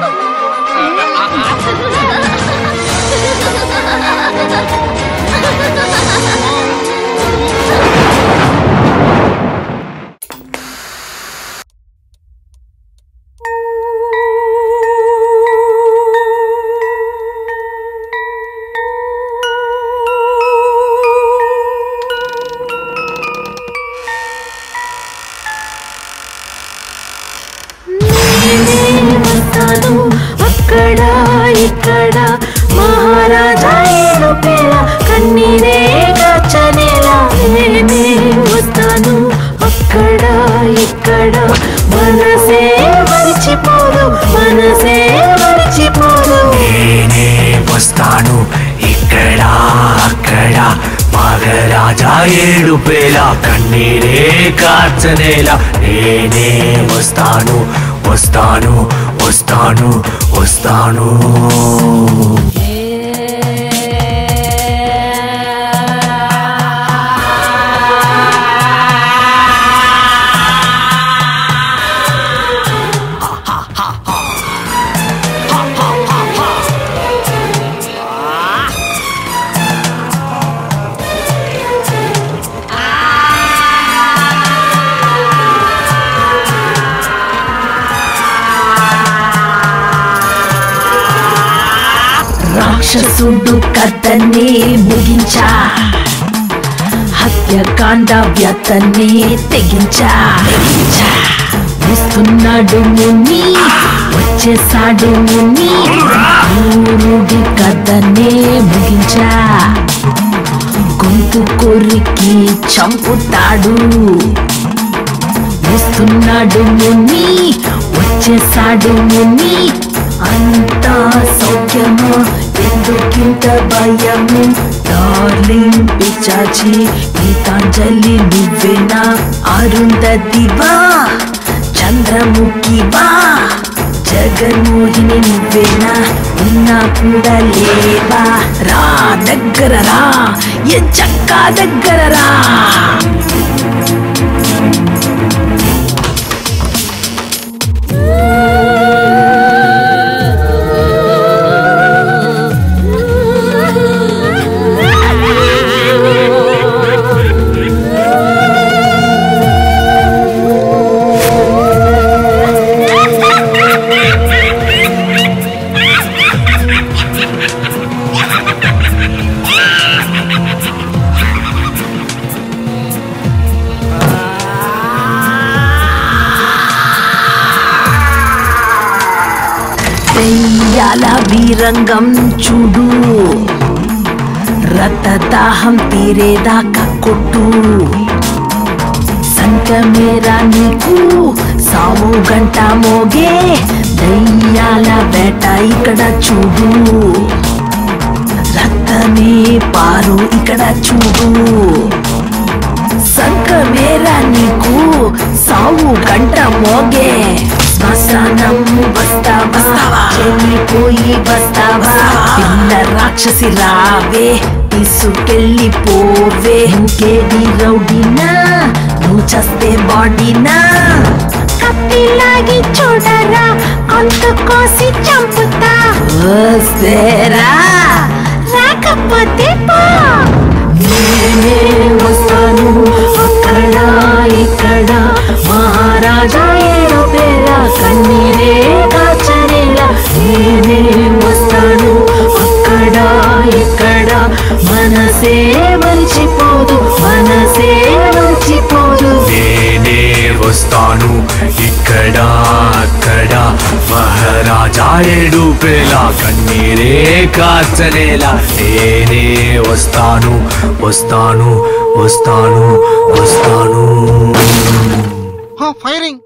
వస్తాను అక్కడ ఇక్కడ మహారాజా ఏడు పేర కన్నీరే గచ్చనేలా నేనే వస్తాను అక్కడ ఇక్కడ మనసే మరిచిపోదు మనసే మరిచిపోదు నేనే వస్తాను ఇక్కడ అక్కడ మగరాజా ఏడు పేల కన్నీరే కార్చనేలా నేనే వస్తాను వస్తాను వస్తాను వస్తాను రాక్షసుడు కథనే ముగించా హత్యకాండ వ్యతనే తెగించా తెగించా వస్తున్నాడు ముని వచ్చేసాడు ముని ఊరుడి కథనే ముగించా గొంతు కొరికి చంపుతాడు వస్తున్నాడు ముని వచ్చేసాడు ముని అంతా సౌఖ్యమా ఎందుకింత భయము డార్లింగ్ పిచాచి గీతాంజలి నువ్వేనా అరుంధతివా చంద్రముఖివా జగన్మోహిని నువ్వేనా ఉన్నా కూడా లేవా రా దగ్గర రా ఏ చక్కా దగ్గర రా దెయ్యాల వీరంగం చూడు రతదాహం తీరేదాకా కొట్టు సంకమేరా నీకు సావు గంట మోగే దయ్యాల వేట ఇక్కడ చూడు రక్తమే పారు ఇక్కడ చూడు సంకమేరా నీకు సావు గంట మోగే శ్మశానం వస్తావా చెల్లిపోయి వస్తావా పిల్ల రాక్షసి రావే తీసుకెళ్ళిపోవే నువ్వేది రౌడీనా నువ్వు చస్తే బాడీనా కత్తిలాగి చూడరా అంత కోసి చంపుతా వస్తేరా రాకపోతే పో నేనే వస్తాను అక్కడ ఇక్కడ మహారాజా ఏడో పేర కన్నీరే కాచనేలా నేనే వస్తాను అక్కడ ఇక్కడ మనసే మరిచిపోదు మనసే మరిచిపోదు నేనే వస్తాను ఇక్కడ అక్కడ మహారాజా ఏడు పేల కన్నీరే కార్చనేలా నేనే వస్తాను వస్తాను వస్తాను వస్తాను ఫైరింగ్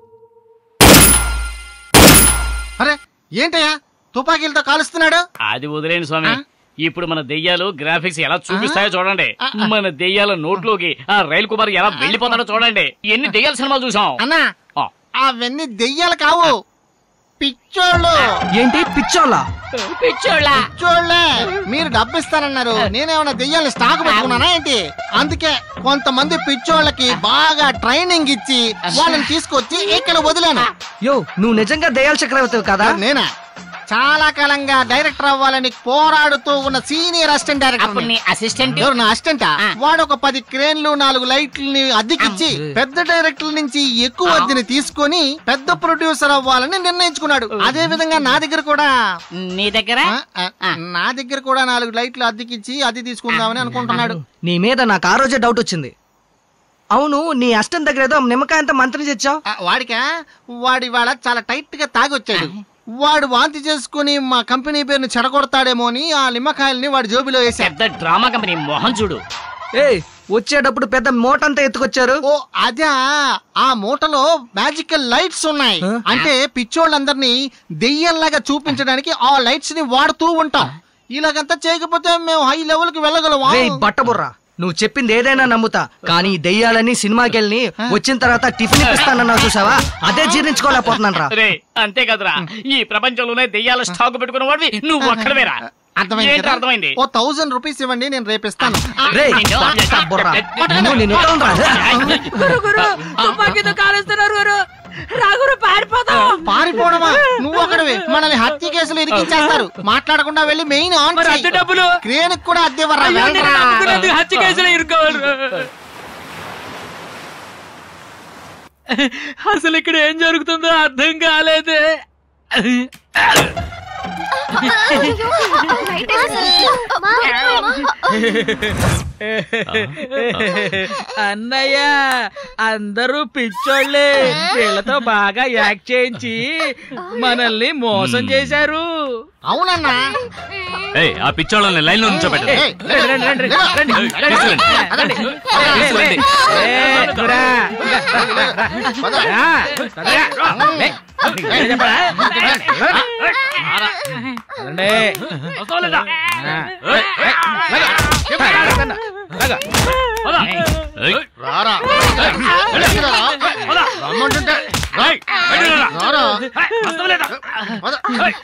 అరే ఏంటయ్యా తుపాకీలతో కాలుస్తున్నాడు అది వదిలేండి స్వామి ఇప్పుడు మన దెయ్యాలు గ్రాఫిక్స్ ఎలా చూపిస్తాయో చూడండి మన దెయ్యాల నోట్లోకి ఆ రైలు కుమార్ ఎలా వెళ్ళిపోతాడో చూడండి ఎన్ని దెయ్యాల సినిమాలు చూసాం అన్నా అవన్నీ దెయ్యాలు కావు పిచ్చోళ్ళు ఏంటి పిచ్చోళ్ళ పిచ్చోళ్ళ పిచ్చోళ్ళే మీరు డబ్బు ఇస్తానన్నారు నేనేమన్నా దెయ్యాలని స్టాక్ పెట్టుకున్నానా ఏంటి అందుకే కొంతమంది పిచ్చోళ్ళకి బాగా ట్రైనింగ్ ఇచ్చి వాళ్ళని తీసుకొచ్చి ఇక్కడ వదిలాను యో నువ్వు నిజంగా దయాల చక్రవర్తి కదా నేనా చాలా కాలంగా డైరెక్టర్ అవ్వాలని పోరాడుతూ ఉన్న సీనియర్ అసిస్టెంట్ డైరెక్టర్ అసిస్టెంట్ ఎవరు నా అసిస్టెంట్ వాడు ఒక పది క్రేన్లు నాలుగు లైట్లని అద్దెకిచ్చి పెద్ద డైరెక్టర్ నుంచి ఎక్కువ అద్దెని తీసుకొని పెద్ద ప్రొడ్యూసర్ అవ్వాలని నిర్ణయించుకున్నాడు అదే విధంగా నా దగ్గర కూడా నీ దగ్గర నా దగ్గర కూడా నాలుగు లైట్లు అద్దెకిచ్చి అద్దె తీసుకుందామని అనుకుంటున్నాడు నీ మీద నాకు ఆ రోజే డౌట్ వచ్చింది అవును నీ అష్టం దగ్గర ఏదో నిమ్మకాయ అంత మంత్రం తెచ్చావు వాడికా వాడి వాళ్ళ చాలా టైట్ గా తాగొచ్చాడు వాడు వాంతి చేసుకుని మా కంపెనీ పేరుని చెడగొడతాడేమో అని ఆ నిమ్మకాయల్ని వాడి జోబిలో వేశాడు పెద్ద డ్రామా కంపెనీ మోహన్ చూడు ఏ వచ్చేటప్పుడు పెద్ద మూటంతా ఎత్తుకొచ్చారు ఓ అదే ఆ మూటలో మ్యాజికల్ లైట్స్ ఉన్నాయి అంటే పిచ్చోళ్ళందరినీ దెయ్యంలాగా చూపించడానికి ఆ లైట్స్ ని వాడుతూ ఉంటాం ఇలాగంతా చేయకపోతే మేము హై లెవెల్ కి వెళ్ళగలమా రేయ్ బట్టబుర్రా నువ్వు చెప్పింది ఏదైనా నమ్ముతా కానీ ఈ దెయ్యాలని సినిమాకి వెళ్ళి వచ్చిన తర్వాత టిఫిన్ ఇప్పిస్తానన్నావు చూసావా అదే జీర్ణించుకోలేకపోతున్నాను రా రే అంతే కదరా ఈ ప్రపంచంలోనే దెయ్యాల స్టాక్ పెట్టుకున్న వాడివి నువ్వు ఒక్కడవేరా అర్థమైంది ఏంటి కదా? అర్థమైంది ఓ థౌసండ్ రూపీస్ ఇవ్వండి నేను రేపిస్తాను రేయ్ బట్టబుర్రా నిన్ను నేను ఎట్లా గురు గురు తుపాకీతో కాలుస్తున్నారు గురు రాగురు పారిపోతాం పారిపోవడమా నువ్వు ఒకటివి మనల్ని హత్య కేసులు ఇరికించేస్తారు మాట్లాడకుండా వెళ్ళి మెయిన్ ఆన్ మరి అద్దె డబ్బులు? క్రేన్ కూడా అద్దె ఇవ్వరా? అయ్యో, నేను వెళ్ళరా. నమ్ముకున్నందుకు హత్య కేసులో ఇరుకోవాలి అసలు ఇక్కడ ఏం జరుగుతుందో అర్థం కాలేదే అన్నయ్య అందరూ పిచ్చోళ్ళే వీళ్ళతో బాగా యాక్ట్ చేయించి మనల్ని మోసం చేశారు అవునన్నా ఏయ్ ఆ పిచ్చోళ్ళని లైన్ లో నుంచోబెట్టండి ఏయ్, రండి, రండి, రండి, రండి, రండి, రండి. తీసుకురండి. ఏ, గురా, రా, తొందరగా, లే, నీకు ఏం చెప్పరా? రండి. ఆ, ఏయ్, ఏయ్, లాగా, లాగా, లాగా. ఏయ్, రారా రమ్మంటుంటే రారా పద.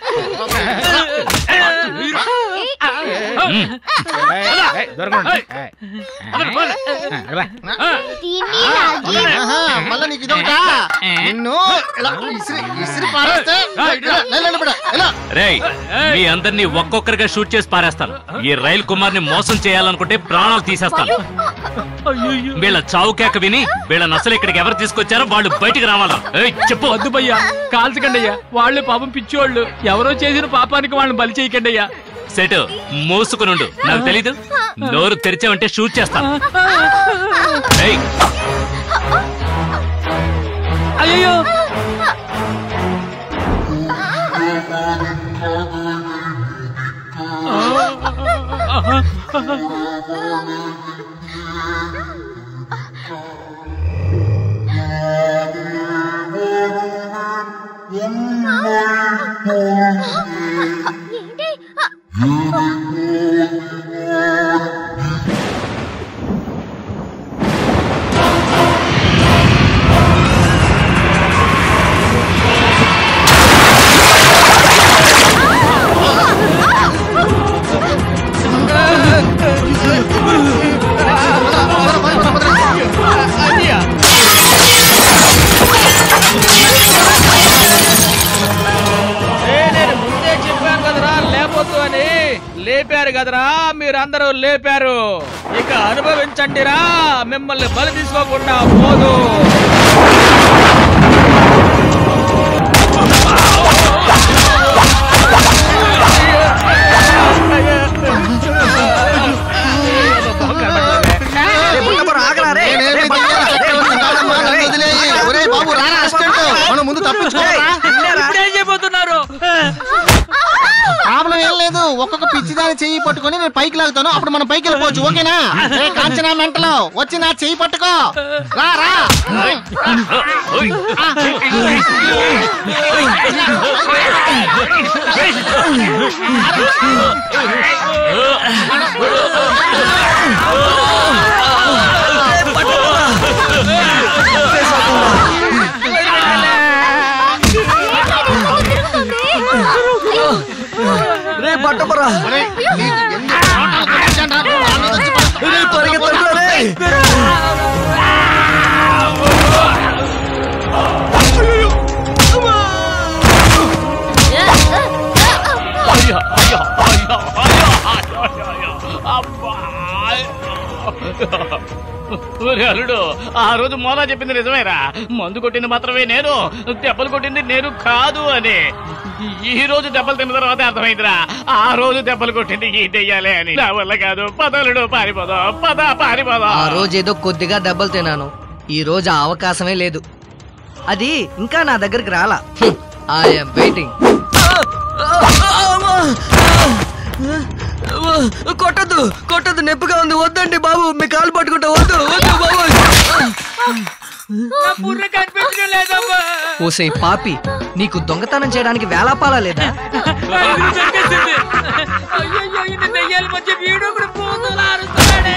ఏయ్, ఏయ్, దొరకండి. ఏయ్. ఆ, రా. ఆహా, మళ్ళా నీకు ఇదొకటా నిన్ను ఇలా ఇసిరి ఇసిరి పారేస్తే ఇలా, లే, లే, నిలబడ, ఇలా. రేయ్ మీ అందరినీ ఒక్కొక్కరిగా షూట్ చేసి పారేస్తాను ఈ రైల్ కుమార్ ని మోసం చేయాలనుకుంటే ప్రాణాలు తీసేస్తాను వీళ్ళ చావు కేక విని వీళ్ళని అసలు ఇక్కడికి ఎవరు తీసుకొచ్చారో వాళ్ళు బయటికి రావాలా ఏయ్, చెప్పు వద్దు భయ్యా కాల్చకండి అయ్యా వాళ్ళు పాపం పిచ్చోళ్ళు ఎవరో చేసిన పాపానికి వాళ్ళని బలి చేయకండి అయ్యా సెట్ మూసుకునుండు నాకు తెలీదు నోరు తెరిచావంటే షూట్ చేస్తాను ఏయ్, అయ్యో కదరా మీరందరూ లేపారు ఇక అనుభవించండిరా మిమ్మల్ని బలి తీసుకోకుండా పోదు ఒరేయ్ బాబు రారా అసిస్టెంట్ మనం ముందు తప్పించుకోరా ఏం చేయబోతున్నారు ప్రాబ్లం ఏం లేదు ఒక్కొక్క పిచ్చిదాని చెయ్యి పట్టుకొని నేను పైకి లాగుతాను అప్పుడు మనం పైకి వెళ్ళిపోవచ్చు ఓకేనా ఏ కాంచనా మెంటలో వచ్చి నా చెయ్యి పట్టుకో రా రా రే పట్టపరా ఒరే అల్లుడు ఆ రోజు మోలా చెప్పింది నిజమేరా మందు కొట్టింది మాత్రమే నేను దెబ్బలు కొట్టింది నేను కాదు అని ఈ రోజు దెబ్బలు తిన్న తర్వాత అర్థమైందిరా ఆ రోజు దెబ్బలు కొట్టింది ఈ దెయ్యాలే అని నా వల్ల కాదు పదలుడు పారిపోదాం పద పారిపోదాం ఆ రోజు ఏదో కొద్దిగా దెబ్బలు తిన్నాను ఈ రోజు ఆ అవకాశమే లేదు అది ఇంకా నా దగ్గరికి రాలా ఐఎమ్ వెయిటింగ్ కొట్టద్దు కొట్టద్దు నొప్పిగా ఉంది వద్దండి బాబు మీ కాలు పట్టుకుంటా వద్దు వద్దు బాబు నా బుర్ర కనిపించడం లేదమ్మా ఓసే పాపి నీకు దొంగతనం చేయడానికి వేలాపాలా లేదా అది చంపేసింది. అయ్యయ్యో, ఇన్ని దెయ్యాల మధ్య వీడు కూడా పోతులా అరుస్తున్నాడే.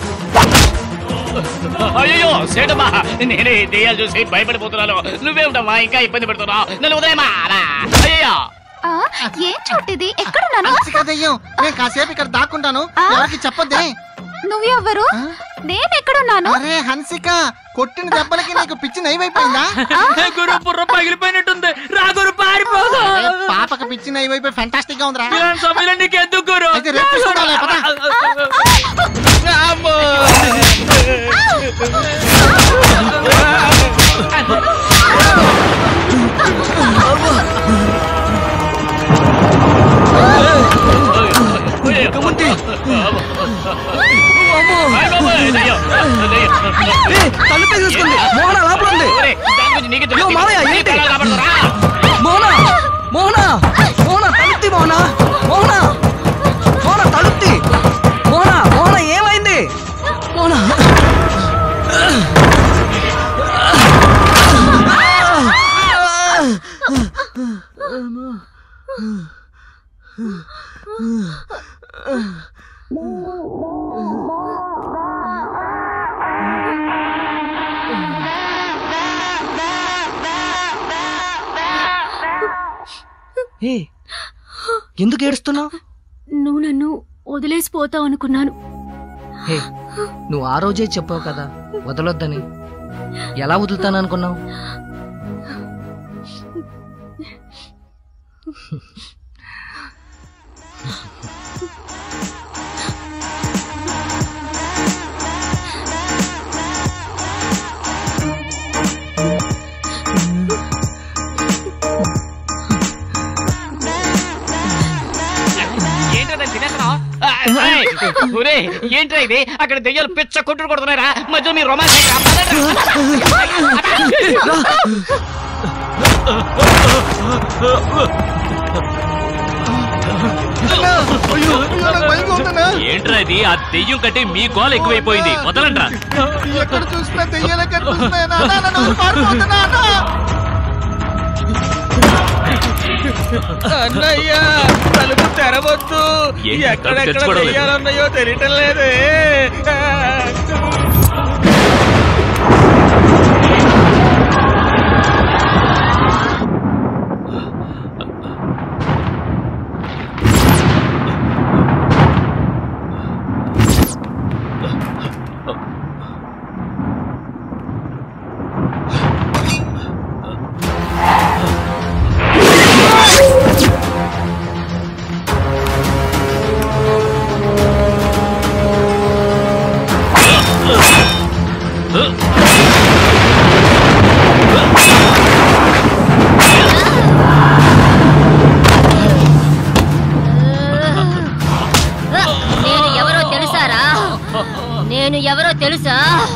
అయ్యో సేటమ్మా నేనే ఈ దెయ్యాలు చూసి భయపడిపోతున్నాను నువ్వేమిటమ్మా ఇంకా ఇబ్బంది పెడుతున్నావు నన్ను ఉదయమా అయ్యో ఆ, ఏం చోటిది ఎక్కడున్నాను హన్సిక దెయ్యం నేను కాసేపు ఇక్కడ దాక్కుంటాను ఎవరికి చెప్పొద్దే నువ్వెవ్వరు నేను ఎక్కడున్నాను అరే హన్సిక కొట్టిన దెబ్బలకి నీకు పిచ్చి నయమైపోయిందా గురు బుర్ర పగిలిపోయినట్టుంది రా గురు పారిపోదు అరే, పాపకి పిచ్చి నయమైపోయి ఫెంటాస్టిక్ గా ఉందిరా ఇలాంటి సమయంలో నీకు ఎందుకు గురు అయితే రేపు చూడాలి పద తలుపే చూసుకుంది మోహన లోపల ఉంది అయ్యో, మావయ్య ఏంటి మోహన మోహన మోహన తలుపుతి మోహన మోహన మోహన తలుపుతి మోహన మోహన ఏమైంది మోహన ఏ ఎందుకు ఏడుస్తున్నావు నువ్వు నన్ను వదిలేసిపోతావు అనుకున్నాను హే నువ్వు ఆ రోజే చెప్పావు కదా వదలొద్దని ఎలా వదులుతాను అనుకున్నావు ఏంట్రా దాన్ని తినేస్తున్నావు? ఆ, ఏయ్, ఒరేయ్, ఏంట్రా ఇది అక్కడ దెయ్యాలు పిచ్చ కొట్టుడు కొడుతున్నారా మధ్యలో మీరు రొమాన్స్ ఏంట్రా ఇది ఆ దెయ్యం కంటే మీ గోల ఎక్కువైపోయింది వదలండ్రా ఎక్కడ చూసినా దెయ్యాలే కనిపిస్తున్నాయి నాన్న, నన్ను వదిలి పారిపోతున్నా, అన్న. అన్నయ్య తలుపు తెరవద్దు ఏంటి, తలుపు ఎక్కడెక్కడ తెరుచుకోవడం లేదు? దెయ్యాలున్నాయో తెలియటం లేదే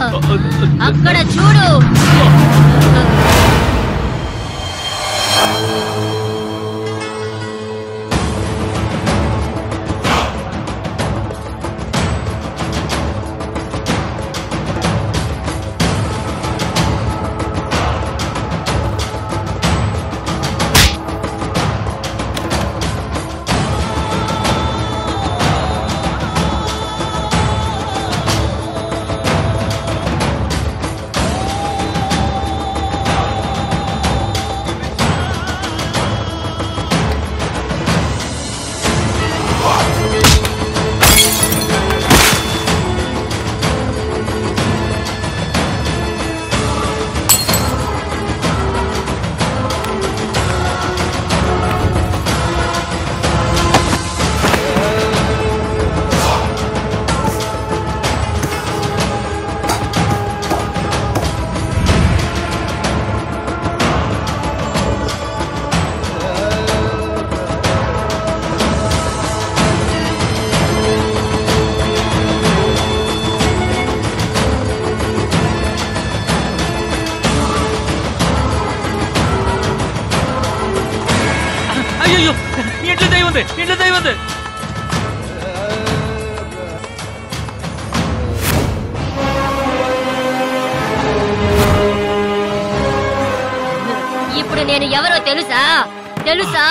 అక్కడ చూడు అయ్యో ఇంట్లో దయ్యం ఉంది ఇంట్లో దయ్యం ఉంది ఇప్పుడు నేను ఎవరో తెలుసా తెలుసా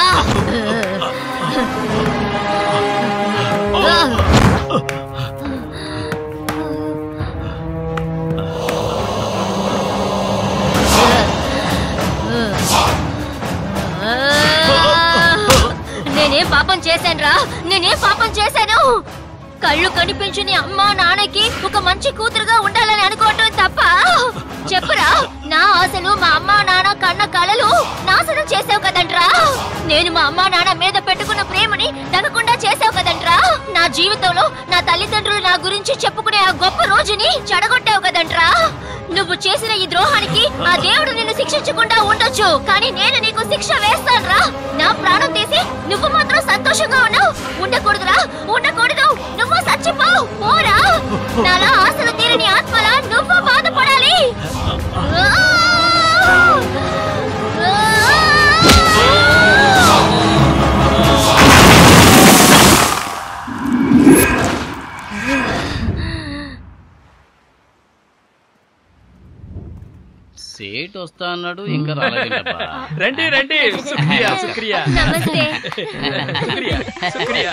నేనేం పాపం చేశానురా నేనేం పాపం చేశాను కళ్ళు కనిపించని అమ్మా నాన్నకి ఒక మంచి కూతురుగా ఉండాలని అనుకోవటం తప్ప చెప్పురా నా ఆశలు మా అమ్మా నాన్న కన్న కలలు నాశనం చేసావు కదంట్రా నేను మా అమ్మా నాన్న మీద పెట్టుకున్న ప్రేమని దగకుండా చేసావు కదంట్రా నా జీవితంలో నా తల్లిదండ్రులు నా గురించి చెప్పుకునే ఆ గొప్ప రోజుని చెడగొట్టావు కదంట్రా నువ్వు చేసిన ఈ ద్రోహానికి ఆ దేవుడు నిన్ను శిక్షించకుండా ఉండొచ్చు కానీ నేను నీకు శిక్ష వేస్తానురా నా ప్రాణం తీసి నువ్వు మాత్రం సంతోషంగా ఉన్నావు ఉండకూడదురా ఉండకూడదు నువ్వు చచ్చిపోవు పోరా నాలా ఆశలు తీరని ఆత్మలా నువ్వు బాధపడాలి సేట్ వస్తా అన్నాడు ఇంకా రాలేదేంటబ్బా? రండి రండి శుక్రియా శుక్రియా నమస్తే శుక్రియా శుక్రియా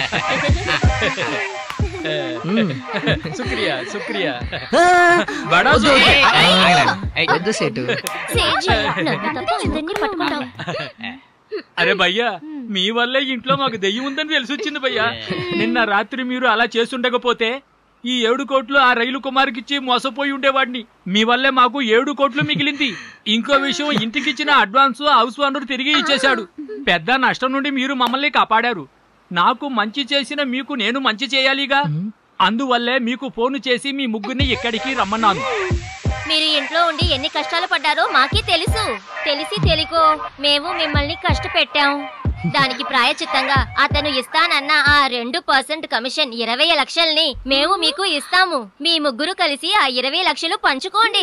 శుక్రియా శుక్రియా బడా శుక్రియా. వద్దు సేటు సేజీ నన్ను తప్ప అందరినీ పట్టుకుంటావు అరే భయ్యా మీ వల్లే ఇంట్లో మాకు దెయ్యం ఉందని తెలిసొచ్చింది భయ్యా నిన్న రాత్రి మీరు అలా చేసుండకపోతే ఈ ఏడు కోట్లు ఆ రైలు కుమార్కిచ్చి మోసపోయి ఉండేవాడిని మీ వల్లే మాకు ఏడు కోట్లు మిగిలింది ఇంకో విషయం ఇంటికిచ్చిన అడ్వాన్స్ హౌస్ ఓనర్ తిరిగి ఇచ్చేశాడు పెద్ద నష్టం నుండి మీరు మమ్మల్ని కాపాడారు నాకు మంచి చేసిన మీకు నేను మంచి చేయాలిగా అందువల్లే మీకు ఫోన్ చేసి మీ ముగ్గురిని ఇక్కడికి రమ్మన్నాను మీరు ఇంట్లో ఉండి ఎన్ని కష్టాలు పడ్డారో మాకే తెలుసు తెలిసి తెలికో మేము మిమ్మల్ని కష్టపెట్టాం దానికి ప్రాయచిత్తంగా అతను ఇస్తానన్న ఆ రెండు పర్సెంట్ కమిషన్ ఇరవై లక్షల్ని మేము మీకు ఇస్తాము మీ ముగ్గురు కలిసి ఆ ఇరవై లక్షలు పంచుకోండి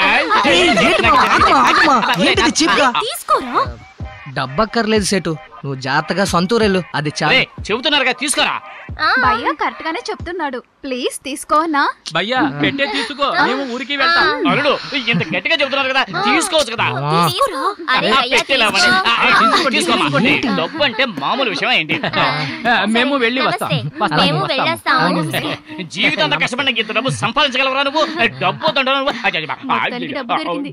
ఏంటిది చీప్ గా తీసుకోరా డబ్బక్కర్లేదు సేటు నువ్వు జాగ్రత్తగా సొంతూరెళ్ళు అది చాలు చెబుతున్నారుగా తీసుకోరా భయ్యా కరెక్ట్ గానే చెప్తున్నాడు ప్లీజ్ తీసుకోనా భయ్యా పెట్టే తీసుకో మేము ఊరికి వెళ్తాం అల్లుడు ఇంత గట్టిగా చెబుతున్నారు కదా తీసుకోవచ్చు కదా తీసుకోరా అరే ఆ, అయ్యా పెట్టేలేమని. ఆ, తీసుకో, తీసుకోమ్మా. డబ్బు అంటే మామూలు విషయం ఏంటి మేము వెళ్ళి వస్తాం వస్తాం, మేము వస్తాం. వెళ్ళొస్తాము జీవితం అంతా కష్టపడిన ఇంత డబ్బు సంపాదించగలవరా నువ్వు డబ్బు తండ్రి నువ్వు అయ్య, అయ్య, మొత్తానికి డబ్బు దొరికింది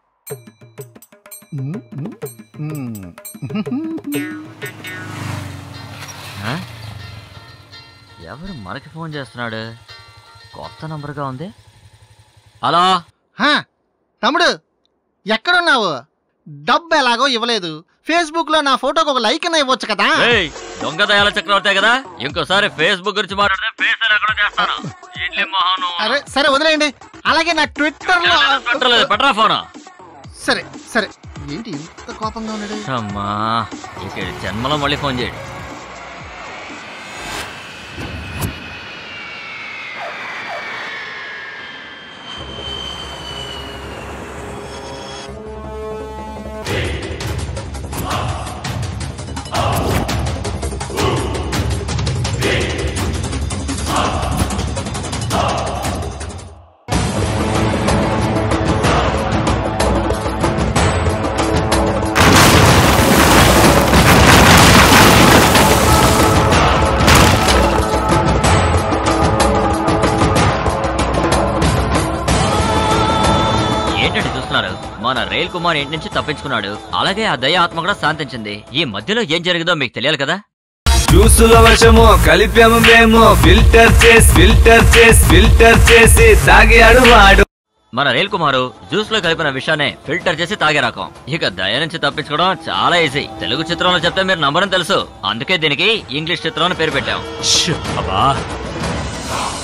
ఆ? ఎవరు మనకి ఫోన్ చేస్తున్నాడు కొత్త నంబర్గా ఉంది హలో హా, తమ్ముడు ఎక్కడున్నావు డబ్బు ఎలాగో ఇవ్వలేదు ఫేస్బుక్ లో నా ఫోటోకి ఒక లైక్ అన్న ఇవ్వచ్చు కదా ఏయ్, దొంగ దయాల చక్రవర్తే కదా ఇంకోసారి ఫేస్బుక్ గురించి మాట్లాడితే ఫేస్ ఎక్కడ చేస్తాను ఇడ్లీ మొహను అరే సరే వదిలేయండి అలాగే నా ట్విట్టర్ లో పెట్టలేదు పెట్టరా ఫోన్ సరే సరే ఏంటి ఇంత కోపంగా ఉన్నాడు అమ్మా ఇక జన్మలో మళ్ళీ ఫోన్ చేయండి మన రైల్ కుమార్ ఇంటి నుంచి తప్పించుకున్నాడు అలాగే ఆ దయ ఆత్మ కూడా శాంతించింది ఈ మధ్యలో ఏం జరిగిందో మీకు తెలియాలి కదా జ్యూసుల వర్షము కలిపాము మేము ఫిల్టర్ చేసి ఫిల్టర్ చేసి ఫిల్టర్ చేసి తాగాడు వాడు మన రైల్ కుమారు జ్యూస్ లో కలిపిన విషయాన్ని ఫిల్టర్ చేసి తాగే రకం ఇక దయ నుంచి తప్పించుకోవడం చాలా ఈజీ తెలుగు చిత్రంలో చెప్తే మీరు నంబరని తెలుసు అందుకే దీనికి ఇంగ్లీష్ చిత్రం అని పేరు పెట్టాం అబ్బా